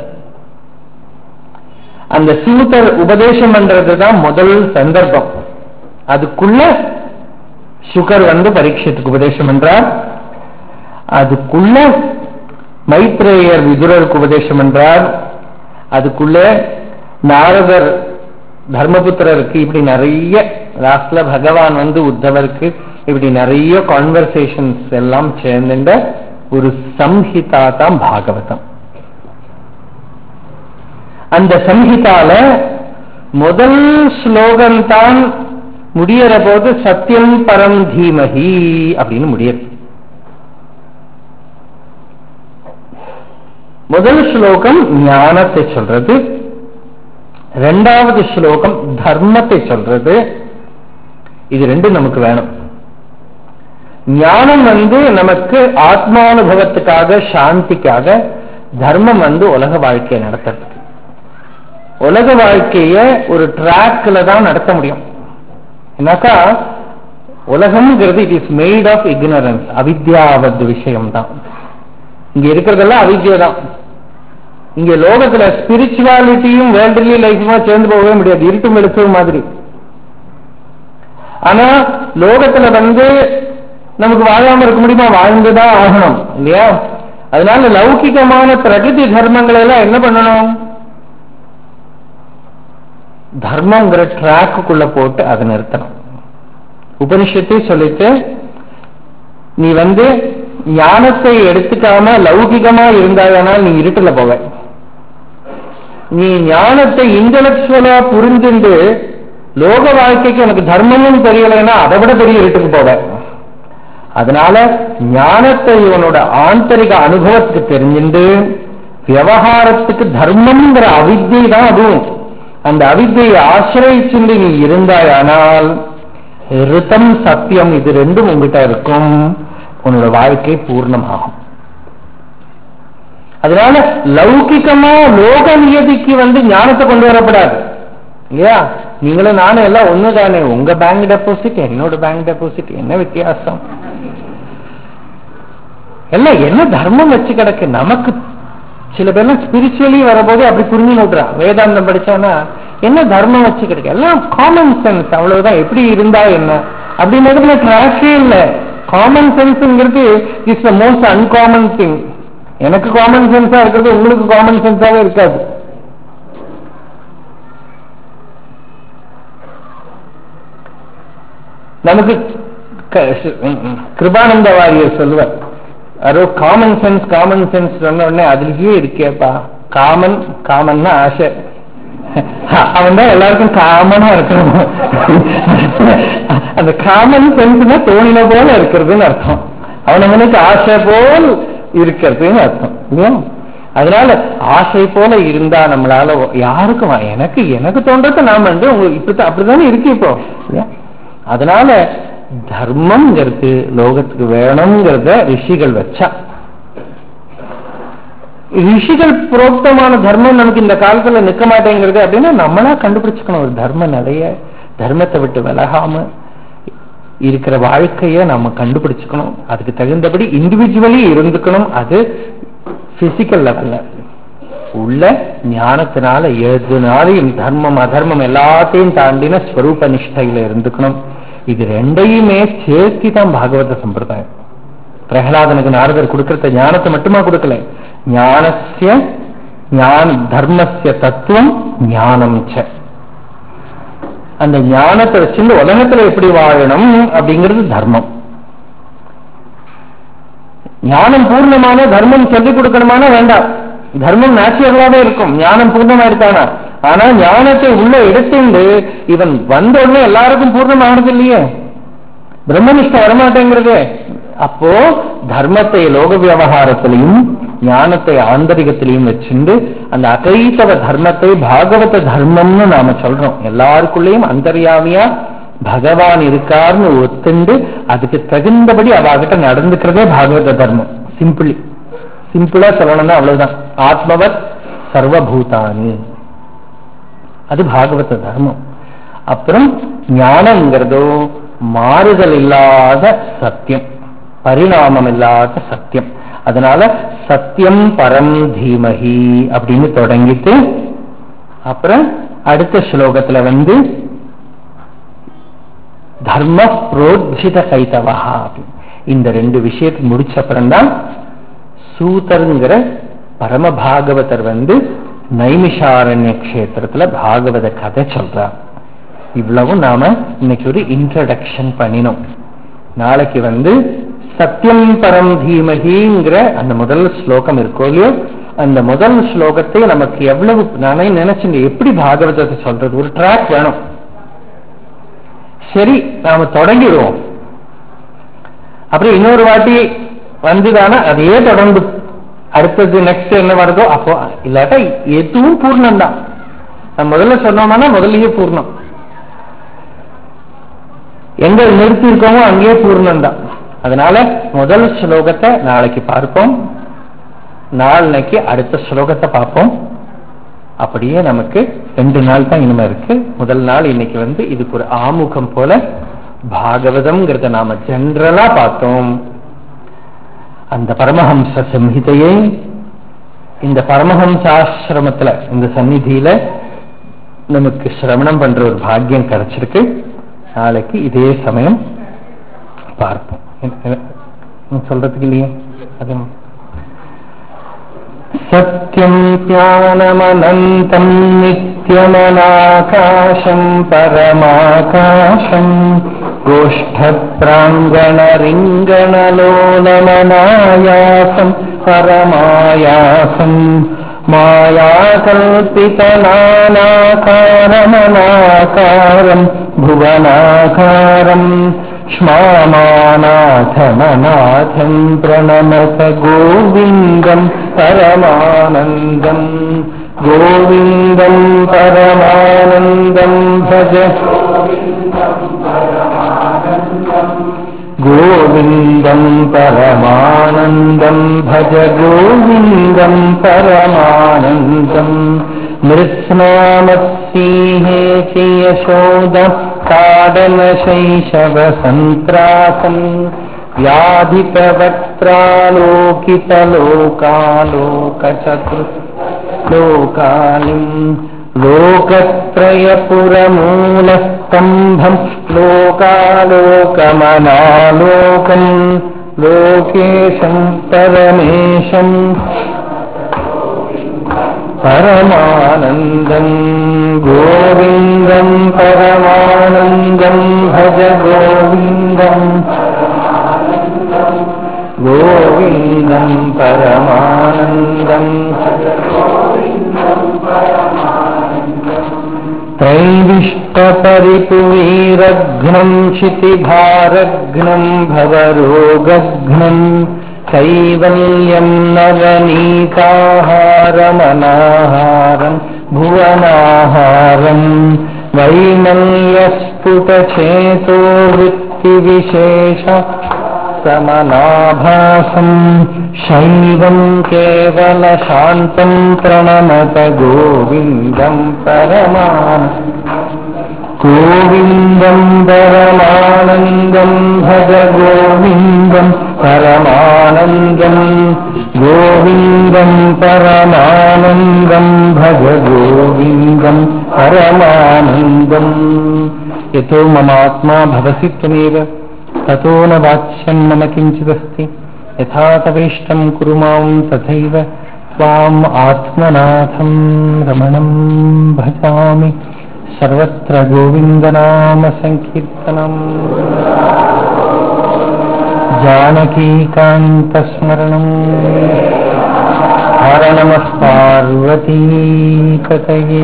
அந்த சூதர் உபதேசம் பண்றது தான் முதல் சந்தர்ப்பம் அதுக்குள்ள சுகர் வந்து பரீட்சத்துக்கு உபதேசம் பண்றார் அதுக்குள்ள மைத்ரேயர் விதுரருக்கு உபதேசம் பண்றார் அதுக்குள்ள நாரதர் தர்மபுத்திரருக்கு இப்படி நிறைய லாஸ்ட்ல பகவான் வந்து உத்தவருக்கு இப்படி நிறைய கான்வர்சேஷன்ஸ் எல்லாம் சேர்ந்துட்ட ஒரு சம்ஹிதா தான் பாகவதம் அந்த சம்ஹிதால முதல் ஸ்லோகம் தான் முடியற போது சத்தியம் பரம் தீமஹி அப்படின்னு முடியுது முதல் ஸ்லோகம் ஞானத்தை சொல்றது ரெண்டாவது ஸ்லோகம் தர்மத்தை சொல்றது இது ரெண்டும் நமக்கு வேணும் ஞானம் வந்து நமக்கு ஆத்மானுபவத்துக்காக சாந்திக்காக தர்மம் வந்து உலக வாழ்க்கையை நடத்துறதுக்கு உலக வாழ்க்கைய ஒரு டிராக்ல தான் நடத்த முடியும் என்னக்கா உலகம்ங்கிறது it is made of ignorance அவித்யாவது விஷயம் தான் இங்க இருக்கிறதெல்லாம் அவித்யா தான் இங்க லோகத்துல ஸ்பிரிச்சுவாலிட்டியும் வேர்ல்ட்லி லைஃபுமா சேர்ந்து போகவே முடியாது இருட்டும் வெளிச்சம் மாதிரி ஆனா லோகத்துல வந்து நமக்கு வாழாம இருக்க முடியுமா வாழ்ந்துதான் ஆகணும் இல்லையா அதனால லௌகிகமான பிரகிருதி தர்மங்களை எல்லாம் என்ன பண்ணணும் தர்மங்கிற ட்ராக்குக்குள்ள போட்டு அதை நிறுத்தணும் உபனிஷத்தை சொல்லிட்டு நீ வந்து ஞானத்தை எடுத்துக்காம லௌகிகமா இருந்தாயானால் நீ இருட்டுல போவ நீ ஞானத்தை இன்டலக்சுவலா புரிஞ்சுண்டு லோக வாழ்க்கைக்கு உனக்கு தர்மமும் தெரியலைன்னா அதை விட பெரிய இருட்டுக்கு போவ அதனால ஞானத்தை இவனோட ஆந்தரிக அனுபவத்துக்கு தெரிஞ்சுண்டு விவகாரத்துக்கு தர்மம்ங்கிற அவித்தை தான் அதுவும் அந்த அவித்தையை ஆசிரயிச்சுண்டு நீ இருந்தாயானால் ரிதம் சத்தியம் இது ரெண்டும் உங்ககிட்ட இருக்கும் உன்னோட வாழ்க்கை பூர்ணமாகும் அதனால லௌகிகமா லோக நியதிக்கு வந்து ஞானத்தை கொண்டு வரப்படாது இல்லையா நீங்களும் நானும் எல்லாம் ஒண்ணுதானே உங்க பேங்க் டெபாசிட் என்னோட பேங்க் டெபாசிட் என்ன வித்தியாசம் எல்லாம் என்ன தர்மம் வச்சு கிடக்கு நமக்கு சில பேர்லாம் ஸ்பிரிச்சுவலி வரும்போது அப்படி புரிஞ்சு நோட்டுறான் வேதாந்தம் படிச்சானா என்ன தர்மம் வச்சு கிடக்கு எல்லாம் காமன் சென்ஸ் அவ்வளவுதான் எப்படி இருந்தா என்ன அப்படின்றதுல ட்ராக்கே இல்லை காமன் சென்ஸ்ங்கிறது is the most uncommon thing எனக்கு காமன் சென்ஸா இருக்கிறது உங்களுக்கு காமன் சென்ஸாவே இருக்காது நமக்கு கிருபானந்த வாரியர் சொல்லுவார் அதோ காமன் சென்ஸ் காமன் சென்ஸ் சொன்ன உடனே அதுலயே இருக்கேப்பா காமன் காமன்னா ஆசை அவன் தான் எல்லாருக்கும் காமனா இருக்கணும் அந்த காமன் சென்ஸ்னா தோணின போல இருக்கிறதுன்னு அர்த்தம் அவனவனுக்கு ஆசை போல் இருக்கிறதுன்னு அர்த்தம் இல்லையா அதனால ஆசை போல இருந்தா நம்மளால யாருக்கும் எனக்கு எனக்கு தோன்றத நாம வந்து உங்களுக்கு இப்படித்தான் அப்படித்தானே இருக்கு இப்போ இல்லையா அதனால தர்மம்ங்கிறது லோகத்துக்கு வேணுங்கிறத ரிஷிகள் வச்சா ரிஷிகள் புரோக்தமான தர்மம் நமக்கு இந்த காலத்துல நிக்க மாட்டேங்கிறது அப்படின்னா நம்மளா கண்டுபிடிச்சுக்கணும் ஒரு தர்ம நிலைய தர்மத்தை விட்டு விலகாம இருக்கிற வாழ்க்கைய நம்ம கண்டுபிடிச்சுக்கணும் அதுக்கு தகுந்தபடி இண்டிவிஜுவலி இருந்துக்கணும் அது பிசிக்கல் லெவல்ல உள்ள ஞானத்தினால எதுனாலையும் தர்மம் அதர்மம் எல்லாத்தையும் தாண்டின ஸ்வரூப நிஷ்டையில இருந்துக்கணும் இது ரெண்டையுமே சேர்த்தி தான் பாகவத சம்பிரதாயம் பிரகலாதனுக்கு நாரதர் கொடுக்கறத ஞானத்தை மட்டுமா கொடுக்கல ஞானசிய ஞான தர்மசிய தத்துவம் ஞானம் ச அந்த ஞானத்தை வச்சுட்டு உலகத்துல எப்படி வாழணும் அப்படிங்கிறது தர்மம் ஞானம் பூர்ணமான தர்மம் சொல்லிக் கொடுக்கணுமானா வேண்டாம் தர்மம் நேச்சுரலாவே இருக்கும் ஞானம் பூர்ணமா இருக்கானா ஆனா ஞானத்தை உள்ள எடுத்துண்டு இவன் வந்த உடனே எல்லாருக்கும் பூர்ணமாகிறது இல்லையே பிரம்மனிஷ்டம் வரமாட்டேங்கிறது அப்போ தர்மத்தை லோக விவகாரத்திலையும் ஞானத்தை ஆந்தரிகத்திலையும் வச்சுண்டு அந்த அகைத்தவ தர்மத்தை பாகவத தர்மம்னு நாம சொல்றோம் எல்லாருக்குள்ளேயும் அந்தர்யாமியா பகவான் இருக்கார்னு ஒத்துண்டு அதுக்கு தகுந்தபடி அவாகிட்ட நடந்துக்கிறதே பாகவத தர்மம் சிம்பிளி சிம்பிளா சொல்லணும்னா அவ்வளவுதான் ஆத்மவத் சர்வபூதானி அது பாகவத தர்மம் அப்புறம் ஞானம்ங்கிறதோ மாறுதல் இல்லாத சத்தியம் பரிணாமம் இல்லாத சத்தியம் அதனால சத்தியம் பரம் தீமஹி அப்படின்னு தொடங்கிட்டு அப்புறம் அடுத்த ஸ்லோகத்துல வந்து தர்ம புரோஜித கைத்தவா அப்படின்னு. இந்த ரெண்டு விஷயத்தை முடிச்ச அப்புறம்தான் சூதருங்கிற பரம பாகவதர் வந்து நைமிஷாரண்ய கஷேத்திரத்துல பாகவத கதை சொல்றார் இவ்வளவும் நாம இன்னைக்கு ஒரு இன்ட்ரடக்ஷன் பண்ணினோம் நாளைக்கு வந்து சத்தியம் பரம் தீமகிங்கிற அந்த முதல் ஸ்லோகம் இருக்கோ இல்லையோ அந்த முதல் ஸ்லோகத்தை நமக்கு எவ்வளவு நானே நினைச்சுங்க எப்படி பாகவதத்தை சொல்றது ஒரு ட்ராக் வேணும் சரி நாம தொடங்கிடுவோம் அப்புறம் இன்னொரு வாட்டி வந்துதானா அதையே தொடர்ந்து அடுத்தது நெக்ஸ்ட் என்ன வருதோ அப்போ இல்லாட்டா எதுவும் பூர்ணம் தான் நான் முதல்ல சொன்னோம்னா முதல்லயே பூர்ணம் எங்க நிறுத்தி இருக்கோமோ அங்கேயே பூர்ணம் தான் அதனால முதல் ஸ்லோகத்தை நாளைக்கு பார்ப்போம் நாளைக்கு அடுத்த ஸ்லோகத்தை பார்ப்போம் அப்படியே நமக்கு ரெண்டு நாள் தான் இனிமே இருக்கு முதல் நாள் இன்னைக்கு வந்து இதுக்கு ஒரு ஆமுகம் போல பாகவதம்ங்கிறத நாம ஜென்ரலா பார்த்தோம் அந்த பரமஹம்ச சம்ஹிதையை இந்த பரமஹம்சாசிரமத்துல இந்த சந்நிதியில நமக்கு சிரவணம் பண்ற ஒரு பாக்கியம் கிடைச்சிருக்கு நாளைக்கு இதே சமயம் பார்ப்போம் என்ன- என்ன- சொல்றதுக்கு இல்லையே அது சத்யம் ஞானமனந்தம் நித்யமனாகாசம் பரமாகாசம் கோஷ்டப்ராங்கணரிங்கணலோலமனாயாசம் பரமாயாசம் மாயாகல்பிதநானாகாரமனாகாரம் புவனாகாரம் क्ष्मानाथमनाथं प्रणमत गोविन्दं परमानन्दम् गोविन्दं परमानन्दं भज गोविन्दं परमानन्दं भज गोविन्दं परमानन्दम् मृत्स्नामत्सीहे च यशोद ताडनशैशवसन्त्रासम् व्याधितवक्त्रालोकितलोकालोकचतु लोकालिम् लोकत्रयपुरमूलस्तम्भम् लोकालोकमनालोकम् लोकेशम् परमेशम् परमानन्दम् गोविन्दम् परमानन्दम् भज गोविन्दम् गोविन्दम् परमानन्दम् त्रैविष्टपरिपुवीरघ्नम् क्षितिभारघ्नम् भवरोगघ्नम् कैवल्यम् नवनीताहारमनाहारम् भुवनाहारम् वैमल्यस्फुटचेतो वृत्तिविशेष समनाभासम् शैवम् केवलशान्तम् प्रणमत गोविन्दम् परमान् गोविन्दम् परमानन्दम् भज गोविन्दम् परमानन्दम् गोविन्दम् परमानन्दम् भज गोविन्दम् परमानन्दम् यतो ममात्मा भवसि त्वमेव ततो न वाच्यम् मम किञ्चिदस्ति यथा तवेष्टम् कुरु माम् तथैव त्वाम् आत्मनाथम् रमणम् भजामि सर्वत्र गोविन्दनामसङ्कीर्तनम् जानकीकान्तस्मरणम् हर नमः पार्वतीपतये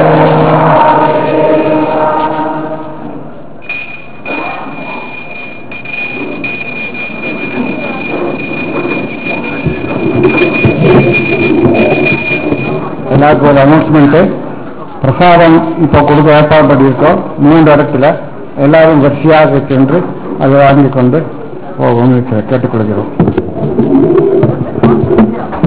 எல்லாருக்கும் ஒரு அனௌன்ஸ்மெண்ட்டு பிரசாதம் இப்போ கொடுக்க ஏற்பாடு பண்ணியிருக்கோம் மூன்று இடத்துல எல்லாரும் வரிசையாக சென்று அதை வாங்கிக் கொண்டு போகும் கேட்டுக்கொள்கிறோம்